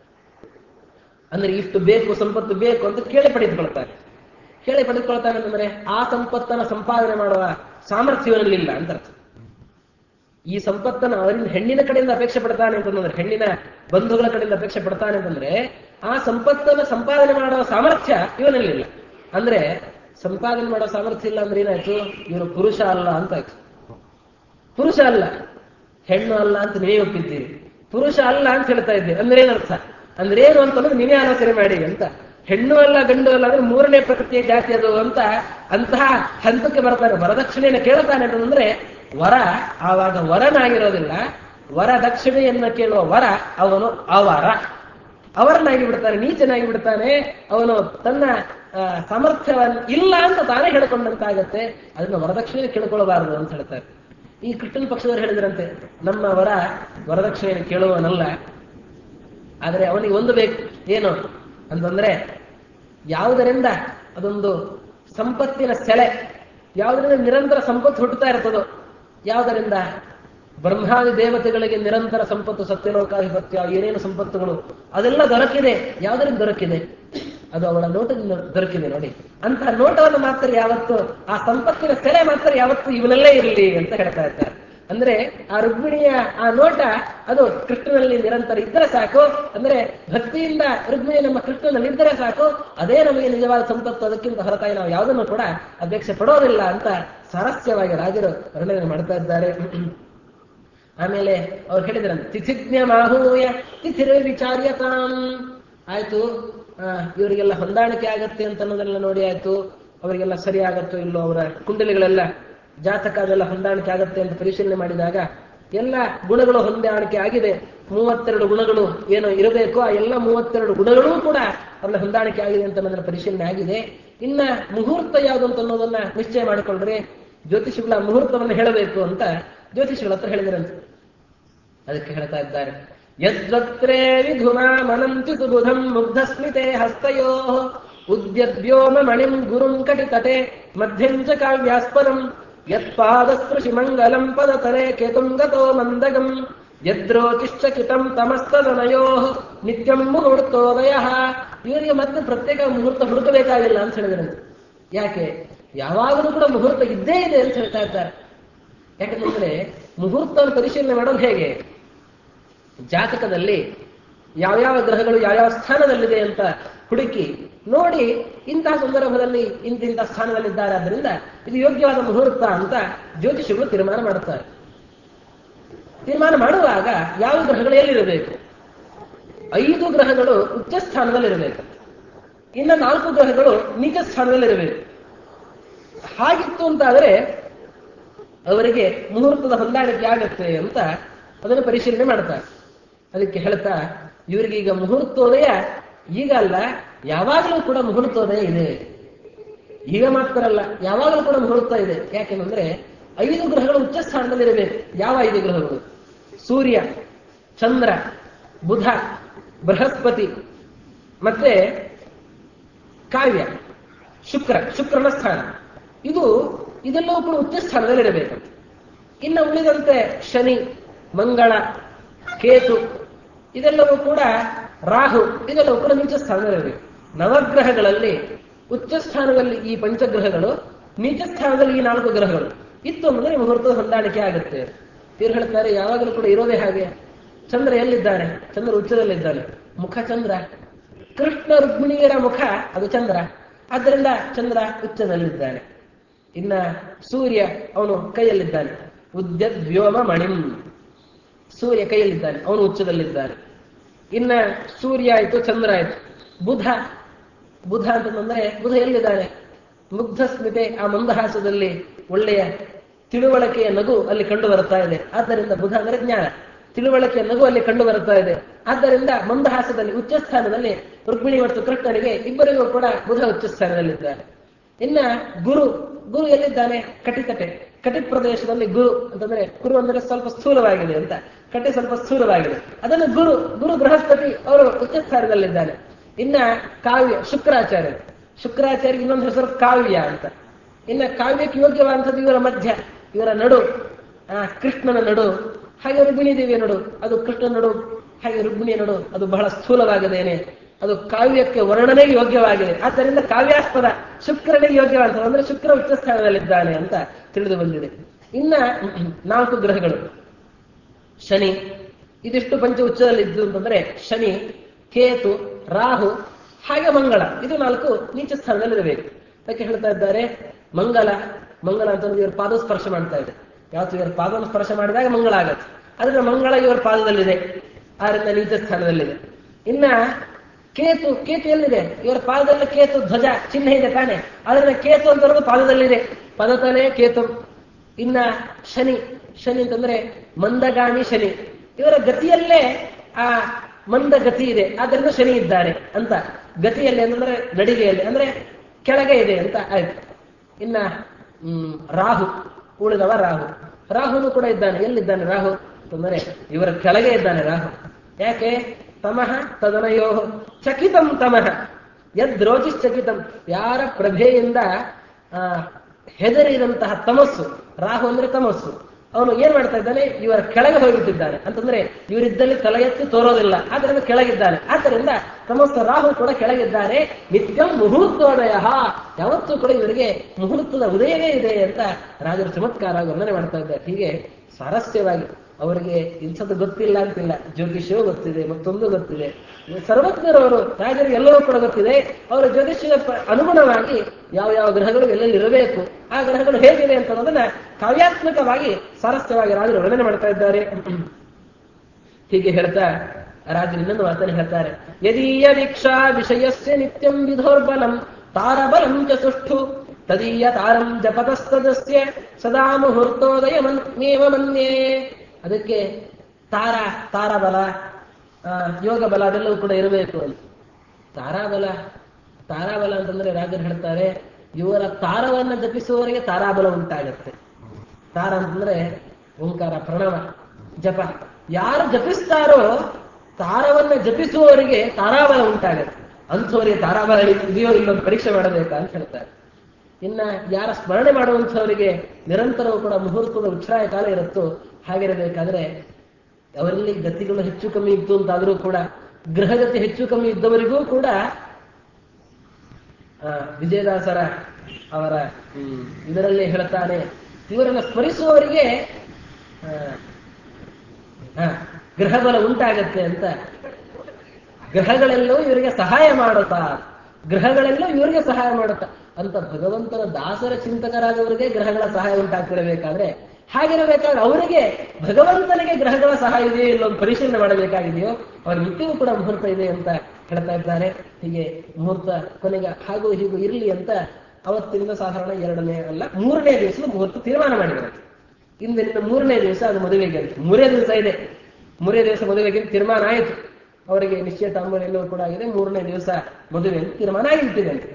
ಅಂದ್ರೆ ಇಷ್ಟು ಬೇಕು ಸಂಪತ್ತು ಬೇಕು ಅಂತ ಕೇಳಿ ಪಡೆದುಕೊಳ್ತಾನೆ ಕೇಳಿ ಪಡೆದುಕೊಳ್ತಾನೆ ಅಂತಂದ್ರೆ ಆ ಸಂಪತ್ತನ್ನ ಸಂಪಾದನೆ ಮಾಡುವ ಸಾಮರ್ಥ್ಯ ಇವನಲ್ಲಿಲ್ಲ ಅಂತ ಅರ್ಥ ಈ ಸಂಪತ್ತನ್ನು ಅವರಿಂದ ಹೆಣ್ಣಿನ ಕಡೆಯಿಂದ ಅಪೇಕ್ಷೆ ಪಡ್ತಾನೆ ಅಂತಂದ್ರೆ ಹೆಣ್ಣಿನ ಬಂಧುಗಳ ಕಡೆಯಿಂದ ಅಪೇಕ್ಷೆ ಪಡ್ತಾನೆ ಅಂತಂದ್ರೆ ಆ ಸಂಪತ್ತನ್ನು ಸಂಪಾದನೆ ಮಾಡುವ ಸಾಮರ್ಥ್ಯ ಇವನಲ್ಲಿಲ್ಲ ಅಂದ್ರೆ ಸಂಪಾದನೆ ಮಾಡೋ ಸಾಮರ್ಥ್ಯ ಇಲ್ಲ ಅಂದ್ರೆ ಏನಾಯ್ತು ಇವನು ಪುರುಷ ಅಲ್ಲ ಅಂತ ಆಯ್ತು ಪುರುಷ ಅಲ್ಲ ಹೆಣ್ಣು ಅಲ್ಲ ಅಂತ ನೀವೇ ಒಪ್ಪಿದ್ದೀರಿ ಪುರುಷ ಅಲ್ಲ ಅಂತ ಹೇಳ್ತಾ ಇದ್ದೀರಿ ಅಂದ್ರೆ ಏನರ್ಥ ಅಂದ್ರೆ ಏನು ಅಂತಂದ್ರೆ ನೀವೇ ಆಲೋಚನೆ ಮಾಡಿ ಅಂತ ಹೆಣ್ಣು ಅಲ್ಲ ಗಂಡು ಅಲ್ಲ ಅಂದ್ರೆ ಮೂರನೇ ಪ್ರಕೃತಿಯ ಜಾತಿ ಅದು ಅಂತ ಅಂತಹ ಹಂತಕ್ಕೆ ಬರ್ತಾನೆ ವರದಕ್ಷಿಣೆಯನ್ನು ಕೇಳ್ತಾನೆ ಅಂತಂದ್ರೆ ವರ ಆವಾಗ ವರನಾಗಿರೋದಿಲ್ಲ ವರ ದಕ್ಷಿಣೆಯನ್ನ ಕೇಳುವ ವರ ಅವನು ಅವರ ಅವರನ್ನಾಗಿ ಬಿಡ್ತಾನೆ ನೀಚನಾಗಿ ಬಿಡ್ತಾನೆ ಅವನು ತನ್ನ ಆ, ಸಾಮರ್ಥ್ಯವನ್ನ ಇಲ್ಲ ಅಂತ ತಾನೇ ಹೇಳ್ಕೊಂಡಂತಾಗತ್ತೆ ಅದನ್ನ ವರದಕ್ಷಿಣೆ ಕೇಳ್ಕೊಳ್ಬಾರದು ಅಂತ ಹೇಳ್ತಾರೆ ಈ ಕೃಷ್ಣನ ಪಕ್ಷದವರು ಹೇಳಿದ್ರಂತೆ ನಮ್ಮ ವರ ವರದಕ್ಷಿಣೆಯನ್ನು ಕೇಳುವನಲ್ಲ ಆದರೆ ಅವನಿಗೆ ಒಂದು ಬೇಕು ಏನು ಅಂತಂದ್ರೆ ಯಾವುದರಿಂದ ಅದೊಂದು ಸಂಪತ್ತಿನ ಸೆಲೆ ಯಾವುದರಿಂದ ನಿರಂತರ ಸಂಪತ್ತು ಹುಟ್ಟುತ್ತಾ ಇರ್ತದೋ ಯಾವುದರಿಂದ ಬ್ರಹ್ಮಾದಿ ದೇವತೆಗಳಿಗೆ ನಿರಂತರ ಸಂಪತ್ತು ಸತ್ಯಲೋಕಾಧಿಪತ್ಯ ಏನೇನು ಸಂಪತ್ತುಗಳು ಅದೆಲ್ಲ ದೊರಕಿದೆ ಯಾವುದರಿಂದ ದೊರಕಿದೆ ಅದು ಅವಳ ನೋಟದಿಂದ ದೊರಕಿದೆ ನೋಡಿ ಅಂತಹ ನೋಟವನ್ನು ಮಾತ್ರ ಯಾವತ್ತು ಆ ಸಂಪತ್ತಿನ ಸೆಲೆ ಮಾತ್ರ ಯಾವತ್ತು ಇವನಲ್ಲೇ ಇರಲಿ ಅಂತ ಹೇಳ್ತಾ ಇದ್ದಾರೆ ಅಂದ್ರೆ ಆ ರುಕ್ಮಿಣಿಯ ಆ ನೋಟ ಅದು ಕೃಷ್ಣನಲ್ಲಿ ನಿರಂತರ ಇದ್ದರೆ ಸಾಕು ಅಂದ್ರೆ ಭಕ್ತಿಯಿಂದ ರುಕ್ಮಿಣಿ ನಮ್ಮ ಕೃಷ್ಣನಲ್ಲಿ ಇದ್ದರೆ ಸಾಕು ಅದೇ ನಮಗೆ ನಿಜವಾದ ಸಂಪತ್ತು ಅದಕ್ಕಿಂತ ಹೊರತಾಗಿ ನಾವು ಯಾವುದನ್ನು ಕೂಡ ಅಪೇಕ್ಷೆ ಪಡೋದಿಲ್ಲ ಅಂತ ಸಾರಸ್ಯವಾಗಿ ರಾಜರು ವರ್ಣನೆ ಮಾಡ್ತಾ ಇದ್ದಾರೆ ಆಮೇಲೆ ಅವ್ರು ಹೇಳಿದ್ರಂತೆ ತಿಥಿಜ್ಞ ಮಾಹೂಯ ತಿಥಿರ ವಿಚಾರ್ಯತಾಂ ಆಯ್ತು ಆ, ಇವರಿಗೆಲ್ಲ ಹೊಂದಾಣಿಕೆ ಆಗತ್ತೆ ಅಂತ ಅನ್ನೋದೆಲ್ಲ ನೋಡಿ ಆಯ್ತು ಅವರಿಗೆಲ್ಲ ಸರಿ ಆಗತ್ತೋ ಇಲ್ಲೋ ಅವರ ಕುಂಡಲಿಗಳೆಲ್ಲ ಜಾತಕ ಅದೆಲ್ಲ ಹೊಂದಾಣಿಕೆ ಆಗತ್ತೆ ಅಂತ ಪರಿಶೀಲನೆ ಮಾಡಿದಾಗ ಎಲ್ಲ ಗುಣಗಳು ಹೊಂದಾಣಿಕೆ ಆಗಿದೆ ಮೂವತ್ತೆರಡು ಗುಣಗಳು ಏನು ಇರಬೇಕು ಆ ಎಲ್ಲ ಮೂವತ್ತೆರಡು ಗುಣಗಳೂ ಕೂಡ ಅವರ ಹೊಂದಾಣಿಕೆ ಆಗಿದೆ ಅಂತ ಅನ್ನೋದನ್ನ ಪರಿಶೀಲನೆ ಆಗಿದೆ ಇನ್ನ ಮುಹೂರ್ತ ಯಾವುದು ಅಂತ ಅನ್ನೋದನ್ನ ನಿಶ್ಚಯ ಮಾಡಿಕೊಳ್ಳ್ರಿ ಜ್ಯೋತಿಷಿಗಳ ಮುಹೂರ್ತವನ್ನು ಹೇಳಬೇಕು ಅಂತ ಜ್ಯೋತಿಷಿಗಳ ಹತ್ರ ಹೇಳಿದ್ರಂತೆ ಅದಕ್ಕೆ ಹೇಳ್ತಾ ಇದ್ದಾರೆ ಯದ್ವತ್ರೇ ವಿಧುಮಾಮನಂತಿ ಸುಬುಧಂ ಮುಗ್ಧಸ್ಮಿತೆ ಹಸ್ತಯೋ ಉದ್ಯದ್ವ್ಯೋಮ ಮಣಿಂ ಗುರುಂ ಕಟಿತಟೆ ಮಧ್ಯಂಚ ಕಾವ್ಯಾಸ್ಪದಂ ಯತ್ಪಾದಸ್ಪೃಶಿ ಮಂಗಲಂ ಪದತರೆ ಕೇತುಂ ಗತೋ ಮಂದಗಂ ಯದ್ರೋಚಿಶ್ಚಕಿತಂ ತಮಸ್ತದನಯೋ ನಿತ್ಯಂ ಮುಹೂರ್ತೋದಯ ಇವರಿಗೆ ಮತ್ತೆ ಪ್ರತ್ಯೇಕ ಮುಹೂರ್ತ ಹುಡುಕಬೇಕಾಗಿಲ್ಲ ಅಂತ ಹೇಳಿದ್ರಂತೆ ಯಾಕೆ ಯಾವಾಗಲೂ ಕೂಡ ಮುಹೂರ್ತ ಇದ್ದೇ ಇದೆ ಅಂತ ಹೇಳ್ತಾ ಇದ್ದಾರೆ ಯಾಕಂದ್ರೆ ಮುಹೂರ್ತವನ್ನು ಪರಿಶೀಲನೆ ಮಾಡೋದು ಹೇಗೆ ಜಾತಕದಲ್ಲಿ ಯಾವ್ಯಾವ ಗ್ರಹಗಳು ಯಾವ್ಯಾವ ಸ್ಥಾನದಲ್ಲಿದೆ ಅಂತ ಹುಡುಕಿ ನೋಡಿ ಇಂತಹ ಸಂದರ್ಭದಲ್ಲಿ ಇಂತಿಂಥ ಸ್ಥಾನದಲ್ಲಿದ್ದಾರೆ ಆದ್ದರಿಂದ ಇದು ಯೋಗ್ಯವಾದ ಮುಹೂರ್ತ ಅಂತ ಜ್ಯೋತಿಷಿಗಳು ತೀರ್ಮಾನ ಮಾಡುತ್ತಾರೆ ತೀರ್ಮಾನ ಮಾಡುವಾಗ ಯಾವ ಗ್ರಹಗಳು ಎಲ್ಲಿರಬೇಕು ಐದು ಗ್ರಹಗಳು ಉಚ್ಚ ಸ್ಥಾನದಲ್ಲಿರಬೇಕು ಇನ್ನು ನಾಲ್ಕು ಗ್ರಹಗಳು ನೀಚ ಸ್ಥಾನದಲ್ಲಿರಬೇಕು ಹಾಗಿತ್ತು ಅಂತಾದರೆ ಅವರಿಗೆ ಮುಹೂರ್ತದ ಹೊಂದಾಣಿಕೆ ಆಗತ್ತೆ ಅಂತ ಅದನ್ನು ಪರಿಶೀಲನೆ ಮಾಡ್ತಾರೆ ಅದಕ್ಕೆ ಹೇಳ್ತಾ ಇವರಿಗೆ ಈಗ ಮುಹೂರ್ತೋದಯ ಈಗ ಅಲ್ಲ ಯಾವಾಗಲೂ ಕೂಡ ಮುಹೂರ್ತೋದಯ ಇದೆ ಈಗ ಮಾತ್ರ ಅಲ್ಲ ಯಾವಾಗಲೂ ಕೂಡ ಮುಹೂರ್ತ ಇದೆ ಯಾಕೆಂದ್ರೆ ಐದು ಗ್ರಹಗಳು ಉಚ್ಚ ಸ್ಥಾನದಲ್ಲಿರಬೇಕು ಯಾವ ಐದು ಗ್ರಹಗಳು ಸೂರ್ಯ ಚಂದ್ರ ಬುಧ ಬೃಹಸ್ಪತಿ ಮತ್ತೆ ಕಾವ್ಯ ಶುಕ್ರ ಶುಕ್ರನ ಸ್ಥಾನ ಇದು ಇದೆಲ್ಲವೂ ಕೂಡ ಉಚ್ಚ ಸ್ಥಾನದಲ್ಲಿರಬೇಕು ಇನ್ನು ಉಳಿದಂತೆ ಶನಿ ಮಂಗಳ ಕೇತು ಇದೆಲ್ಲವೂ ಕೂಡ ರಾಹು ಇದೆಲ್ಲವೂ ಕೂಡ ನೀಚ ಸ್ಥಾನದಲ್ಲಿರಬೇಕು ನವಗ್ರಹಗಳಲ್ಲಿ ಉಚ್ಚ ಸ್ಥಾನದಲ್ಲಿ ಈ ಪಂಚಗ್ರಹಗಳು ನೀಚ ಸ್ಥಾನದಲ್ಲಿ ಈ ನಾಲ್ಕು ಗ್ರಹಗಳು ಇತ್ತು ಅಂದ್ರೆ ಮುಹೂರ್ತದ ಹೊಂದಾಣಿಕೆ ಆಗುತ್ತೆ ಇವ್ರು ಹೇಳ್ತಾರೆ ಯಾವಾಗಲೂ ಕೂಡ ಇರೋದೇ ಹಾಗೆ ಚಂದ್ರ ಎಲ್ಲಿದ್ದಾನೆ ಚಂದ್ರ ಉಚ್ಚದಲ್ಲಿದ್ದಾನೆ ಮುಖ ಚಂದ್ರ ಕೃಷ್ಣ ರುಕ್ಮಿಣಿಯರ ಮುಖ ಅದು ಚಂದ್ರ ಆದ್ದರಿಂದ ಚಂದ್ರ ಉಚ್ಚದಲ್ಲಿದ್ದಾನೆ ಇನ್ನ ಸೂರ್ಯ ಅವನು ಕೈಯಲ್ಲಿದ್ದಾನೆ ಉದ್ಯದ್ ವ್ಯೋಮ ಮಣಿಂ ಸೂರ್ಯ ಕೈಯಲ್ಲಿದ್ದಾನೆ ಅವನು ಉಚ್ಚದಲ್ಲಿದ್ದಾನೆ ಇನ್ನ ಸೂರ್ಯ ಆಯ್ತು ಚಂದ್ರ ಆಯ್ತು ಬುಧ ಬುಧ ಅಂತಂದ್ರೆ ಬುಧ ಎಲ್ಲಿದ್ದಾನೆ ಮುಗ್ಧ ಸ್ಮಿತೆ ಆ ಮಂದಹಾಸದಲ್ಲಿ ಒಳ್ಳೆಯ ತಿಳುವಳಿಕೆಯ ನಗು ಅಲ್ಲಿ ಕಂಡು ಬರ್ತಾ ಇದೆ ಆದ್ದರಿಂದ ಬುಧ ಅಂದ್ರೆ ಜ್ಞಾನ ತಿಳುವಳಿಕೆಯ ನಗು ಅಲ್ಲಿ ಕಂಡು ಬರ್ತಾ ಇದೆ ಆದ್ದರಿಂದ ಮಂದಹಾಸದಲ್ಲಿ ಉಚ್ಚ ಸ್ಥಾನದಲ್ಲಿ ರುಕ್ಮಿಣಿ ಮತ್ತು ಕೃಷ್ಣನಿಗೆ ಇಬ್ಬರಿಗೂ ಕೂಡ ಬುಧ ಉಚ್ಚ ಸ್ಥಾನದಲ್ಲಿದ್ದಾರೆ ಇನ್ನ ಗುರು ಗುರು ಎಲ್ಲಿದ್ದಾನೆ ಕಟಿಕಟೆ ಕಟಿ ಪ್ರದೇಶದಲ್ಲಿ ಗುರು ಅಂತಂದ್ರೆ ಗುರು ಅಂದ್ರೆ ಸ್ವಲ್ಪ ಸ್ಥೂಲವಾಗಿದೆ ಅಂತ ಕಟಿ ಸ್ವಲ್ಪ ಸ್ಥೂಲವಾಗಿದೆ ಅದನ್ನು ಗುರು ಗುರು ಬೃಹಸ್ಪತಿ ಅವರು ಉಚ್ಚ ಸ್ಥಾನದಲ್ಲಿದ್ದಾನೆ ಇನ್ನ ಕಾವ್ಯ ಶುಕ್ರಾಚಾರ್ಯ ಶುಕ್ರಾಚಾರ್ಯ ಇನ್ನೊಂದು ಹೆಸರು ಕಾವ್ಯ ಅಂತ ಇನ್ನ ಕಾವ್ಯಕ್ಕೆ ಯೋಗ್ಯವಾದಂಥದ್ದು ಇವರ ಮಧ್ಯ ಇವರ ನಡು ಆ ಕೃಷ್ಣನ ನಡು ಹಾಗೆ ರುಕ್ಮಿಣಿ ದೇವಿಯ ನಡು ಅದು ಕೃಷ್ಣನ ನಡು ಹಾಗೆ ರುಕ್ಮಿಣಿಯ ನಡು ಅದು ಬಹಳ ಸ್ಥೂಲವಾಗಿದ್ದೇನೆ ಅದು ಕಾವ್ಯಕ್ಕೆ ವರ್ಣನೆಗೆ ಯೋಗ್ಯವಾಗಿದೆ ಆದ್ದರಿಂದ ಕಾವ್ಯಾಸ್ಪದ ಶುಕ್ರನಿಗೆ ಯೋಗ್ಯವಾದ ಅಂದ್ರೆ ಶುಕ್ರ ಉಚ್ಚ ಸ್ಥಾನದಲ್ಲಿದ್ದಾನೆ ಅಂತ ತಿಳಿದು ಬಂದಿದೆ ಇನ್ನ ನಾಲ್ಕು ಗ್ರಹಗಳು ಶನಿ ಇದಿಷ್ಟು ಪಂಚ ಉಚ್ಚದಲ್ಲಿ ಇದ್ದು ಅಂತಂದ್ರೆ ಶನಿ ಕೇತು ರಾಹು ಹಾಗೆ ಮಂಗಳ ಇದು ನಾಲ್ಕು ನೀಚ ಸ್ಥಾನದಲ್ಲಿರಬೇಕು ಅದಕ್ಕೆ ಹೇಳ್ತಾ ಇದ್ದಾರೆ ಮಂಗಲ ಮಂಗಲ ಅಂತಂದ್ರೆ ಇವರು ಪಾದ ಸ್ಪರ್ಶ ಮಾಡ್ತಾ ಇದೆ ಯಾವತ್ತು ಇವರ ಪಾದವನ್ನು ಸ್ಪರ್ಶ ಮಾಡಿದಾಗ ಮಂಗಳ ಆಗತ್ತೆ ಆದ್ರೆ ಮಂಗಳ ಇವರ ಪಾದದಲ್ಲಿದೆ ಆದ್ರಿಂದ ನೀಚ ಸ್ಥಾನದಲ್ಲಿದೆ ಇನ್ನ ಕೇತು ಕೇತು ಎಲ್ಲಿದೆ ಇವರ ಪಾದದಲ್ಲಿ ಕೇತು ಧ್ವಜ ಚಿಹ್ನೆ ಇದೆ ತಾನೆ ಆದ್ರಿಂದ ಕೇತು ಅಂತ ಅನ್ನೋದು ಪಾದದಲ್ಲಿದೆ ಪದತಲೆ ಕೇತು ಇನ್ನ ಶನಿ ಶನಿ ಅಂತಂದ್ರೆ ಮಂದಗಾಮಿ ಶನಿ ಇವರ ಗತಿಯಲ್ಲೇ ಆ ಮಂದ ಗತಿ ಇದೆ ಆದ್ರಿಂದ ಶನಿ ಇದ್ದಾರೆ ಅಂತ ಗತಿಯಲ್ಲಿ ಅಂತಂದ್ರೆ ನಡಿಗೆಯಲ್ಲಿ ಅಂದ್ರೆ ಕೆಳಗೆ ಇದೆ ಅಂತ ಆಯ್ತು ಇನ್ನ ಹ್ಮ್ ರಾಹು ಉಳಿದವ ರಾಹು ರಾಹುನು ಕೂಡ ಇದ್ದಾನೆ ಎಲ್ಲಿದ್ದಾನೆ ರಾಹು ಅಂತಂದ್ರೆ ಇವರ ಕೆಳಗೆ ಇದ್ದಾನೆ ರಾಹು ಯಾಕೆ ತಮಃ ತದನಯೋ ಚಕಿತಂ ತಮಃ ಯದ್ರೋಚಿಶ್ಚಕಿತಂ ಯಾರ ಪ್ರಭೆಯಿಂದ ಆ ಹೆದರಿದಂತಹ ತಮಸ್ಸು ರಾಹು ಅಂದ್ರೆ ತಮಸ್ಸು ಅವನು ಏನ್ ಮಾಡ್ತಾ ಇದ್ದಾನೆ ಇವರ ಕೆಳಗೆ ಹೋಗಿಟ್ಟಿದ್ದಾನೆ ಅಂತಂದ್ರೆ ಇವರಿದ್ದಲ್ಲಿ ತಲೆ ಎತ್ತಿ ತೋರೋದಿಲ್ಲ ಆದ್ದರಿಂದ ಕೆಳಗಿದ್ದಾನೆ ಆದ್ದರಿಂದ ತಮಸ್ಸು ರಾಹು ಕೂಡ ಕೆಳಗಿದ್ದಾನೆ ನಿತ್ಯಂ ಮುಹೂರ್ತೋದಯ ಯಾವತ್ತೂ ಕೂಡ ಇವರಿಗೆ ಮುಹೂರ್ತದ ಉದಯವೇ ಇದೆ ಅಂತ ರಾಜರು ಚಮತ್ಕಾರ ವರ್ಣನೆ ಮಾಡ್ತಾ ಇದ್ದಾರೆ ಹೀಗೆ ಸ್ವಾರಸ್ಯವಾಗಿ ಅವರಿಗೆ ಇಂಥದ್ದು ಗೊತ್ತಿಲ್ಲ ಅಂತಿಲ್ಲ ಜ್ಯೋತಿಷ್ಯವೂ ಗೊತ್ತಿದೆ ಮತ್ತೊಂದು ಗೊತ್ತಿದೆ ಸರ್ವಜ್ಞರವರು ರಾಜರಿಗೆ ಎಲ್ಲವೂ ಕೂಡ ಗೊತ್ತಿದೆ ಅವರ ಜ್ಯೋತಿಷ್ಯದ ಪ- ಅನುಗುಣವಾಗಿ ಯಾವ ಯಾವ ಗ್ರಹಗಳು ಎಲ್ಲೆಲ್ಲಿ ಇರಬೇಕು ಆ ಗ್ರಹಗಳು ಹೇಗಿವೆ ಅಂತ ಅನ್ನೋದನ್ನ ಕಾವ್ಯಾತ್ಮಕವಾಗಿ ಸ್ವಾರಸ್ಯವಾಗಿ ರಾಜರು ವರ್ಣನೆ ಮಾಡ್ತಾ ಇದ್ದಾರೆ ಹೀಗೆ ಹೇಳ್ತಾ ರಾಜರು ಇನ್ನೊಂದು ಮಾತನ್ನು ಹೇಳ್ತಾರೆ ಯದೀಯ ದೀಕ್ಷಾ ವಿಷಯಸ್ಯ ನಿತ್ಯಂ ವಿಧೋರ್ಬಲಂ ತಾರಬಲಂ ಚ ಸುಷ್ಠು ತದೀಯ ತಾರಂ ಜಪತಸ್ತದಸ್ಯ ಸದಾ ಮುಹೂರ್ತೋದಯ ಮನ್ಯೇವ ಮನ್ಯೇ ಅದಕ್ಕೆ ತಾರ ತಾರಾಬಲ ಆ, ಯೋಗ ಬಲ ಅದೆಲ್ಲವೂ ಕೂಡ ಇರಬೇಕು ಅಂತ ತಾರಾಬಲ ತಾರಾಬಲ ಅಂತಂದ್ರೆ ರಾಜರು ಹೇಳ್ತಾರೆ ಇವರ ತಾರವನ್ನ ಜಪಿಸುವವರಿಗೆ ತಾರಾಬಲ ಉಂಟಾಗತ್ತೆ ತಾರ ಅಂತಂದ್ರೆ ಓಂಕಾರ ಪ್ರಣವ ಜಪ ಯಾರು ಜಪಿಸ್ತಾರೋ ತಾರವನ್ನ ಜಪಿಸುವವರಿಗೆ ತಾರಾಬಲ ಉಂಟಾಗತ್ತೆ ಅಂಥವರಿಗೆ ತಾರಾಬಲ ಇದೆಯೋ ಇಲ್ಲೊಂದು ಪರೀಕ್ಷೆ ಮಾಡಬೇಕಾ ಅಂತ ಹೇಳ್ತಾರೆ ಇನ್ನ ಯಾರ ಸ್ಮರಣೆ ಮಾಡುವಂಥವರಿಗೆ ನಿರಂತರವೂ ಕೂಡ ಮುಹೂರ್ತದ ಉಚ್ಛ್ರಾಯ ಕಾಲ ಇರುತ್ತೋ ಹಾಗಿರಬೇಕಾದ್ರೆ ಅವರಲ್ಲಿ ಗತಿಗಳು ಹೆಚ್ಚು ಕಮ್ಮಿ ಇತ್ತು ಅಂತಾದರೂ ಕೂಡ ಗ್ರಹಗತಿ ಹೆಚ್ಚು ಕಮ್ಮಿ ಇದ್ದವರಿಗೂ ಕೂಡ ಆ, ವಿಜಯದಾಸರ ಅವರ ಹ್ಮ್, ಇದರಲ್ಲಿ ಹೇಳ್ತಾನೆ ಇವರನ್ನು ಸ್ಮರಿಸುವವರಿಗೆ ಆ, ಆ, ಗ್ರಹಬಲ ಉಂಟಾಗತ್ತೆ ಅಂತ ಗ್ರಹಗಳೆಲ್ಲವೂ ಇವರಿಗೆ ಸಹಾಯ ಮಾಡುತ್ತಾ ಗ್ರಹಗಳೆಲ್ಲವೂ ಇವರಿಗೆ ಸಹಾಯ ಮಾಡುತ್ತಾ ಅಂತ ಭಗವಂತನ ದಾಸರ ಚಿಂತಕರಾದವರಿಗೆ ಗ್ರಹಗಳ ಸಹಾಯ ಉಂಟಾಗ್ತಿರಬೇಕಾದ್ರೆ ಹಾಗಿರಬೇಕಾದ್ರೆ ಅವರಿಗೆ ಭಗವಂತನಿಗೆ ಗ್ರಹಗಳ ಸಹಾಯ ಇದೆಯೋ ಇಲ್ಲೊಂದು ಪರಿಶೀಲನೆ ಮಾಡಬೇಕಾಗಿದೆಯೋ ಅವ್ರ ನಿತ್ಯವೂ ಕೂಡ ಮುಹೂರ್ತ ಇದೆ ಅಂತ ಹೇಳ್ತಾ ಇದ್ದಾರೆ ಹೀಗೆ ಮುಹೂರ್ತ ಕೊನೆಗೆ ಹಾಗೂ ಹೀಗೂ ಇರಲಿ ಅಂತ ಅವತ್ತಿನಿಂದ ಸಾಧಾರಣ ಎರಡನೇ ಅಲ್ಲ ಮೂರನೇ ದಿವಸ ಮುಹೂರ್ತ ತೀರ್ಮಾನ ಮಾಡಿದ್ದಾರೆ ಇಂದಿನ ಮೂರನೇ ದಿವಸ ಅದು ಮದುವೆಗೆ ಅಂತ ಮೂರೇ ದಿವಸ ಇದೆ ಮೂರೇ ದಿವಸ ಮದುವೆಗೆ ಅಂತ ತೀರ್ಮಾನ ಆಯಿತು ಅವರಿಗೆ ನಿಶ್ಚಯ ತಾಂಬೂಲ ಎಲ್ಲವೂ ಕೂಡ ಆಗಿದೆ ಮೂರನೇ ದಿವಸ ಮದುವೆ ಅಂತ ತೀರ್ಮಾನ ಆಗಿರ್ತಿದೆ ಅಂತ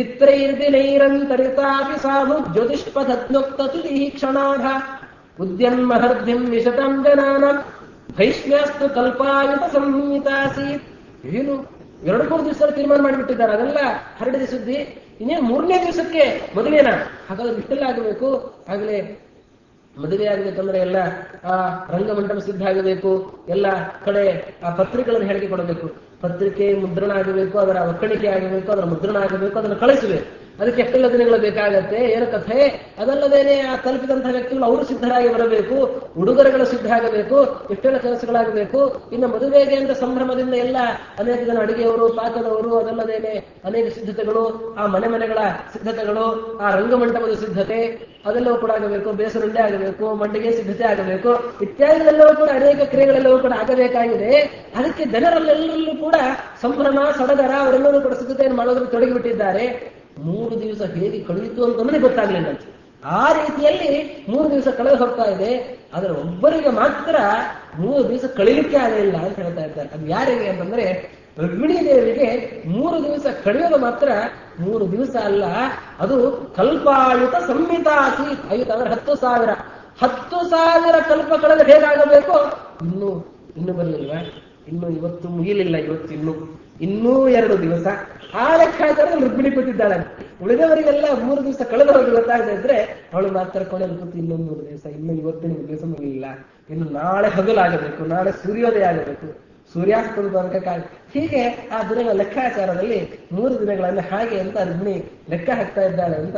ದಿತ್ರೈರ್ದಿನೈರಂತರಿತಾಪಿ ಸಾಧು ಜ್ಯೋತಿಷ್ಪಥಜ್ಞೋಕ್ತ ಕ್ಷಣಾಢ ಉದ್ಯನ್ಮಹರ್ಧಿಂ ವಿಶತಂ ಜನಾನಂ ಭೈಷ್ಮ್ಯಾಸ್ತು ಕಲ್ಪಾಯುತ ಸಂಹಿತಾಸೀತ್ ಏನು ಎರಡು ಮೂರು ದಿವಸ ತೀರ್ಮಾನ ಮಾಡಿಬಿಟ್ಟಿದ್ದಾರೆ ಅದೆಲ್ಲ ಹರಡಿದ ಸುದ್ದಿ ಇನ್ನೇನು ಮೂರನೇ ದಿವಸಕ್ಕೆ ಮದುವೆನಾ ಹಾಗಾದ್ರೆ ಇಷ್ಟೆಲ್ಲ ಆಗಬೇಕು ಆಗಲೇ ಮದುವೆ ಆಗ್ಬೇಕಂದ್ರೆ ಎಲ್ಲ ಆ ರಂಗಮಂಟಪ ಸಿದ್ಧ ಆಗಬೇಕು ಎಲ್ಲ ಕಡೆ ಆ ಪತ್ರಿಕೆಗಳನ್ನು ಹೇಳಿಕೆ ಕೊಡಬೇಕು ಪತ್ರಿಕೆ ಮುದ್ರಣ ಆಗಬೇಕು ಅದರ ಒಕ್ಕಣಿಕೆ ಆಗಬೇಕು ಅದರ ಮುದ್ರಣ ಆಗಬೇಕು ಅದನ್ನು ಕಳಿಸಬೇಕು ಅದಕ್ಕೆ ಎಷ್ಟೆಲ್ಲ ದಿನಗಳು ಬೇಕಾಗತ್ತೆ ಏನು ಕಥೆ ಅದಲ್ಲದೇನೆ ಆ ತಲುಪಿದಂತಹ ವ್ಯಕ್ತಿಗಳು ಅವರು ಸಿದ್ಧರಾಗಿ ಬರಬೇಕು ಉಡುಗೊರೆಗಳು ಸಿದ್ಧ ಆಗಬೇಕು ಎಷ್ಟೆಲ್ಲ ಕೆಲಸಗಳಾಗಬೇಕು ಇನ್ನು ಮದುವೆಗೆ ಅಂತ ಸಂಭ್ರಮದಿಂದ ಎಲ್ಲ ಅನೇಕ ಜನ ಅಡಿಗೆಯವರು ಪಾಕದವರು ಅದಲ್ಲದೇನೆ ಅನೇಕ ಸಿದ್ಧತೆಗಳು ಆ ಮನೆ ಮನೆಗಳ ಸಿದ್ಧತೆಗಳು ಆ ರಂಗಮಂಟಪದ ಸಿದ್ಧತೆ ಅದೆಲ್ಲವೂ ಕೂಡ ಆಗಬೇಕು ಬೇಸರುಂಡೆ ಆಗಬೇಕು ಮಂಡಿಗೆ ಸಿದ್ಧತೆ ಆಗಬೇಕು ಇತ್ಯಾದಿಗಳೆಲ್ಲವೂ ಕೂಡ ಅನೇಕ ಕ್ರಿಯೆಗಳೆಲ್ಲವೂ ಕೂಡ ಆಗಬೇಕಾಗಿದೆ ಅದಕ್ಕೆ ಜನರಲ್ಲೆಲ್ಲರಲ್ಲೂ ಕೂಡ ಸಂಭ್ರಮ ಸಡಗರ ಅವರೆಲ್ಲರೂ ಕೂಡ ಸಿದ್ಧತೆಯನ್ನು ಮಾಡೋದ್ರಲ್ಲಿ ತೊಡಗಿಬಿಟ್ಟಿದ್ದಾರೆ ಮೂರು ದಿವಸ ಹೇಗೆ ಕಳೆಯಿತು ಅಂತಂದ್ರೆ ಗೊತ್ತಾಗ್ಲಿಲ್ಲ ಅಂತ ಆ ರೀತಿಯಲ್ಲಿ ಮೂರು ದಿವಸ ಕಳೆದು ಹೋಗ್ತಾ ಇದೆ ಆದ್ರೆ ಒಬ್ಬರಿಗೆ ಮಾತ್ರ ಮೂರು ದಿವಸ ಕಳೀಲಿಕ್ಕೆ ಆಗಲಿಲ್ಲ ಅಂತ ಹೇಳ್ತಾ ಇದ್ದಾರೆ ಅದು ಯಾರಿಗೆ ಅಂತಂದ್ರೆ ರುಕ್ಮಿಣಿ ದೇವಿಗೆ ಮೂರು ದಿವಸ ಕಳೆಯೋದು ಮಾತ್ರ ಮೂರು ದಿವಸ ಅಲ್ಲ ಅದು ಕಲ್ಪಾಯುತ ಸಂಹಿತಾಸಿ ಆಯುತ ಅಂದ್ರೆ ಹತ್ತು ಸಾವಿರ ಹತ್ತು ಸಾವಿರ ಕಲ್ಪ ಕಳೆದು ಹೇಗಾಗಬೇಕು ಇನ್ನು ಇನ್ನು ಬರಲಿಲ್ವಾ ಇನ್ನು ಇವತ್ತು ಮುಗಿಲಿಲ್ಲ ಇವತ್ತು ಇನ್ನು ಇನ್ನೂ ಎರಡು ದಿವಸ ಆ ಲೆಕ್ಕಾಚಾರದಲ್ಲಿ ರುಕ್ಮಿಣಿ ಕೂತಿದ್ದಾಳೆ ಉಳಿದವರಿಗೆಲ್ಲ ಮೂರು ದಿವಸ ಕಳೆದ ಹೋಗಿ ಗೊತ್ತಾಗದೆ ಇದ್ರೆ ಅವಳು ಮಾತ್ರ ಕೊನೆಯಲ್ಲಿ ಕೂತು ಇನ್ನೊಂದು ಮೂರು ದಿವಸ ಇನ್ನು ಇವತ್ತಿನ ದಿವಸ ಮುಗಿಲಿಲ್ಲ ಇನ್ನು ನಾಳೆ ಹಗಲಾಗಬೇಕು ನಾಳೆ ಸೂರ್ಯೋದಯ ಆಗಬೇಕು ಸೂರ್ಯಾಸ್ತದ ತನಕ ಕಾಲ ಹೀಗೆ ಆ ದಿನಗಳ ಲೆಕ್ಕಾಚಾರದಲ್ಲಿ ಮೂರು ದಿನಗಳನ್ನು ಹಾಗೆ ಅಂತ ರುಕ್ಮಿಣಿ ಲೆಕ್ಕ ಹಾಕ್ತಾ ಇದ್ದಾಳೆ ಅಂತ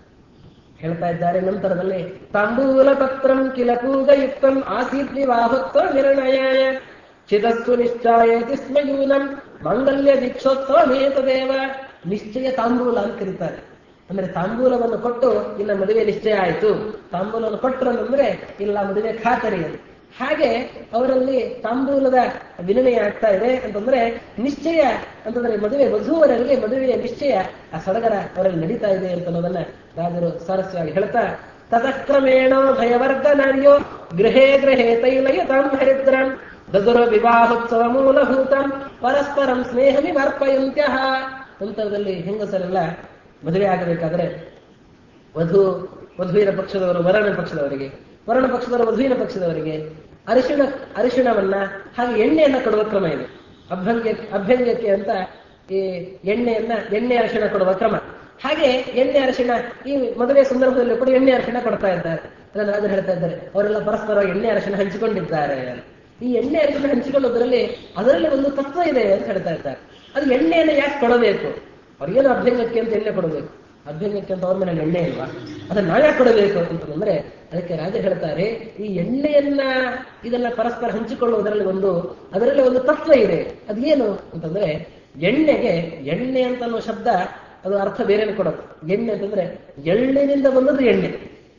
ಹೇಳ್ತಾ ಇದ್ದಾರೆ ನಂತರದಲ್ಲಿ ತಾಂಬೂಲ ಪತ್ರಂ ಕಿಲ ಪೂಜಯುಕ್ತಂ ಆಸೀತ್ ವಿವಾಹೋತ್ಸವ ನಿರ್ಣಯಾಯ ಚಿದಸ್ಸು ನಿಶ್ಚಯತಿ ಸ್ಮ ಯೂನಂ ಮಾಂಗಲ್ಯ ದೀಕ್ಷೋತ್ಸವ ಮೇತದೇವ ನಿಶ್ಚಯ ತಾಂಬೂಲ ಅಂತ ಕರೀತಾರೆ ಅಂದ್ರೆ ತಾಂಬೂಲವನ್ನು ಕೊಟ್ಟು ಇಲ್ಲ ಮದುವೆ ನಿಶ್ಚಯ ಆಯಿತು ತಾಂಬೂಲವನ್ನು ಕೊಟ್ಟರು ಅಂತಂದ್ರೆ ಇಲ್ಲ ಮದುವೆ ಖಾತರಿ ಅಂತ ಹಾಗೆ ಅವರಲ್ಲಿ ತಾಂಬೂಲದ ವಿನಿಮಯ ಆಗ್ತಾ ಇದೆ ಅಂತಂದ್ರೆ ನಿಶ್ಚಯ ಅಂತಂದ್ರೆ ಮದುವೆ ವಧುವರಲ್ಲಿ ಮದುವೆಯ ನಿಶ್ಚಯ ಆ ಸಡಗರ ಅವರಲ್ಲಿ ನಡೀತಾ ಇದೆ ಅಂತ ಅನ್ನೋದನ್ನ ರಾಜರು ಸಾರಸ್ಯವಾಗಿ ಹೇಳ್ತಾ ತತಕ್ರಮೇಣ ಭಯವರ್ಧನಾರ್ಯೋ ಗೃಹೇ ಗೃಹೇ ತೈಲಯುತಾಂ ಹರಿದ್ರಂ ದದುರ ವಿವಾಹೋತ್ಸವ ಮೂಲಭೂತಂ ಪರಸ್ಪರಂ ಸ್ನೇಹ ವಿಮರ್ಪಯಂತ್ಯ ನಂತರದಲ್ಲಿ ಹೆಂಗಸರೆಲ್ಲ ಮದುವೆ ಆಗಬೇಕಾದ್ರೆ ವಧು ವಧುವಿನ ಪಕ್ಷದವರು ವರನ ಪಕ್ಷದವರಿಗೆ ವರಣ ಪಕ್ಷದವರು ವಧುವಿನ ಪಕ್ಷದವರಿಗೆ ಅರಿಶಿಣ ಅರಿಶಿಣವನ್ನ ಹಾಗೆ ಎಣ್ಣೆಯನ್ನ ಕೊಡುವ ಕ್ರಮ ಇದೆ ಅಭ್ಯಂಗ ಅಭ್ಯಂಗಕ್ಕೆ ಅಂತ ಈ ಎಣ್ಣೆಯನ್ನ ಎಣ್ಣೆ ಅರಿಶಿಣ ಕೊಡುವ ಕ್ರಮ ಹಾಗೆ ಎಣ್ಣೆ ಅರಿಶಿಣ ಈ ಮದುವೆ ಸಂದರ್ಭದಲ್ಲಿ ಕೂಡ ಎಣ್ಣೆ ಅರಿಶಿಣ ಕೊಡ್ತಾ ಇದ್ದಾರೆ ಅದನ್ನು ರಾಜರು ಹೇಳ್ತಾ ಇದ್ದಾರೆ ಅವರೆಲ್ಲ ಪರಸ್ಪರ ಎಣ್ಣೆ ಅರಿಶಿಣ ಹಂಚಿಕೊಂಡಿದ್ದಾರೆ ಈ ಎಣ್ಣೆ ಅರಿಶಿಣ ಹಂಚಿಕೊಳ್ಳೋದ್ರಲ್ಲಿ ಅದರಲ್ಲಿ ಒಂದು ತತ್ವ ಇದೆ ಅಂತ ಹೇಳ್ತಾ ಇದ್ದಾರೆ ಅದು ಎಣ್ಣೆಯನ್ನು ಯಾಕೆ ಕೊಡಬೇಕು ಅವ್ರಿಗೇನು ಅಭ್ಯಂಗಕ್ಕೆ ಅಂತ ಎಣ್ಣೆ ಕೊಡಬೇಕು ಅಭ್ಯಂಗಕ್ಕೆ ಅಂತ ಅವ್ರ ಮನೇಲಿ ಎಣ್ಣೆ ಇಲ್ವಾ ಅದನ್ನ ನಾವ್ಯಾಕೆ ಕೊಡಬೇಕು ಅಂತಂದ್ರೆ ಅದಕ್ಕೆ ರಾಜ ಹೇಳ್ತಾರೆ ಈ ಎಣ್ಣೆಯನ್ನ ಇದನ್ನ ಪರಸ್ಪರ ಹಂಚಿಕೊಳ್ಳುವುದರಲ್ಲಿ ಒಂದು ಅದರಲ್ಲಿ ಒಂದು ತತ್ವ ಇದೆ ಅದೇನು ಅಂತಂದ್ರೆ ಎಣ್ಣೆಗೆ ಎಣ್ಣೆ ಅಂತ ಅನ್ನೋ ಶಬ್ದ ಅದು ಅರ್ಥ ಬೇರೆನೆ ಕೊಡೋದು ಎಣ್ಣೆ ಅಂತಂದ್ರೆ ಎಳ್ಳಿನಿಂದ ಬಂದದ್ದು ಎಣ್ಣೆ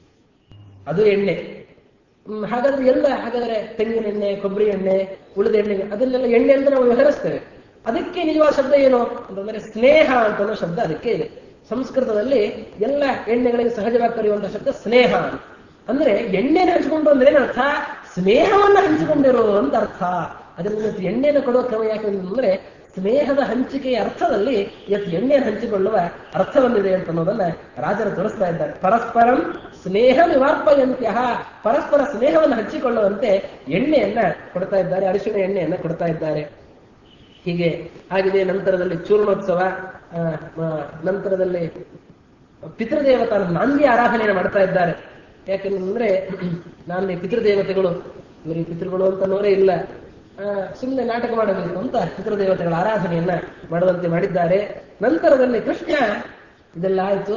ಅದು ಎಣ್ಣೆ ಹ್ಮ್, ಹಾಗಾದ್ರೆ ಎಲ್ಲ ಹಾಗಾದ್ರೆ ತೆಂಗಿನ ಎಣ್ಣೆ ಕೊಬ್ಬರಿ ಎಣ್ಣೆ ಉಳಿದ ಎಣ್ಣೆ ಅದನ್ನೆಲ್ಲ ಎಣ್ಣೆ ಅಂತ ನಾವು ವ್ಯವಹರಿಸ್ತೇವೆ ಅದಕ್ಕೆ ನಿಜವಾದ ಶಬ್ದ ಏನು ಅಂತಂದ್ರೆ ಸ್ನೇಹ ಅಂತ ಅನ್ನೋ ಶಬ್ದ ಅದಕ್ಕೆ ಇದೆ ಸಂಸ್ಕೃತದಲ್ಲಿ ಎಲ್ಲ ಎಣ್ಣೆಗಳಿಗೆ ಸಹಜವಾಗಿ ಕರೆಯುವಂತಹ ಶಬ್ದ ಸ್ನೇಹ ಅಂತ. ಅಂದ್ರೆ ಎಣ್ಣೆನ ಹಂಚಿಕೊಂಡು ಅಂದ್ರೆ ಏನರ್ಥ ಸ್ನೇಹವನ್ನ ಹಂಚಿಕೊಂಡಿರೋ ಅಂತ ಅರ್ಥ ಅದರಿಂದ ಎಣ್ಣೆನ ಕೊಡುವ ಕ್ರಮ ಯಾಕೆ ಅಂದ್ರೆ ಸ್ನೇಹದ ಹಂಚಿಕೆಯ ಅರ್ಥದಲ್ಲಿ ಇವತ್ತು ಎಣ್ಣೆಯನ್ನು ಹಂಚಿಕೊಳ್ಳುವ ಅರ್ಥ ಬಂದಿದೆ ಅಂತ ಅನ್ನೋದನ್ನ ರಾಜರು ತೋರಿಸ್ತಾ ಇದ್ದಾರೆ ಪರಸ್ಪರಂ ಸ್ನೇಹ ನಿವಾರ್ಪಯಂತ್ಯ ಪರಸ್ಪರ ಸ್ನೇಹವನ್ನು ಹಂಚಿಕೊಳ್ಳುವಂತೆ ಎಣ್ಣೆಯನ್ನ ಕೊಡ್ತಾ ಇದ್ದಾರೆ ಅರಿಶಿಣ ಎಣ್ಣೆಯನ್ನ ಕೊಡ್ತಾ ಇದ್ದಾರೆ ಹೀಗೆ ಆಗಿದೆ ನಂತರದಲ್ಲಿ ಚೂರ್ಣೋತ್ಸವ ಆ, ಆ, ನಂತರದಲ್ಲಿ ಪಿತೃದೇವತಾ ನಾಂದಿ ಆರಾಧನೆಯನ್ನು ಮಾಡ್ತಾ ಇದ್ದಾರೆ ಯಾಕಂದ್ರೆ ನಾಂದಿ ಪಿತೃದೇವತೆಗಳು ಇವರಿಗೆ ಪಿತೃಗಳು ಅಂತ ನೋರೇ ಇಲ್ಲ ಸುಮ್ಮನೆ ನಾಟಕ ಮಾಡಬೇಕು ಅಂತ ಪಿತೃದೇವತೆಗಳ ಆರಾಧನೆಯನ್ನ ಮಾಡುವಂತೆ ಮಾಡಿದ್ದಾರೆ ನಂತರದಲ್ಲಿ ಕೃಷ್ಣ ಇದೆಲ್ಲ ಆಯ್ತು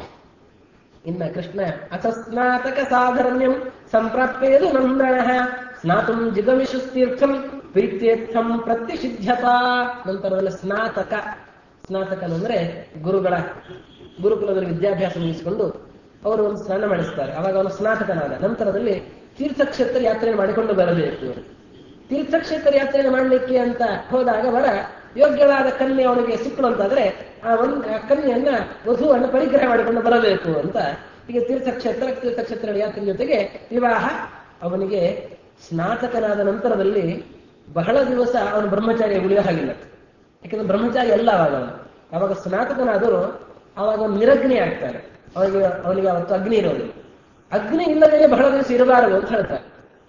ಇನ್ನ ಕೃಷ್ಣ ಅಸಸ್ನಾತಕ ಸಾಧರ್ಮ್ಯಂ ಸಂಪ್ರಾಪ್ಯೇದು ನಂದನ ಸ್ನಾತುಂ ಜಿಗಮಿಷುಸ್ತೀರ್ಥಂ ಪ್ರೀತ್ಯರ್ಥಂ ಪ್ರತ್ಯಸಿದ್ಧತಾ ನಂತರದಲ್ಲಿ ಸ್ನಾತಕ ಸ್ನಾತಕನಂದ್ರೆ ಗುರುಗಳ ಗುರುಕುಲದಲ್ಲಿ ವಿದ್ಯಾಭ್ಯಾಸ ಮುಗಿಸಿಕೊಂಡು ಅವರು ಒಂದು ಸ್ನಾನ ಮಾಡಿಸ್ತಾರೆ ಅವಾಗ ಅವನು ಸ್ನಾತಕನಾದ ನಂತರದಲ್ಲಿ ತೀರ್ಥಕ್ಷೇತ್ರ ಯಾತ್ರೆ ಮಾಡಿಕೊಂಡು ಬರಬೇಕು ತೀರ್ಥಕ್ಷೇತ್ರ ಯಾತ್ರೆ ಮಾಡಲಿಕ್ಕೆ ಅಂತ ಹೋದಾಗ ವರ ಯೋಗ್ಯವಾದ ಕನ್ಯೆ ಅವನಿಗೆ ಸಿಕ್ಕಳು ಅಂತಾದ್ರೆ ಆ ಒಂದು ಆ ಕನ್ಯೆಯನ್ನ ವಧುವನ್ನು ಪರಿಗ್ರಹ ಮಾಡಿಕೊಂಡು ಬರಬೇಕು ಅಂತ ಹೀಗೆ ತೀರ್ಥಕ್ಷೇತ್ರ ತೀರ್ಥಕ್ಷೇತ್ರ ಯಾತ್ರೆ ಜೊತೆಗೆ ವಿವಾಹ ಅವನಿಗೆ ಸ್ನಾತಕನಾದ ನಂತರದಲ್ಲಿ ಬಹಳ ದಿವಸ ಅವನು ಬ್ರಹ್ಮಚಾರಿ ಉಳಿಯೋ ಹಾಗಿಲ್ಲ ಯಾಕಂದ್ರೆ ಬ್ರಹ್ಮಚಾರಿ ಅಲ್ಲ ಅವಾಗ ಅವನು ಅವಾಗ ಸ್ನಾತಕನಾದರೂ ಅವಾಗ ಅವನು ನಿರಗ್ನಿ ಆಗ್ತಾನೆ ಅವನಿಗೆ ಅವನಿಗೆ ಅವತ್ತು ಅಗ್ನಿ ಇರೋದು ಅಗ್ನಿ ಇಲ್ಲದೇ ಬಹಳ ದಿವಸ ಇರಬಾರದು ಅಂತ ಹೇಳ್ತಾರೆ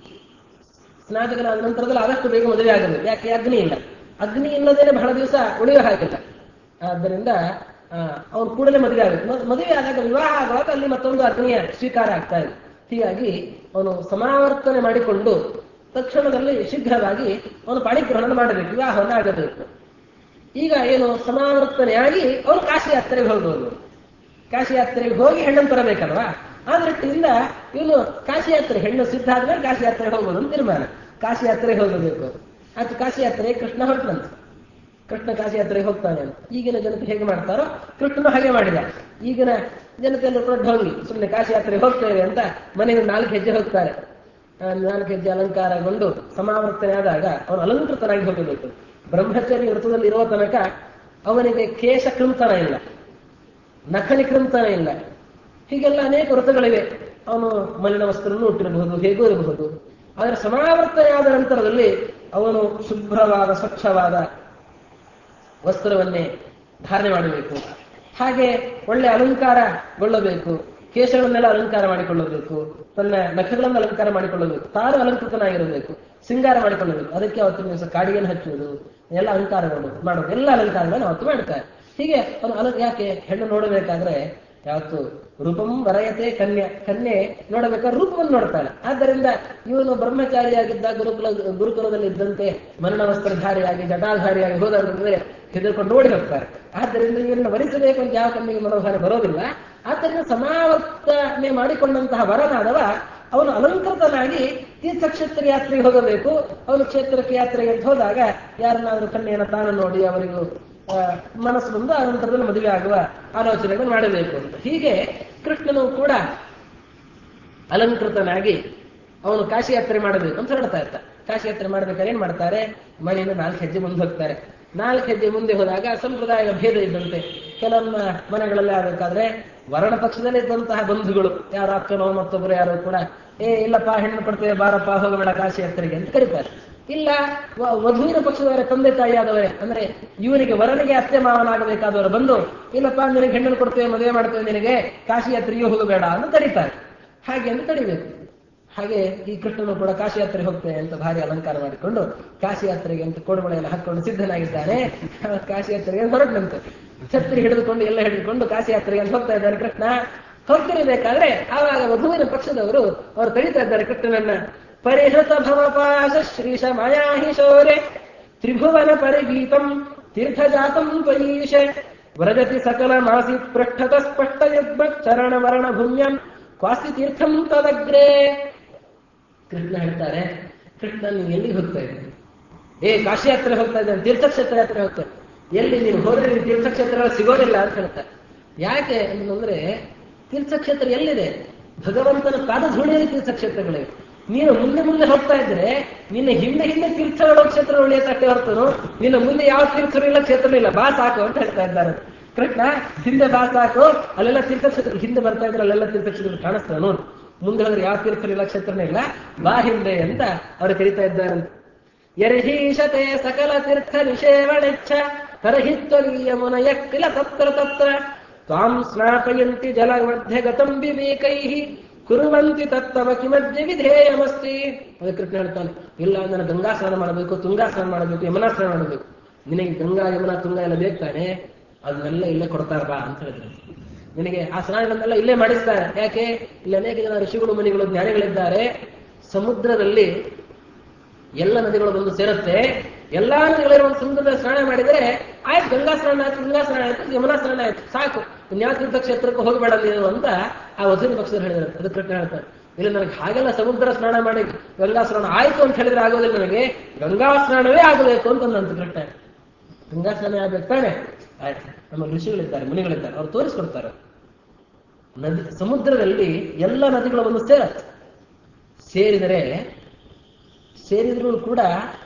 ಸ್ನಾತಕನಾದ ನಂತರದಲ್ಲಿ ಆದಷ್ಟು ಬೇಗ ಮದುವೆ ಆಗಬೇಕು ಯಾಕೆ ಅಗ್ನಿ ಇಲ್ಲ ಅಗ್ನಿ ಇಲ್ಲದೇನೆ ಬಹಳ ದಿವಸ ಉಳಿಯೋ ಹಾಗಿಲ್ಲ ಆದ್ದರಿಂದ ಅವನು ಕೂಡಲೇ ಮದುವೆ ಆಗಬೇಕು ಮ- ಮದುವೆ ಆದಾಗ ವಿವಾಹ ಆಗುವಾಗ ಅಲ್ಲಿ ಮತ್ತೊಂದು ಅಗ್ನಿಯ ಸ್ವೀಕಾರ ಆಗ್ತಾ ಇದೆ ಹೀಗಾಗಿ ಅವನು ಸಮಾವರ್ತನೆ ಮಾಡಿಕೊಂಡು ತಕ್ಷಣದಲ್ಲಿ ಶೀಘ್ರವಾಗಿ ಅವನು ಪಾಣಿಗ್ರಹಣ ಮಾಡಬೇಕು ವಿವಾಹವನ್ನು ಆಗಬೇಕು ಈಗ ಏನು ಸಮಾವರ್ತನೆಯಾಗಿ ಅವನು ಕಾಶಿ ಯಾತ್ರೆಗೆ ಹೋಗೋದು ಕಾಶಿ ಯಾತ್ರೆಗೆ ಹೋಗಿ ಹೆಣ್ಣನ್ನು ತರಬೇಕಲ್ವಾ ಆ ದೃಷ್ಟಿಯಿಂದ ಇವನು ಕಾಶಿ ಯಾತ್ರೆ ಹೆಣ್ಣು ಸಿದ್ಧ ಆದ್ಮೇಲೆ ಕಾಶಿ ಯಾತ್ರೆಗೆ ಹೋಗೋದು ಅಂತ ತೀರ್ಮಾನ ಕಾಶಿ ಯಾತ್ರೆಗೆ ಹೋಗಬೇಕು ಆತ ಕಾಶಿ ಯಾತ್ರೆ ಕೃಷ್ಣ ಹೊರಟನಂತೆ ಕೃಷ್ಣ ಕಾಶಿ ಯಾತ್ರೆಗೆ ಹೋಗ್ತಾನೆ ಅಂತ ಈಗಿನ ಜನತೆ ಹೇಗೆ ಮಾಡ್ತಾರೋ ಕೃಷ್ಣನು ಹಾಗೆ ಮಾಡಿದ ಈಗಿನ ಜನತೆಯನ್ನು ಕೂಡ ಢೋಂಗಿ ಸುಮ್ಮನೆ ಕಾಶಿ ಯಾತ್ರೆಗೆ ಹೋಗ್ತೇವೆ ಅಂತ ಮನೆಗೆ ನಾಲ್ಕು ಹೆಜ್ಜೆ ಹೋಗ್ತಾರೆ ಆ ನಾಲ್ಕು ಹೆಜ್ಜೆ ಅಲಂಕಾರಗೊಂಡು ಸಮಾವರ್ತನೆ ಆದಾಗ ಅವನು ಅಲಂಕೃತನಾಗಿ ಹೋಗಬೇಕು ಬ್ರಹ್ಮಚರ್ಯ ವೃತ್ತದಲ್ಲಿ ಇರುವ ತನಕ ಅವನಿಗೆ ಕೇಶ ಕೃಂತನ ಇಲ್ಲ ನಖಲಿ ಕೃಂತನ ಇಲ್ಲ ಹೀಗೆಲ್ಲ ಅನೇಕ ವೃತ್ತಗಳಿವೆ ಅವನು ಮಲಿನ ವಸ್ತ್ರವನ್ನು ಹುಟ್ಟಿರಬಹುದು ಹೇಗೂ ಇರಬಹುದು ಆದರೆ ಸಮಾವರ್ತನೆಯಾದ ನಂತರದಲ್ಲಿ ಅವನು ಶುಭ್ರವಾದ ಸ್ವಚ್ಛವಾದ ವಸ್ತ್ರವನ್ನೇ ಧಾರಣೆ ಮಾಡಬೇಕು ಹಾಗೆ ಒಳ್ಳೆ ಅಲಂಕಾರಗೊಳ್ಳಬೇಕು ಕೇಶಗಳನ್ನೆಲ್ಲ ಅಲಂಕಾರ ಮಾಡಿಕೊಳ್ಳಬೇಕು ತನ್ನ ನಖಗಳನ್ನು ಅಲಂಕಾರ ಮಾಡಿಕೊಳ್ಳಬೇಕು ತಾನು ಅಲಂಕೃತನಾಗಿರಬೇಕು ಸಿಂಗಾರ ಮಾಡಿಕೊಳ್ಳಬೇಕು ಅದಕ್ಕೆ ಅವತ್ತಿನ ದಿವಸ ಕಾಡಿಗೆಯನ್ನು ಹಚ್ಚುವುದು ಎಲ್ಲ ಅಲಂಕಾರಗಳು ಮಾಡೋದು ಎಲ್ಲ ಅಲಂಕಾರಗಳನ್ನು ಅವತ್ತು ಮಾಡ್ತಾರೆ ಹೀಗೆ ಅವನು ಅಲ ಯಾಕೆ ಹೆಣ್ಣು ನೋಡಬೇಕಾದ್ರೆ ಯಾವತ್ತು ರೂಪಂ ವರಯತೆ ಕನ್ಯೆ ಕನ್ಯೆ ನೋಡಬೇಕಾದ್ರೆ ರೂಪವನ್ನು ನೋಡ್ತಾನೆ ಆದ್ದರಿಂದ ಇವನು ಬ್ರಹ್ಮಚಾರಿಯಾಗಿದ್ದ ಗುರುಕುಲ ಗುರುಕುಲದಲ್ಲಿ ಇದ್ದಂತೆ ಮರಣ ವಸ್ತ್ರಧಾರಿಯಾಗಿ ಜಟಾಧಾರಿಯಾಗಿ ಹೋದ್ರೆ ಹೆದರ್ಕೊಂಡು ಓಡಿ ಹೋಗ್ತಾರೆ ಆದ್ದರಿಂದ ಇವರನ್ನು ವರಿಸಬೇಕು ಅಂತ ಯಾವ ಕಣ್ಣಿಗೆ ಮನೋಭಾವ ಬರೋದಿಲ್ಲ ಆದ್ದರಿಂದ ಸಮಾವರ್ತನೆ ಮಾಡಿಕೊಂಡಂತಹ ವರನಾದವ ಅವನು ಅಲಂಕೃತನಾಗಿ ತೀರ್ಥಕ್ಷೇತ್ರ ಯಾತ್ರೆಗೆ ಹೋಗಬೇಕು ಅವನು ಕ್ಷೇತ್ರಕ್ಕೆ ಯಾತ್ರೆಗೆ ಅಂತ ಹೋದಾಗ ಯಾರನ್ನಾದ್ರೂ ಕನ್ಯೆಯನ್ನು ತಾನು ನೋಡಿ ಅವರಿಗೂ ಆ, ಮನಸ್ಸು ಬಂದು ಆ ನಂತರದಲ್ಲಿ ಮದುವೆ ಆಗುವ ಆಲೋಚನೆಗಳನ್ನು ಮಾಡಬೇಕು ಅಂತ ಹೀಗೆ ಕೃಷ್ಣನು ಕೂಡ ಅಲಂಕೃತನಾಗಿ ಅವನು ಕಾಶಿ ಯಾತ್ರೆ ಮಾಡಬೇಕು ಅಂತ ಹೊರಡ್ತಾ ಇರ್ತ ಕಾಶಿ ಯಾತ್ರೆ ಮಾಡ್ಬೇಕಾದ್ರೆ ಏನ್ ಮಾಡ್ತಾರೆ ಮನೆಯಿಂದ ನಾಲ್ಕು ಹೆಜ್ಜೆ ಮುಂದೆ ಹೋಗ್ತಾರೆ ನಾಲ್ಕು ಹೆಜ್ಜೆ ಮುಂದೆ ಹೋದಾಗ ಸಂಪ್ರದಾಯ ಭೇದ ಇದ್ದಂತೆ ಕೆಲವೊಮ್ಮ ಮನೆಗಳಲ್ಲಿ ಆಗಬೇಕಾದ್ರೆ ವರ್ಣ ಪಕ್ಷದಲ್ಲಿ ಇದ್ದಂತಹ ಬಂಧುಗಳು ಯಾರು ಅಕ್ಕನೋ ಮತ್ತೊಬ್ಬರು ಯಾರು ಕೂಡ ಏ ಇಲ್ಲಪ್ಪ ಹೆಣ್ಣು ಕೊಡ್ತೇವೆ ಬಾರಪ್ಪ ಹೋಗಬೇಡ ಕಾಶಿ ಯಾತ್ರೆಗೆ ಅಂತ ಕರೀತಾರೆ ಇಲ್ಲ ವ- ವಧುವಿನ ಪಕ್ಷದವರ ತಂದೆ ತಾಯಿಯಾದವರೇ ಅಂದ್ರೆ ಇವನಿಗೆ ವರನಿಗೆ ಅತ್ತೆ ಮಾವನಾಗಬೇಕಾದವರು ಬಂದು ಇಲ್ಲಪ್ಪ ನಿನಗೆ ಹೆಣ್ಣನ್ನು ಕೊಡ್ತೇವೆ ಮದುವೆ ಮಾಡ್ತೇವೆ ನಿನಗೆ ಕಾಶಿ ಯಾತ್ರೆಗೆ ಹೋಗಬೇಡ ಅಂತ ತಡೀತಾರೆ ಹಾಗೆ ಅಂತ ತಡಿಬೇಕು ಹಾಗೆ ಈ ಕೃಷ್ಣನು ಕೂಡ ಕಾಶಿ ಯಾತ್ರೆಗೆ ಹೋಗ್ತೇನೆ ಅಂತ ಭಾರಿ ಅಲಂಕಾರ ಮಾಡಿಕೊಂಡು ಕಾಶಿ ಯಾತ್ರೆಗೆ ಅಂತ ಕೋಡುಮಳೆಯನ್ನು ಹಾಕೊಂಡು ಸಿದ್ಧನಾಗಿದ್ದಾನೆ ಆ ಕಾಶಿ ಯಾತ್ರೆಗೆ ಹೊರಟನಂತೆ ಛತ್ರಿ ಹಿಡಿದುಕೊಂಡು ಎಲ್ಲ ಹಿಡಿದುಕೊಂಡು ಕಾಶಿ ಯಾತ್ರೆಗೆ ಅಂತ ಹೋಗ್ತಾ ಇದ್ದಾರೆ ಕೃಷ್ಣ ಹೋಗ್ತಿರ್ಬೇಕಾದ್ರೆ ಆವಾಗ ವಧುವಿನ ಪಕ್ಷದವರು ಅವರು ತಡಿತಾ ಇದ್ದಾರೆ ಕೃಷ್ಣನನ್ನ ಪರಿಹೃತ ಭವಪಾಶ ಶ್ರೀಶ ಮಾಯಾಹಿ ಶೌರ್ಯ ತ್ರಿಭುವನ ಪರಿಗೀತಂ ತೀರ್ಥಜಾತಂ ತ್ವಯೀಶ ವ್ರಜತಿ ಸಕಲ ಮಾಸಿ ಪೃಷ್ಠತ ಸ್ಪಷ್ಟ ಯುಗ್ಮ ಚರಣ ವರ್ಣ ಭೂಮ್ಯಂ ಕ್ವಾಸಿ ತೀರ್ಥಂ ತದಗ್ರೇ ಕೃಷ್ಣ ಹೇಳ್ತಾರೆ ಕೃಷ್ಣ ನೀನು ಎಲ್ಲಿಗೆ ಹೋಗ್ತಾ ಇದ್ದೀನಿ ಏ ಕಾಶಿ ಯಾತ್ರೆ ಹೋಗ್ತಾ ಇದ್ದಾನೆ ತೀರ್ಥಕ್ಷೇತ್ರ ಯಾತ್ರೆ ಹೋಗ್ತಾ ಇದ್ದಾನೆ. ಎಲ್ಲಿ ನೀನು ಹೋದ್ರೆ ನೀನು ತೀರ್ಥಕ್ಷೇತ್ರ ಸಿಗೋದಿಲ್ಲ ಅಂತ ಹೇಳ್ತಾರೆ ಯಾಕೆ ಅಂತಂದ್ರೆ ತೀರ್ಥಕ್ಷೇತ್ರ ಎಲ್ಲಿದೆ ಭಗವಂತನ ಪಾದಧೂಳಿಯಲ್ಲಿ ತೀರ್ಥಕ್ಷೇತ್ರಗಳಿವೆ ನೀನು ಮುಂದೆ ಮುಂದೆ ಹೋಗ್ತಾ ಇದ್ರೆ ನಿನ್ನ ಹಿಂದೆ ಹಿಂದೆ ತೀರ್ಥಗಳ ಕ್ಷೇತ್ರ ಉಳಿಯತಕ್ಕೆ ಹೊರತನು ನಿನ್ನ ಮುಂದೆ ಯಾವ ತೀರ್ಥರು ಇಲ್ಲ ಕ್ಷೇತ್ರ ಇಲ್ಲ ಬಾ ಸಾಕು ಅಂತ ಹೇಳ್ತಾ ಇದ್ದಾರೆ ಕೃಷ್ಣ ಹಿಂದೆ ಬಾ ಸಾಕು ಅಲ್ಲೆಲ್ಲ ತೀರ್ಥಕ್ಷೇತ್ರ ಹಿಂದೆ ಬರ್ತಾ ಇದ್ರೆ ಅಲ್ಲೆಲ್ಲ ತೀರ್ಥಕ್ಷೇತ್ರ ಕಾಣಿಸ್ತಾವೆ ನೋಡು ಮುಂದೆ ಹೋದ್ರೆ ಯಾವ ತೀರ್ಥರು ಇಲ್ಲ ಕ್ಷೇತ್ರನೇ ಇಲ್ಲ ಬಾ ಹಿಂದೆ ಅಂತ ಅವರು ಕರೀತಾ ಇದ್ದಾರೆ ಯರ್ಹೀಶತೆ ಸಕಲ ತೀರ್ಥ ನಿಷೇವಣೆಚ್ಛ ತರ್ಹಿ ತ್ವರೀಯ ಮುನಯ ಕಿಲ ತತ್ರ ತತ್ರ ತ್ವಾಂ ಸ್ನಾಪಯಂತಿ ಜಲ ಮಧ್ಯ ಗತಂ ವಿವೇಕೈಃ ಕುರುವಂತಿ ತತ್ತವ ಕಿಮದ್ಯ ವಿಧೇಯಮಸ್ತಿ ಅದಕ್ಕೆ ಕೃಷ್ಣ ಹೇಳ್ತಾನೆ ಇಲ್ಲ ನಾನು ಗಂಗಾ ಸ್ನಾನ ಮಾಡಬೇಕು ತುಂಗಾ ಸ್ನಾನ ಮಾಡಬೇಕು ಯಮುನಾ ಸ್ನಾನ ಮಾಡಬೇಕು ನಿನಗೆ ಗಂಗಾ ಯಮುನಾ ತುಂಗಾ ಎಲ್ಲ ಬೇಕಾನೆ ಅದನ್ನೆಲ್ಲ ಇಲ್ಲೇ ಕೊಡ್ತಾರ ಬಾ ಅಂತ ಹೇಳಿದ್ರು ನಿನಗೆ ಆ ಸ್ನಾನಗಳನ್ನೆಲ್ಲ ಇಲ್ಲೇ ಮಾಡಿಸ್ತಾರೆ ಯಾಕೆ ಇಲ್ಲಿ ಅನೇಕ ಜನ ಋಷಿಗಳು ಮುನಿಗಳು ಜ್ಞಾನಿಗಳಿದ್ದಾರೆ ಸಮುದ್ರದಲ್ಲಿ ಎಲ್ಲ ನದಿಗಳು ಬಂದು ಸೇರುತ್ತೆ ಎಲ್ಲಾ ನದಿಗಳಿರುವ ಸಮುದ್ರದಲ್ಲಿ ಸ್ನಾನ ಮಾಡಿದರೆ ಆಯ್ತು ಗಂಗಾ ಸ್ನಾನ ಆಯ್ತು ಗಂಗಾ ಸ್ನಾನ ಆಯ್ತು ಯಮುನಾ ಸ್ನಾನ ಆಯ್ತು ಸಾಕು ಇನ್ಯಾವ ತೀರ್ಥ ಕ್ಷೇತ್ರಕ್ಕೆ ಹೋಗಬೇಡ ನೀವು ಅಂತ ಆ ವಸೂಲಿ ಪಕ್ಷರು ಹೇಳಿದ್ದಾರೆ ಅದಕ್ಕೆ ಕೃಷ್ಣ ಹೇಳ್ತಾರೆ ಇಲ್ಲ ನನಗೆ ಹಾಗೆಲ್ಲ ಸಮುದ್ರ ಸ್ನಾನ ಮಾಡಿ ಗಂಗಾ ಸ್ನಾನ ಆಯ್ತು ಅಂತ ಹೇಳಿದ್ರೆ ಆಗೋದಿಲ್ಲ ನನಗೆ ಗಂಗಾ ಸ್ನಾನವೇ ಆಗಬೇಕು ಅಂತ ನಂತ ಕೃಷ್ಣ ಗಂಗಾ ಸ್ನಾನ ಆಗ್ಬೇಕು ತಾನೆ ಆಯ್ತು ನಮ್ಮ ಋಷಿಗಳಿದ್ದಾರೆ ಮುನಿಗಳಿದ್ದಾರೆ ಅವ್ರು ತೋರಿಸ್ಕೊಡ್ತಾರೆ ನದಿ ಸಮುದ್ರದಲ್ಲಿ ಎಲ್ಲ ನದಿಗಳು ಒಂದು ಸೇರತ್ತೆ ಸೇರಿದರೆ ಸೇರಿದ್ರು ಕೂಡ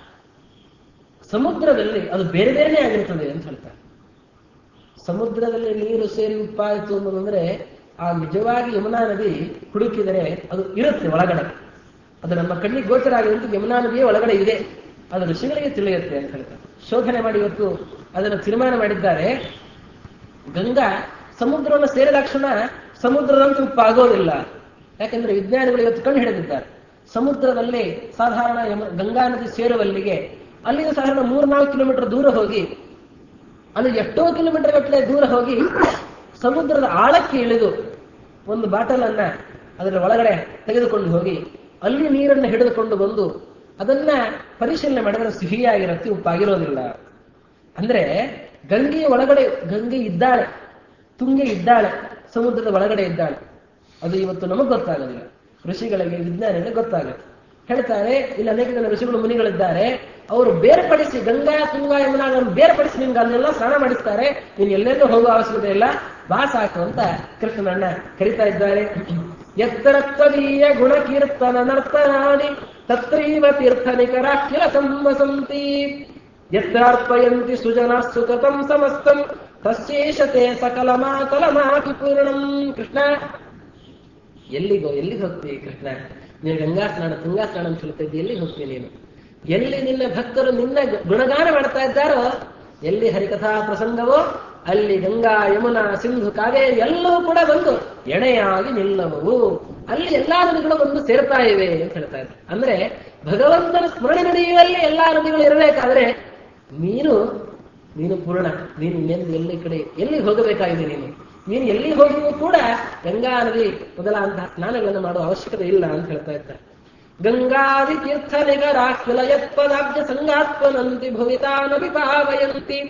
ಸಮುದ್ರದಲ್ಲಿ ಅದು ಬೇರೆ ಬೇರೆನೇ ಆಗಿರ್ತದೆ ಅಂತ ಹೇಳ್ತಾರೆ ಸಮುದ್ರದಲ್ಲಿ ನೀರು ಸೇರಿ ಉಪ್ಪಾಯಿತು ಅನ್ನೋದಂದ್ರೆ ಆ ನಿಜವಾಗಿ ಯಮುನಾ ನದಿ ಹುಡುಕಿದರೆ ಅದು ಇರುತ್ತೆ ಒಳಗಡೆ ಅದು ನಮ್ಮ ಕಣ್ಣಿಗೆ ಗೋಚರ ಆಗಿದಂತೆ ಯಮುನಾ ನದಿಯೇ ಒಳಗಡೆ ಇದೆ ಅದು ಋಷಿಗಳಿಗೆ ತಿಳಿಯುತ್ತೆ ಅಂತ ಹೇಳ್ತಾರೆ ಶೋಧನೆ ಮಾಡಿ ಇವತ್ತು ಅದನ್ನು ತೀರ್ಮಾನ ಮಾಡಿದ್ದಾರೆ ಗಂಗಾ ಸಮುದ್ರವನ್ನು ಸೇರಿದ ಕ್ಷಣ ಸಮುದ್ರದಂತೆ ಉಪ್ಪಾಗೋದಿಲ್ಲ ಯಾಕೆಂದ್ರೆ ವಿಜ್ಞಾನಿಗಳು ಇವತ್ತು ಕಂಡು ಹಿಡಿದಿದ್ದಾರೆ ಸಮುದ್ರದಲ್ಲಿ ಸಾಧಾರಣ ಯಮ- ಗಂಗಾ ನದಿ ಸೇರುವಲ್ಲಿಗೆ ಅಲ್ಲಿಂದ ಸಾಧಾರಣ ಮೂರ್ನಾಲ್ಕು ಕಿಲೋಮೀಟರ್ ದೂರ ಹೋಗಿ ಅಲ್ಲಿ ಎಷ್ಟೋ ಕಿಲೋಮೀಟರ್ ಗಟ್ಟಲೆ ದೂರ ಹೋಗಿ ಸಮುದ್ರದ ಆಳಕ್ಕೆ ಇಳಿದು ಒಂದು ಬಾಟಲ್ ಅನ್ನ ಅದರ ಒಳಗಡೆ ತೆಗೆದುಕೊಂಡು ಹೋಗಿ ಅಲ್ಲಿ ನೀರನ್ನು ಹಿಡಿದುಕೊಂಡು ಬಂದು ಅದನ್ನ ಪರಿಶೀಲನೆ ಮಾಡಿದ್ರೆ ಸಿಹಿಯಾಗಿರುತ್ತೆ ಉಪ್ಪಾಗಿರೋದಿಲ್ಲ ಅಂದ್ರೆ ಗಂಗೆಯ ಒಳಗಡೆ ಗಂಗೆ ಇದ್ದಾಳೆ ತುಂಗೆ ಇದ್ದಾಳೆ ಸಮುದ್ರದ ಒಳಗಡೆ ಇದ್ದಾಳೆ ಅದು ಇವತ್ತು ನಮಗೆ ಗೊತ್ತಾಗೋದಿಲ್ಲ ಋಷಿಗಳಿಗೆ ವಿಜ್ಞಾನಿಗಳಿಗೆ ಗೊತ್ತಾಗುತ್ತೆ ಹೇಳ್ತಾರೆ ಇಲ್ಲಿ ಅನೇಕ ಜನ ಋಷಿಗಳು ಮುನಿಗಳಿದ್ದಾರೆ ಅವರು ಬೇರ್ಪಡಿಸಿ ಗಂಗಾ ತುಂಗಾ ಯಮುನಾಗಳನ್ನು ಬೇರ್ಪಡಿಸಿ ನಿಮ್ಗೆ ಅಲ್ಲೆಲ್ಲ ಸ್ನಾನ ಮಾಡಿಸ್ತಾರೆ ನೀನು ಎಲ್ಲೆಲ್ಲೂ ಹೋಗುವ ಅವಶ್ಯಕತೆ ಇಲ್ಲ ಬಾ ಸಾಕು ಅಂತ ಕೃಷ್ಣನನ್ನ ಕರೀತಾ ಇದ್ದಾರೆ ಎತ್ತರತ್ವದೀಯ ಗುಣಕೀರ್ತನ ನರ್ತನಾದಿ ತತ್ರೈವ ತೀರ್ಥ ನಿಕರಾಖ್ಯಲ ಸಂವಸಂತಿ ಯತ್ರಾರ್ಪಯಂತಿ ಸುಜನ ಸುತತಂ ಸಮಸ್ತಂ ತಸ್ಯೇಷತೆ ಸಕಲ ಮಾಕಲ ಮಾಪಿ ಪೂರ್ಣಂ ಕೃಷ್ಣ ಎಲ್ಲಿಗೋ ಎಲ್ಲಿಗೆ ಹೋಗ್ತೀವಿ ಕೃಷ್ಣ ನೀನು ಗಂಗಾ ಸ್ನಾನ ತುಂಗಾ ಸ್ನಾನ ಅಂತ ಹೇಳ್ತಾ ಇದ್ದಿ ಎಲ್ಲಿಗೆ ಹೋಗ್ತೀವಿ ನೀನು ಎಲ್ಲಿ ನಿನ್ನ ಭಕ್ತರು ನಿನ್ನ ಗುಣಗಾನ ಮಾಡ್ತಾ ಇದ್ದಾರೋ ಎಲ್ಲಿ ಹರಿಕಥಾ ಪ್ರಸಂಗವೋ ಅಲ್ಲಿ ಗಂಗಾ ಯಮುನಾ ಸಿಂಧು ಕಾವೇರಿ ಎಲ್ಲವೂ ಕೂಡ ಬಂದು ಎಣೆಯಾಗಿ ನಿಲ್ಲವು ಅಲ್ಲಿ ಎಲ್ಲಾ ನದಿಗಳು ಬಂದು ಸೇರ್ತಾ ಇವೆ ಅಂತ ಹೇಳ್ತಾ ಇದ್ದಾರೆ ಅಂದ್ರೆ ಭಗವಂತನ ಸ್ಮರಣೆ ನಡೆಯುವಲ್ಲಿ ಎಲ್ಲಾ ನದಿಗಳು ಇರಬೇಕಾದ್ರೆ ನೀನು ನೀನು ಪೂರ್ಣ ನೀನು ಇನ್ನೆಂದು ಎಲ್ಲಿ ಕಡೆ ಎಲ್ಲಿ ಹೋಗಬೇಕಾಗಿದೆ ನೀನು ನೀನು ಎಲ್ಲಿ ಹೋಗಿಯೂ ಕೂಡ ಗಂಗಾ ನದಿ ಮೊದಲಾದಂತಹ ಸ್ನಾನಗಳನ್ನು ಮಾಡುವ ಅವಶ್ಯಕತೆ ಇಲ್ಲ ಅಂತ ಹೇಳ್ತಾ ಇದ್ದಾರೆ ಗಂಗಾದಿ ತೀರ್ಥ ನಿಗರಾಖ್ಯಲ ಯತ್ಪದಾಬ್ಜ ಸಂಗಾತ್ಮನಂತಿ ಭುವಿತಾನಪಿ ಪಾವಯಂತಿ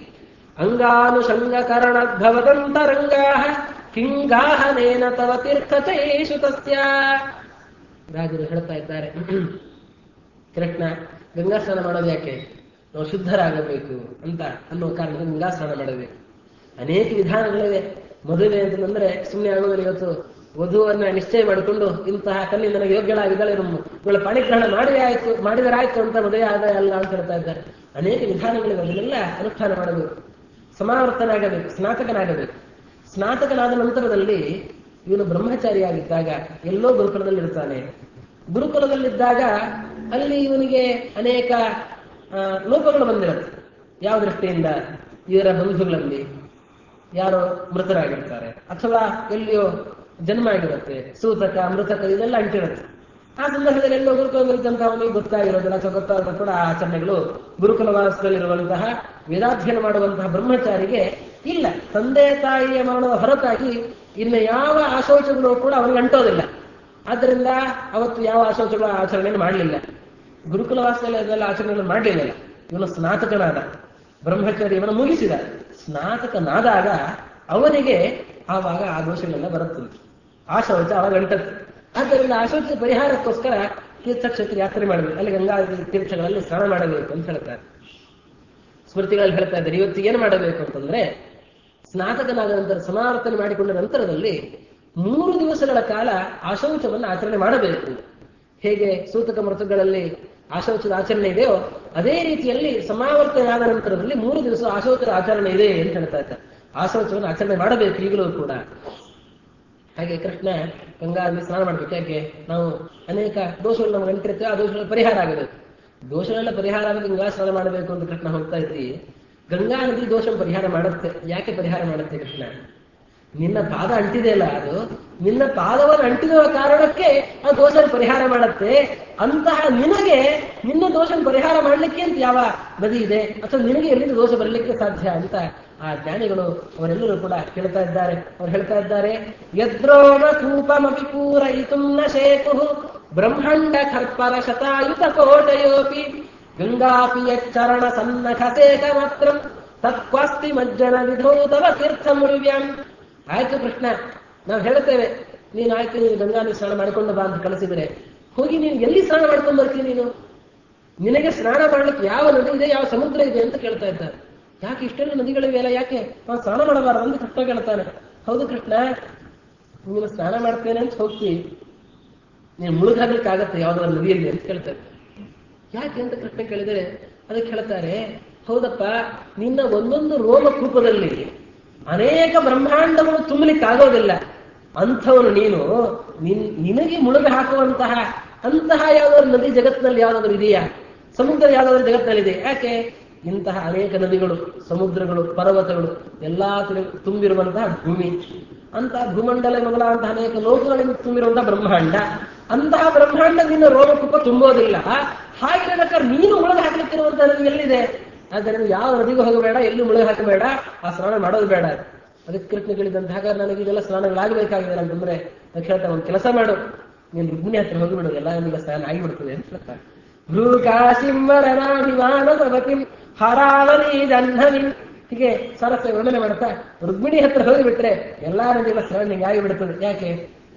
ಅಂಗಾನುಷಂಗಕರಣದ್ಭವದಂತರಂಗಾ ಕಿಂಗಾಹನೇನ ತವ ತೀರ್ಥಚೇಷು ತಸ್ಯ ರಾಜರು ಹೇಳ್ತಾ ಇದ್ದಾರೆ ಕೃಷ್ಣ ಗಂಗಾ ಸ್ನಾನ ಮಾಡೋದು ಯಾಕೆ ನಾವು ಶುದ್ಧರಾಗಬೇಕು ಅಂತ ಅನ್ನೋ ಕಾರಣದಿಂದ ಗಂಗಾ ಸ್ನಾನ ಮಾಡಬೇಕು ಅನೇಕ ವಿಧಾನಗಳಿವೆ ಮದುವೆ ಅಂತಂದ್ರೆ ಸುಮ್ಮನೆ ಆಗೋದಿಲ್ಲ ಇವತ್ತು ವಧುವನ್ನ ನಿಶ್ಚಯ ಮಾಡಿಕೊಂಡು ಇಂತಹ ಕಲ್ಲಿ ನನಗೆ ಯೋಗ್ಯಳಾಗಿದ್ದಾಳೆ ಇವಳ ಪಾಣಿಗ್ರಹಣ ಮಾಡಿ ಆಯ್ತು ಮಾಡಿದರಾಯ್ತು ಅಂತ ಮದುವೆ ಆದ ಅಲ್ಲ ಅಂತ ಹೇಳ್ತಾ ಇದ್ದಾರೆ ಅನೇಕ ವಿಧಾನಗಳಿವೆ ಅದನ್ನೆಲ್ಲ ಅನುಷ್ಠಾನ ಮಾಡಬೇಕು ಸಮಾವರ್ತನಾಗಬೇಕು ಸ್ನಾತಕನಾಗಬೇಕು ಸ್ನಾತಕನಾದ ನಂತರದಲ್ಲಿ ಇವನು ಬ್ರಹ್ಮಚಾರಿಯಾಗಿದ್ದಾಗ ಎಲ್ಲೋ ಗುರುಕುಲದಲ್ಲಿ ಇರ್ತಾನೆ ಗುರುಕುಲದಲ್ಲಿದ್ದಾಗ ಅಲ್ಲಿ ಇವನಿಗೆ ಅನೇಕ ಆ, ಲೋಪಗಳು ಬಂದಿರುತ್ತೆ ಯಾವ ದೃಷ್ಟಿಯಿಂದ ಇವರ ಬಂಧುಗಳಲ್ಲಿ ಯಾರೋ ಮೃತರಾಗಿರ್ತಾರೆ ಅಥವಾ ಎಲ್ಲಿಯೋ ಜನ್ಮ ಆಗಿರುತ್ತೆ ಸೂತಕ ಮೃತಕ ಇದೆಲ್ಲ ಅಂಟಿರುತ್ತೆ ಆ ಸಂದರ್ಭದಲ್ಲಿ ಎಲ್ಲೋ ಗುರುಕುಲದಲ್ಲಿದ್ದಂತಹ ಅವನಿಗೆ ಗೊತ್ತಾಗಿರೋದಿಲ್ಲ ಅಥವಾ ಗೊತ್ತಾದ ಕೂಡ ಆ ಆಚರಣೆಗಳು ಗುರುಕುಲ ವಾಸದಲ್ಲಿರುವಂತಹ ವೇದಾಧ್ಯಯನ ಮಾಡುವಂತಹ ಬ್ರಹ್ಮಚಾರಿಗೆ ಇಲ್ಲ ತಂದೆ ತಾಯಿಯ ಮರಣದ ಹೊರತಾಗಿ ಇನ್ನು ಯಾವ ಆಶೋಚಗಳು ಕೂಡ ಅವನಿಗೆ ಅಂಟೋದಿಲ್ಲ ಆದ್ದರಿಂದ ಅವತ್ತು ಯಾವ ಆಶೋಚಗಳ ಆಚರಣೆಯನ್ನು ಮಾಡಲಿಲ್ಲ ಗುರುಕುಲ ವಾಸದಲ್ಲಿ ಅದೆಲ್ಲ ಆಚರಣೆಯನ್ನು ಮಾಡಲಿಲ್ಲ ಇವನು ಸ್ನಾತಕನಾದ ಬ್ರಹ್ಮಚಾರಿ ಇವನು ಮುಗಿಸಿದ ಸ್ನಾತಕನಾದಾಗ ಅವನಿಗೆ ಆವಾಗ ಆ ದೋಷಗಳೆಲ್ಲ ಬರುತ್ತದೆ ಆ ಶೌಚ ಅವಾಗ ಅಂಟತ್ತೆ ಆದ್ದರಿಂದ ಆ ಶೌಚ ಪರಿಹಾರಕ್ಕೋಸ್ಕರ ತೀರ್ಥಕ್ಷೇತ್ರ ಯಾತ್ರೆ ಮಾಡಬೇಕು ಅಲ್ಲಿ ಗಂಗಾ ತೀರ್ಥಗಳಲ್ಲಿ ಸ್ನಾನ ಮಾಡಬೇಕು ಅಂತ ಹೇಳ್ತಾರೆ ಸ್ಮೃತಿಗಳಲ್ಲಿ ಹೇಳ್ತಾ ಇದ್ದಾರೆ ಇವತ್ತು ಏನು ಮಾಡಬೇಕು ಅಂತಂದ್ರೆ ಸ್ನಾತಕನಾದ ನಂತರ ಸಮಾವರ್ತನೆ ಮಾಡಿಕೊಂಡ ನಂತರದಲ್ಲಿ ಮೂರು ದಿವಸಗಳ ಕಾಲ ಆಶೌಚವನ್ನು ಆಚರಣೆ ಮಾಡಬೇಕು ಹೇಗೆ ಸೂತಕ ಮೃತಗಳಲ್ಲಿ ಆಶೌಚದ ಆಚರಣೆ ಇದೆಯೋ ಅದೇ ರೀತಿಯಲ್ಲಿ ಸಮಾವರ್ತನೆ ಆದ ನಂತರದಲ್ಲಿ ಮೂರು ದಿವಸ ಆಶೌಚದ ಆಚರಣೆ ಇದೆ ಅಂತ ಹೇಳ್ತಾ ಇದ್ದಾರೆ ಆಶೌಚವನ್ನು ಆಚರಣೆ ಮಾಡಬೇಕು ಈಗಲೂ ಕೂಡ ಹಾಗೆ ಕೃಷ್ಣ ಗಂಗಾದಲ್ಲಿ ಸ್ನಾನ ಮಾಡಬೇಕು ಯಾಕೆ ನಾವು ಅನೇಕ ದೋಷಗಳು ನಮಗೆ ಅಂಟಿರ್ತೇವೆ ಆ ದೋಷಗಳ ಪರಿಹಾರ ಆಗಬೇಕು ದೋಷಗಳೆಲ್ಲ ಪರಿಹಾರ ಆಗಿ ಗಂಗಾ ಸ್ನಾನ ಮಾಡಬೇಕು ಅಂತ ಕೃಷ್ಣ ಹೋಗ್ತಾ ಇದ್ರಿ ಗಂಗಾ ನದಿ ದೋಷ ಪರಿಹಾರ ಮಾಡುತ್ತೆ ಯಾಕೆ ಪರಿಹಾರ ಮಾಡುತ್ತೆ ಕೃಷ್ಣ ನಿನ್ನ ಪಾದ ಅಂಟಿದೆಯಲ್ಲ ಅದು ನಿನ್ನ ಪಾದವನ್ನು ಅಂಟಿರುವ ಕಾರಣಕ್ಕೆ ಆ ದೋಷ ಪರಿಹಾರ ಮಾಡುತ್ತೆ ಅಂತಹ ನಿನಗೆ ನಿನ್ನ ದೋಷ ಪರಿಹಾರ ಮಾಡಲಿಕ್ಕೆ ಅಂತ ಯಾವ ನದಿ ಇದೆ ಅಥವಾ ನಿನಗೆ ಎಲ್ಲಿಂದ ದೋಷ ಬರಲಿಕ್ಕೆ ಸಾಧ್ಯ ಅಂತ ಆ ಜ್ಞಾನಿಗಳು ಅವರೆಲ್ಲರೂ ಕೂಡ ಹೇಳ್ತಾ ಇದ್ದಾರೆ ಅವ್ರು ಹೇಳ್ತಾ ಇದ್ದಾರೆ ಯದ್ರೋಮ ಕೂಪಮಪಿ ಪೂರಯಿತು ನ ಶೇತು ಬ್ರಹ್ಮಾಂಡ ಕರ್ಪರ ಶತಾಯುತ ಕೋಟಯೋಪಿ ಗಂಗಾಪಿ ಯಚ್ಚರಣ ಸನ್ನಖ ಸೇಕ ಮಾತ್ರ ತತ್ವಾಸ್ತಿ ಮಜ್ಜನ ವಿಧೋ ತವ ತೀರ್ಥ ಮುರಿವ್ಯಾಂ ಆಯ್ತು ಕೃಷ್ಣ ನಾವು ಹೇಳ್ತೇವೆ ನೀನು ಆಯ್ತು ನೀನು ಗಂಗಾನಿ ಸ್ನಾನ ಮಾಡಿಕೊಂಡು ಬಾ ಅಂತ ಕಳಿಸಿದ್ರೆ ಹೋಗಿ ನೀನು ಎಲ್ಲಿ ಸ್ನಾನ ಮಾಡ್ಕೊಂಡು ಬರ್ತೀನಿ ನೀನು ನಿನಗೆ ಸ್ನಾನ ಮಾಡ್ಲಿಕ್ಕೆ ಯಾವ ನದಿ ಇದೆ ಯಾವ ಸಮುದ್ರ ಇದೆ ಅಂತ ಕೇಳ್ತಾ ಇದ್ದಾರೆ ಯಾಕೆ ಇಷ್ಟೆಲ್ಲ ನದಿಗಳಿವೆಯಲ್ಲ ಯಾಕೆ ನಾವು ಸ್ನಾನ ಮಾಡಬಾರದು ಅಂತ ಕೃಷ್ಣ ಕೇಳ್ತಾನೆ ಹೌದು ಕೃಷ್ಣ ನೀನು ಸ್ನಾನ ಮಾಡ್ತೇನೆ ಅಂತ ಹೋಗ್ತಿ ನೀನು ಮುಳುಗಾಗ್ಲಿಕ್ಕಾಗತ್ತೆ ಯಾವ್ದಾದ್ರು ನದಿಯಲ್ಲಿ ಅಂತ ಕೇಳ್ತಾರೆ ಯಾಕೆ ಅಂತ ಕೃಷ್ಣ ಕೇಳಿದರೆ ಅದಕ್ಕೆ ಹೇಳ್ತಾರೆ ಹೌದಪ್ಪ ನಿನ್ನ ಒಂದೊಂದು ರೋಮಕೂಪದಲ್ಲಿ ಅನೇಕ ಬ್ರಹ್ಮಾಂಡಗಳು ತುಂಬಲಿಕ್ಕಾಗೋದಿಲ್ಲ ಅಂಥವನು ನೀನು ನಿನ್ ನಿನಗೆ ಮುಳುಗಿ ಹಾಕುವಂತಹ ಅಂತಹ ಯಾವ್ದಾದ್ರು ನದಿ ಜಗತ್ತಿನಲ್ಲಿ ಯಾವ್ದಾದ್ರು ಇದೆಯಾ ಸಮುದ್ರ ಯಾವ್ದಾದ್ರು ಜಗತ್ತಿನಲ್ಲಿದೆ ಯಾಕೆ ಇಂತಹ ಅನೇಕ ನದಿಗಳು ಸಮುದ್ರಗಳು ಪರ್ವತಗಳು ಎಲ್ಲಾ ತಿರು- ತುಂಬಿರುವಂತಹ ಭೂಮಿ ಅಂತಹ ಭೂಮಂಡಲ ಮೊದಲಾದಂತಹ ಅನೇಕ ಲೋಕಗಳಿಂದ ತುಂಬಿರುವಂತಹ ಬ್ರಹ್ಮಾಂಡ ಅಂತಹ ಬ್ರಹ್ಮಾಂಡ ನಿನ್ನ ರೋಗಕೂಪ ತುಂಬೋದಿಲ್ಲ ಹಾಗಿರಬೇಕಾದ್ರೆ ನೀನು ಮುಳುಗಿ ಹಾಕಲಿಕ್ಕಿರುವಂತಹ ನದಿ ಎಲ್ಲಿದೆ ಆದ್ದರಿಂದ ಯಾವ ನದಿಗೂ ಹೋಗಬೇಡ ಎಲ್ಲಿ ಮುಳುಗಿ ಹಾಕಬೇಡ ಆ ಸ್ನಾನ ಮಾಡೋದು ಬೇಡ ಅದಕ್ಕೆ ಕೃಷ್ಣ ಕೇಳಿದಂತ ಹಾಗಾದ್ರೆ ನನಗೆ ಇದೆಲ್ಲ ಸ್ನಾನಗಳಾಗಬೇಕಾಗಿದೆ ಅಂತಂದ್ರೆ ಅದಕ್ಕೆ ಹೇಳ್ತಾ ಒಂದು ಕೆಲಸ ಮಾಡು ನೀನು ರುಗ್ಮಿಣಿ ಹತ್ರ ಹೋಗಿಬಿಡು ಎಲ್ಲ ನಿಮಗೆ ಸ್ನಾನ ಆಗಿಬಿಡ್ತದೆ ಅಂತ ಹೇಳ್ತಾರೆ ಭ್ರೂಕಾಶಿಂಬರನಾಭಿಮಾನಸವತಿ ಹರಾವಲಿ ಜಹ್ನವಿ ಹೀಗೆ ಸರಸ್ವ ವರ್ಣನೆ ಮಾಡ್ತಾ ರುಗ್ಮಿಣಿ ಹತ್ರ ಹೋಗಿಬಿಟ್ರೆ ಎಲ್ಲಾ ನದಿಗಳ ಸ್ನಾನ ನಿಂಗೆ ಆಗಿಬಿಡ್ತದೆ ಯಾಕೆ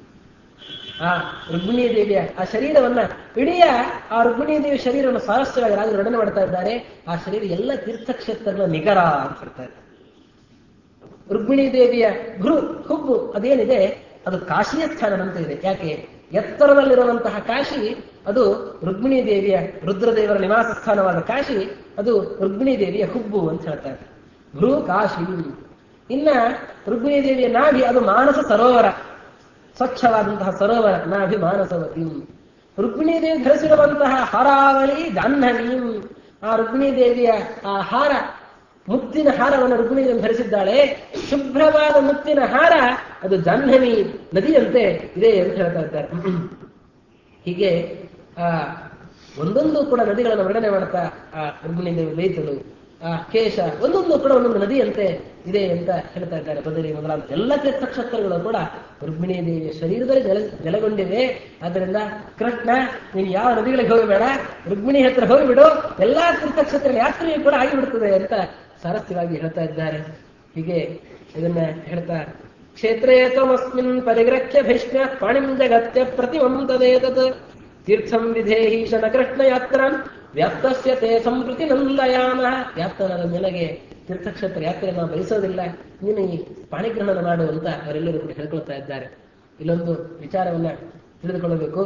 ಆ ರುಕ್ಮಿಣಿ ದೇವಿಯ ಆ ಶರೀರವನ್ನ ಇಡೀ ಆ ರುಕ್ಮಿಣಿ ದೇವಿಯ ಶರೀರವನ್ನು ಸಾರಸ್ಯವಾಗಿ ರಾಜರು ವರ್ಣನೆ ಮಾಡ್ತಾ ಇದ್ದಾರೆ ಆ ಶರೀರ ಎಲ್ಲ ತೀರ್ಥಕ್ಷೇತ್ರಗಳ ನಿಗರ ಅಂತ ಹೇಳ್ತಾರೆ ರುಕ್ಮಿಣಿ ದೇವಿಯ ಭೃ ಹುಬ್ಬು ಅದೇನಿದೆ ಅದು ಕಾಶಿಯ ಸ್ಥಾನದಂತೆ ಇದೆ ಯಾಕೆ ಎತ್ತರದಲ್ಲಿರುವಂತಹ ಕಾಶಿ ಅದು ರುಕ್ಮಿಣಿ ದೇವಿಯ ರುದ್ರದೇವರ ನಿವಾಸ ಸ್ಥಾನವಾದ ಕಾಶಿ ಅದು ರುಕ್ಮಿಣಿ ದೇವಿಯ ಹುಬ್ಬು ಅಂತ ಹೇಳ್ತಾರೆ ಭ್ರೂ ಕಾಶಿ ಇನ್ನ ರುಕ್ಮಿಣಿ ದೇವಿಯ ನಾಭಿ ಅದು ಮಾನಸ ಸರೋವರ ಸ್ವಚ್ಛವಾದಂತಹ ಸರೋವರ ನಾಭಿ ಮಾನಸವತಿ ರುಕ್ಮಿಣಿ ದೇವಿ ಧರಿಸಿರುವಂತಹ ಹರಾವಳಿ ಜಾಹ್ನವಿ ಆ ರುಕ್ಮಿಣಿ ದೇವಿಯ ಆ ಹಾರ ಮುತ್ತಿನ ಹಾರವನ್ನು ರುಕ್ಮಿಣಿ ದೇವಿ ಧರಿಸಿದ್ದಾಳೆ ಶುಭ್ರವಾದ ಮುತ್ತಿನ ಹಾರ ಅದು ಜಾಹ್ನವಿ ನದಿಯಂತೆ ಇದೆ ಅಂತ ಹೇಳ್ತಾ ಇದ್ದಾರೆ ಹೀಗೆ ಆ ಒಂದೊಂದು ಕೂಡ ನದಿಗಳನ್ನು ವರ್ಣನೆ ಮಾಡ್ತಾ ಆ ರುಕ್ಮಿಣಿ ದೇವಿ ಬೈತಳು ಆ ಕೇಶ ಒಂದೊಂದು ಕೂಡ ಒಂದೊಂದು ನದಿಯಂತೆ ಇದೆ ಅಂತ ಹೇಳ್ತಾ ಇದ್ದಾರೆ ಬದಲಿ ಮೊದಲಾದ ಎಲ್ಲ ತೀರ್ಥಕ್ಷೇತ್ರಗಳು ಕೂಡ ರುಕ್ಮಿಣಿ ದೇವಿಯ ಶರೀರದಲ್ಲಿ ನೆಲೆ ನೆಲೆಗೊಂಡಿವೆ ಆದ್ದರಿಂದ ಕೃಷ್ಣ ನೀನು ಯಾವ ನದಿಗಳಿಗೆ ಹೋಗಬೇಡ ರುಕ್ಮಿಣಿ ಹತ್ರ ಹೋಗಿಬಿಡು ಎಲ್ಲಾ ತೀರ್ಥಕ್ಷೇತ್ರ ಯಾತ್ರೆಯೂ ಕೂಡ ಆಗಿಬಿಡ್ತದೆ ಅಂತ ಸಾರಸ್ಯವಾಗಿ ಹೇಳ್ತಾ ಇದ್ದಾರೆ ಹೀಗೆ ಇದನ್ನ ಹೇಳ್ತಾ ಕ್ಷೇತ್ರೇ ತ್ವಮಸ್ಮಿನ್ ಪರಿಗ್ರಹ್ಯ ಭೀಷ್ಮ ಪಾಣಿಂ ಜಗತ್ಯ ಪ್ರತಿಮಂ ತದೇತತ್ ತೀರ್ಥಂ ವಿಧೇಹೀಶನ ಕೃಷ್ಣ ಯಾತ್ರಾನ್ ವ್ಯಾಪ್ತಸ್ಯ ತೇ ಸಂಪ್ರತಿ ನಂದಯಾನ ವ್ಯಾಪ್ತನಾದ ನಿನಗೆ ತೀರ್ಥಕ್ಷೇತ್ರ ಯಾತ್ರೆ ನಾವು ಬಯಸೋದಿಲ್ಲ ನೀನು ಈ ಪಾಣಿಗ್ರಹಣ ಮಾಡು ಅಂತ ಅವರೆಲ್ಲರೂ ಕೂಡ ಹೇಳ್ಕೊಳ್ತಾ ಇದ್ದಾರೆ ಇಲ್ಲೊಂದು ವಿಚಾರವನ್ನ ತಿಳಿದುಕೊಳ್ಳಬೇಕು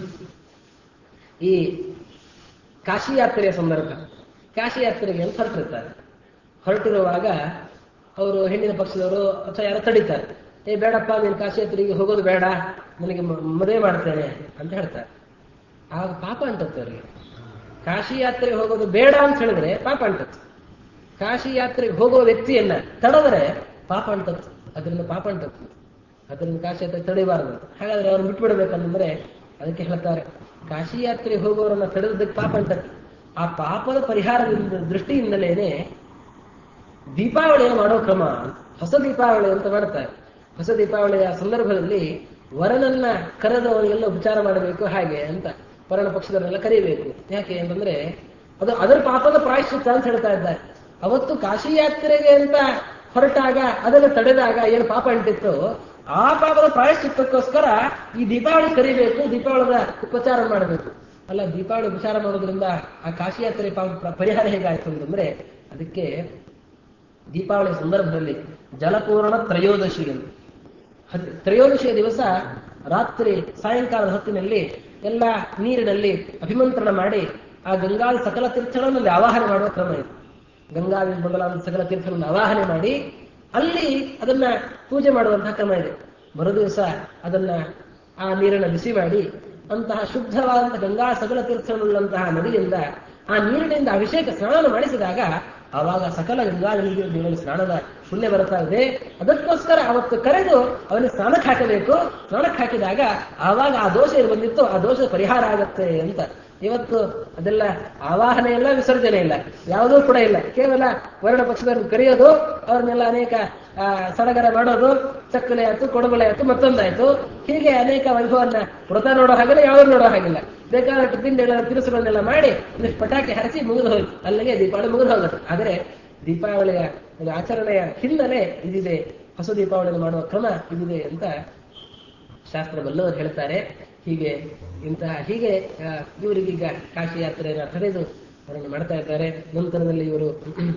ಈ ಕಾಶಿ ಯಾತ್ರೆಯ ಸಂದರ್ಭ ಕಾಶಿ ಯಾತ್ರೆಗೆ ಅಂತ ಹೊರಟಿರ್ತಾರೆ ಹೊರಟಿರುವಾಗ ಅವರು ಹೆಣ್ಣಿನ ಪಕ್ಷದವರು ಅಥವಾ ಯಾರೋ ತಡೀತಾರೆ ಏ ಬೇಡಪ್ಪ ನೀನು ಕಾಶಿ ಯಾತ್ರೆಗೆ ಹೋಗೋದು ಬೇಡ ನನಗೆ ಮ- ಮದುವೆ ಮಾಡ್ತೇನೆ ಅಂತ ಹೇಳ್ತಾರೆ ಆಗ ಪಾಪ ಅಂಟತ್ತೆ ಅವರಿಗೆ ಕಾಶಿ ಯಾತ್ರೆಗೆ ಹೋಗೋದು ಬೇಡ ಅಂತ ಹೇಳಿದ್ರೆ ಪಾಪ ಅಂಟತ್ತೆ ಕಾಶಿ ಯಾತ್ರೆಗೆ ಹೋಗುವ ವ್ಯಕ್ತಿಯನ್ನ ತಡೆದ್ರೆ ಪಾಪ ಅಂಟತ್ತೆ ಅದರಿಂದ ಪಾಪ ಅಂಟತ್ತೆ ಅದರಿಂದ ಕಾಶಿ ಯಾತ್ರೆ ತಡಿಬಾರದು ಹಾಗಾದ್ರೆ ಅವ್ರನ್ನ ಬಿಟ್ಬಿಡ್ಬೇಕಂದ್ರೆ ಅದಕ್ಕೆ ಹೇಳ್ತಾರೆ ಕಾಶಿ ಯಾತ್ರೆಗೆ ಹೋಗೋರನ್ನ ತಡೆದಕ್ಕೆ ಪಾಪ ಅಂಟತ್ತೆ ಆ ಪಾಪದ ಪರಿಹಾರದಿಂದ ದೃಷ್ಟಿಯಿಂದಲೇನೆ ದೀಪಾವಳಿಯನ್ನು ಮಾಡೋ ಕ್ರಮ ಹೊಸ ದೀಪಾವಳಿ ಅಂತ ಮಾಡ್ತಾರೆ ಹೊಸ ದೀಪಾವಳಿಯ ಸಂದರ್ಭದಲ್ಲಿ ವರನನ್ನ ಕರೆದು ಅವನಿಗೆಲ್ಲ ಉಪಚಾರ ಮಾಡಬೇಕು ಹಾಗೆ ಅಂತ ವರನ ಪಕ್ಷದವರೆಲ್ಲ ಕರೀಬೇಕು ಯಾಕೆ ಅಂತಂದ್ರೆ ಅದು ಅದರ ಪಾಪದ ಪ್ರಾಯಶ್ಚಿತ್ತ ಅಂತ ಹೇಳ್ತಾ ಇದ್ದಾರೆ ಅವತ್ತು ಕಾಶಿ ಯಾತ್ರೆಗೆ ಅಂತ ಹೊರಟಾಗ ಅದನ್ನು ತಡೆದಾಗ ಏನು ಪಾಪ ಅಂಟಿತ್ತು ಆ ಪಾಪದ ಪ್ರಾಯಶ್ಚಿತ್ತಕ್ಕೋಸ್ಕರ ಈ ದೀಪಾವಳಿ ಕರಿಬೇಕು ದೀಪಾವಳಿದ ಉಪಚಾರ ಮಾಡಬೇಕು ಅಲ್ಲ ದೀಪಾವಳಿ ಉಪಚಾರ ಮಾಡೋದ್ರಿಂದ ಆ ಕಾಶಿ ಯಾತ್ರೆ ಪಾಪ ಪರಿಹಾರ ಹೇಗಾಯ್ತು ಅಂತಂದ್ರೆ ಅದಕ್ಕೆ ದೀಪಾವಳಿ ಸಂದರ್ಭದಲ್ಲಿ ಜಲಪೂರ್ಣ ತ್ರಯೋದಶಿ ಎಂದು ಹದ್- ತ್ರಯೋದಶಿಯ ದಿವಸ ರಾತ್ರಿ ಸಾಯಂಕಾಲದ ಹೊತ್ತಿನಲ್ಲಿ ಎಲ್ಲ ನೀರಿನಲ್ಲಿ ಅಭಿಮಂತ್ರಣ ಮಾಡಿ ಆ ಗಂಗಾದ ಸಕಲ ತೀರ್ಥಗಳನ್ನು ಆವಾಹನೆ ಮಾಡುವ ಕ್ರಮ ಇದೆ ಗಂಗಾವಿ ಮೊದಲಾದ ಸಕಲ ತೀರ್ಥಗಳನ್ನು ಆವಾಹನೆ ಮಾಡಿ ಅಲ್ಲಿ ಅದನ್ನ ಪೂಜೆ ಮಾಡುವಂತಹ ಕ್ರಮ ಇದೆ ಮರುದಿವಸ ಅದನ್ನ ಆ ನೀರನ್ನ ಬಿಸಿ ಮಾಡಿ ಅಂತಹ ಶುದ್ಧವಾದಂತಹ ಗಂಗಾ ಸಕಲ ತೀರ್ಥಗಳುಳ್ಳಂತಹ ನದಿಯಿಂದ ಆ ನೀರಿನಿಂದ ಅಭಿಷೇಕ ಸ್ನಾನ ಮಾಡಿಸಿದಾಗ ಆವಾಗ ಸಕಲ ಗಂಗಾ ನದಿಗಳಲ್ಲಿ ಸ್ನಾನದ ಪುಣ್ಯ ಬರ್ತಾ ಇದೆ ಅದಕ್ಕೋಸ್ಕರ ಅವತ್ತು ಕರೆದು ಅವನಿಗೆ ಸ್ನಾನಕ್ಕೆ ಹಾಕಬೇಕು ಸ್ನಾನಕ್ಕೆ ಹಾಕಿದಾಗ ಆವಾಗ ಆ ದೋಷ ಏನು ಬಂದಿತ್ತು ಆ ದೋಷ ಪರಿಹಾರ ಆಗತ್ತೆ ಅಂತ ಇವತ್ತು ಅದೆಲ್ಲ ಆವಾಹನೆ ಇಲ್ಲ ವಿಸರ್ಜನೆ ಇಲ್ಲ ಯಾವುದೂ ಕೂಡ ಇಲ್ಲ ಕೇವಲ ವರ್ಣ ಪಕ್ಷದವ್ರನ್ನ ಕರೆಯೋದು ಅವ್ರನ್ನೆಲ್ಲ ಅನೇಕ ಆ, ಸಡಗರ ಮಾಡೋದು ಚಕ್ಕಲೆ ಆಯ್ತು ಕೊಡಬಲೆ ಆಯ್ತು ಮತ್ತೊಂದಾಯ್ತು ಹೀಗೆ ಅನೇಕ ವೈಭವನ್ನ ವ್ರತ ನೋಡೋ ಹಾಗಿಲ್ಲ ಯಾವ್ದು ನೋಡೋ ಹಾಗಿಲ್ಲ ಬೇಕಾದಷ್ಟು ತಿಂಡಿಗಳ ತಿನಿಸುಗಳನ್ನೆಲ್ಲ ಮಾಡಿ ಒಂದಿಷ್ಟು ಪಟಾಕಿ ಹರಿಸಿ ಮುಗಿದು ಹೋಯ್ತು ಅಲ್ಲಿಗೆ ದೀಪಾವಳಿ ಮುಗಿದು ಹೋಗುತ್ತೆ ಆದರೆ ದೀಪಾವಳಿಯ ಒಂದು ಆಚರಣೆಯ ಹಿನ್ನೆಲೆ ಇದಿದೆ ಹೊಸ ದೀಪಾವಳಿಯನ್ನು ಮಾಡುವ ಕ್ರಮ ಇದಿದೆ ಅಂತ ಶಾಸ್ತ್ರ ಬಲ್ಲವರು ಹೇಳ್ತಾರೆ ಹೀಗೆ ಇಂತಹ ಹೀಗೆ ಆ, ಇವರಿಗೀಗ ಕಾಶಿ ಯಾತ್ರೆಯನ್ನು ತಡೆದು ಅವರನ್ನು ಮಾಡ್ತಾ ಇದ್ದಾರೆ ನಂತರದಲ್ಲಿ ಇವರು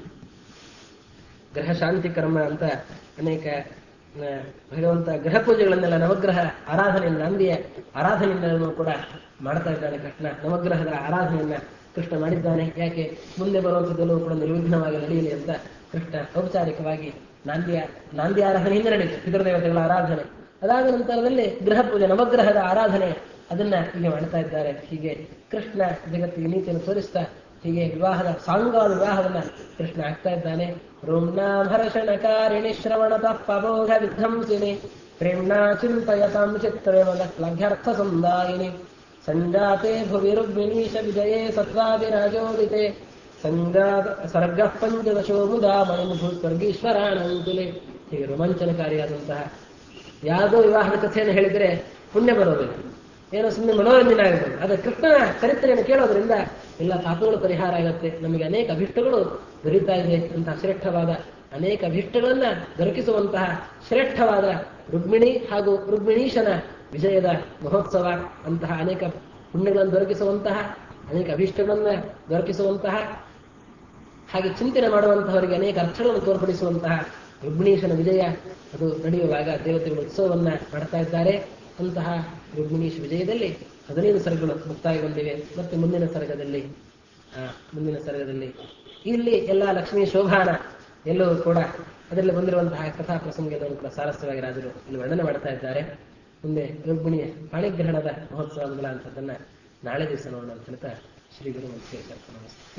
ಗ್ರಹ ಶಾಂತಿ ಕರ್ಮ ಅಂತ ಅನೇಕ ಆ, ಭಗವಂತ ಗ್ರಹ ಪೂಜೆಗಳನ್ನೆಲ್ಲ ನವಗ್ರಹ ಆರಾಧನೆಯಿಂದ ನಂದಿಯ ಆರಾಧನೆಯಿಂದಲೂ ಕೂಡ ಮಾಡ್ತಾ ಇದ್ದಾನೆ ಕೃಷ್ಣ ನವಗ್ರಹದ ಆರಾಧನೆಯನ್ನ ಕೃಷ್ಣ ಮಾಡಿದ್ದಾನೆ ಯಾಕೆ ಮುಂದೆ ಬರುವಂಥದ್ದೆಲ್ಲವೂ ಕೂಡ ನಿರ್ವಿಘ್ನವಾಗಿ ನಡೆಯಲಿ ಅಂತ ಕೃಷ್ಣ ಔಪಚಾರಿಕವಾಗಿ ನಾಂದಿಯ ನಾಂದಿ ಆರಾಧನೆಯಿಂದ ನಡೆಯಿತು ಪಿತೃದೇವತೆಗಳ ಆರಾಧನೆ ಅದಾದ ನಂತರದಲ್ಲಿ ಗೃಹ ಪೂಜೆ ನವಗ್ರಹದ ಆರಾಧನೆ ಅದನ್ನ ಹೀಗೆ ಮಾಡ್ತಾ ಇದ್ದಾರೆ ಹೀಗೆ ಕೃಷ್ಣ ಜಗತ್ತಿಗೆ ನೀತಿಯನ್ನು ತೋರಿಸ್ತಾ ಹೀಗೆ ವಿವಾಹದ ಸಾಂಗವಾದ ವಿವಾಹವನ್ನ ಕೃಷ್ಣ ಆಗ್ತಾ ಇದ್ದಾನೆ ರೋಮ್ನಾಭರಷಣಕಾರಿಣಿ ಶ್ರವಣತಃ ಪಬೋಧ ವಿಧ್ವಂಸಿನಿ ಪ್ರೇಮ್ಣಾ ಚಿಂತಯತಾಂ ಚಿತ್ರವೇಮಲಭ್ಯರ್ಥ ಸಂದಾಯಿನಿ ಸಂಜಾತೆ ಭುವಿ ರುಗ್ಮಿಣೀಶ ವಿಜಯೇ ಸತ್ವಾದಿರಾಜೋದಿತೆ ಸಂಗಾದ ಸರ್ಗ ಪಂಚದಶೋ ಮುದಾ ಮಣಿಮುಖು ಸ್ವರ್ಗೀಶ್ವರಾಣಂಕುಲೆ ಹೀಗೆ ರೋಮಾಂಚನಕಾರಿಯಾದಂತಹ ಯಾವುದೋ ವಿವಾಹದ ಕಥೆಯನ್ನು ಹೇಳಿದರೆ ಪುಣ್ಯ ಬರೋದಿಲ್ಲ ಏನೋ ಸುಮ್ಮನೆ ಮನೋರಂಜನೆ ಆಗುತ್ತೆ ಆದರೆ ಕೃಷ್ಣನ ಚರಿತ್ರೆಯನ್ನು ಕೇಳೋದ್ರಿಂದ ಎಲ್ಲ ಪಾಪಗಳು ಪರಿಹಾರ ಆಗುತ್ತೆ ನಮಗೆ ಅನೇಕ ಅಭಿಷ್ಟಗಳು ದೊರೀತಾ ಇದೆ ಅಂತಹ ಶ್ರೇಷ್ಠವಾದ ಅನೇಕ ಅಭಿಷ್ಟಗಳನ್ನ ದೊರಕಿಸುವಂತಹ ಶ್ರೇಷ್ಠವಾದ ರುಕ್ಮಿಣಿ ಹಾಗೂ ರುಕ್ಮಿಣೀಶನ ವಿಜಯದ ಮಹೋತ್ಸವ ಅಂತಹ ಅನೇಕ ಪುಣ್ಯಗಳನ್ನು ದೊರಕಿಸುವಂತಹ ಅನೇಕ ಅಭಿಷ್ಟಗಳನ್ನ ದೊರಕಿಸುವಂತಹ ಹಾಗೆ ಚಿಂತನೆ ಮಾಡುವಂತಹವರಿಗೆ ಅನೇಕ ಅರ್ಥಗಳನ್ನು ತೋರ್ಪಡಿಸುವಂತಹ ರುಗ್ಮಿಣೀಶನ ವಿಜಯ ಅದು ನಡೆಯುವಾಗ ದೇವತೆಗಳು ಉತ್ಸವವನ್ನ ಮಾಡ್ತಾ ಇದ್ದಾರೆ ಅಂತಹ ರುಗ್ಮಿಣೀಶ ವಿಜಯದಲ್ಲಿ ಹದಿನೈದು ಸರ್ಗಗಳು ಮುಕ್ತಾಯಗೊಂಡಿವೆ ಮತ್ತೆ ಮುಂದಿನ ಸರ್ಗದಲ್ಲಿ ಆ, ಮುಂದಿನ ಸರ್ಗದಲ್ಲಿ ಇಲ್ಲಿ ಎಲ್ಲ ಲಕ್ಷ್ಮೀ ಶೋಭಾನ ಎಲ್ಲವೂ ಕೂಡ ಅದರಲ್ಲಿ ಬಂದಿರುವಂತಹ ಕಥಾ ಪ್ರಸಂಗದವರು ಕೂಡ ಸಾರಸ್ಯವಾಗಿ ರಾಜರು ಇಲ್ಲಿ ವರ್ಣನೆ ಮಾಡ್ತಾ ಇದ್ದಾರೆ ಮುಂದೆ ರುಗ್ಮಿಣಿಯ ಪಾಣಿಗ್ರಹಣದ ಮಹೋತ್ಸವ ಮೊದಲಾದಂಥದ್ದನ್ನ ನಾಳೆ ದಿವಸ ನೋಡೋಣ ಅಂತ ಹೇಳ್ತಾ ಶ್ರೀ ಗುರು ನಮಸ್ತೆ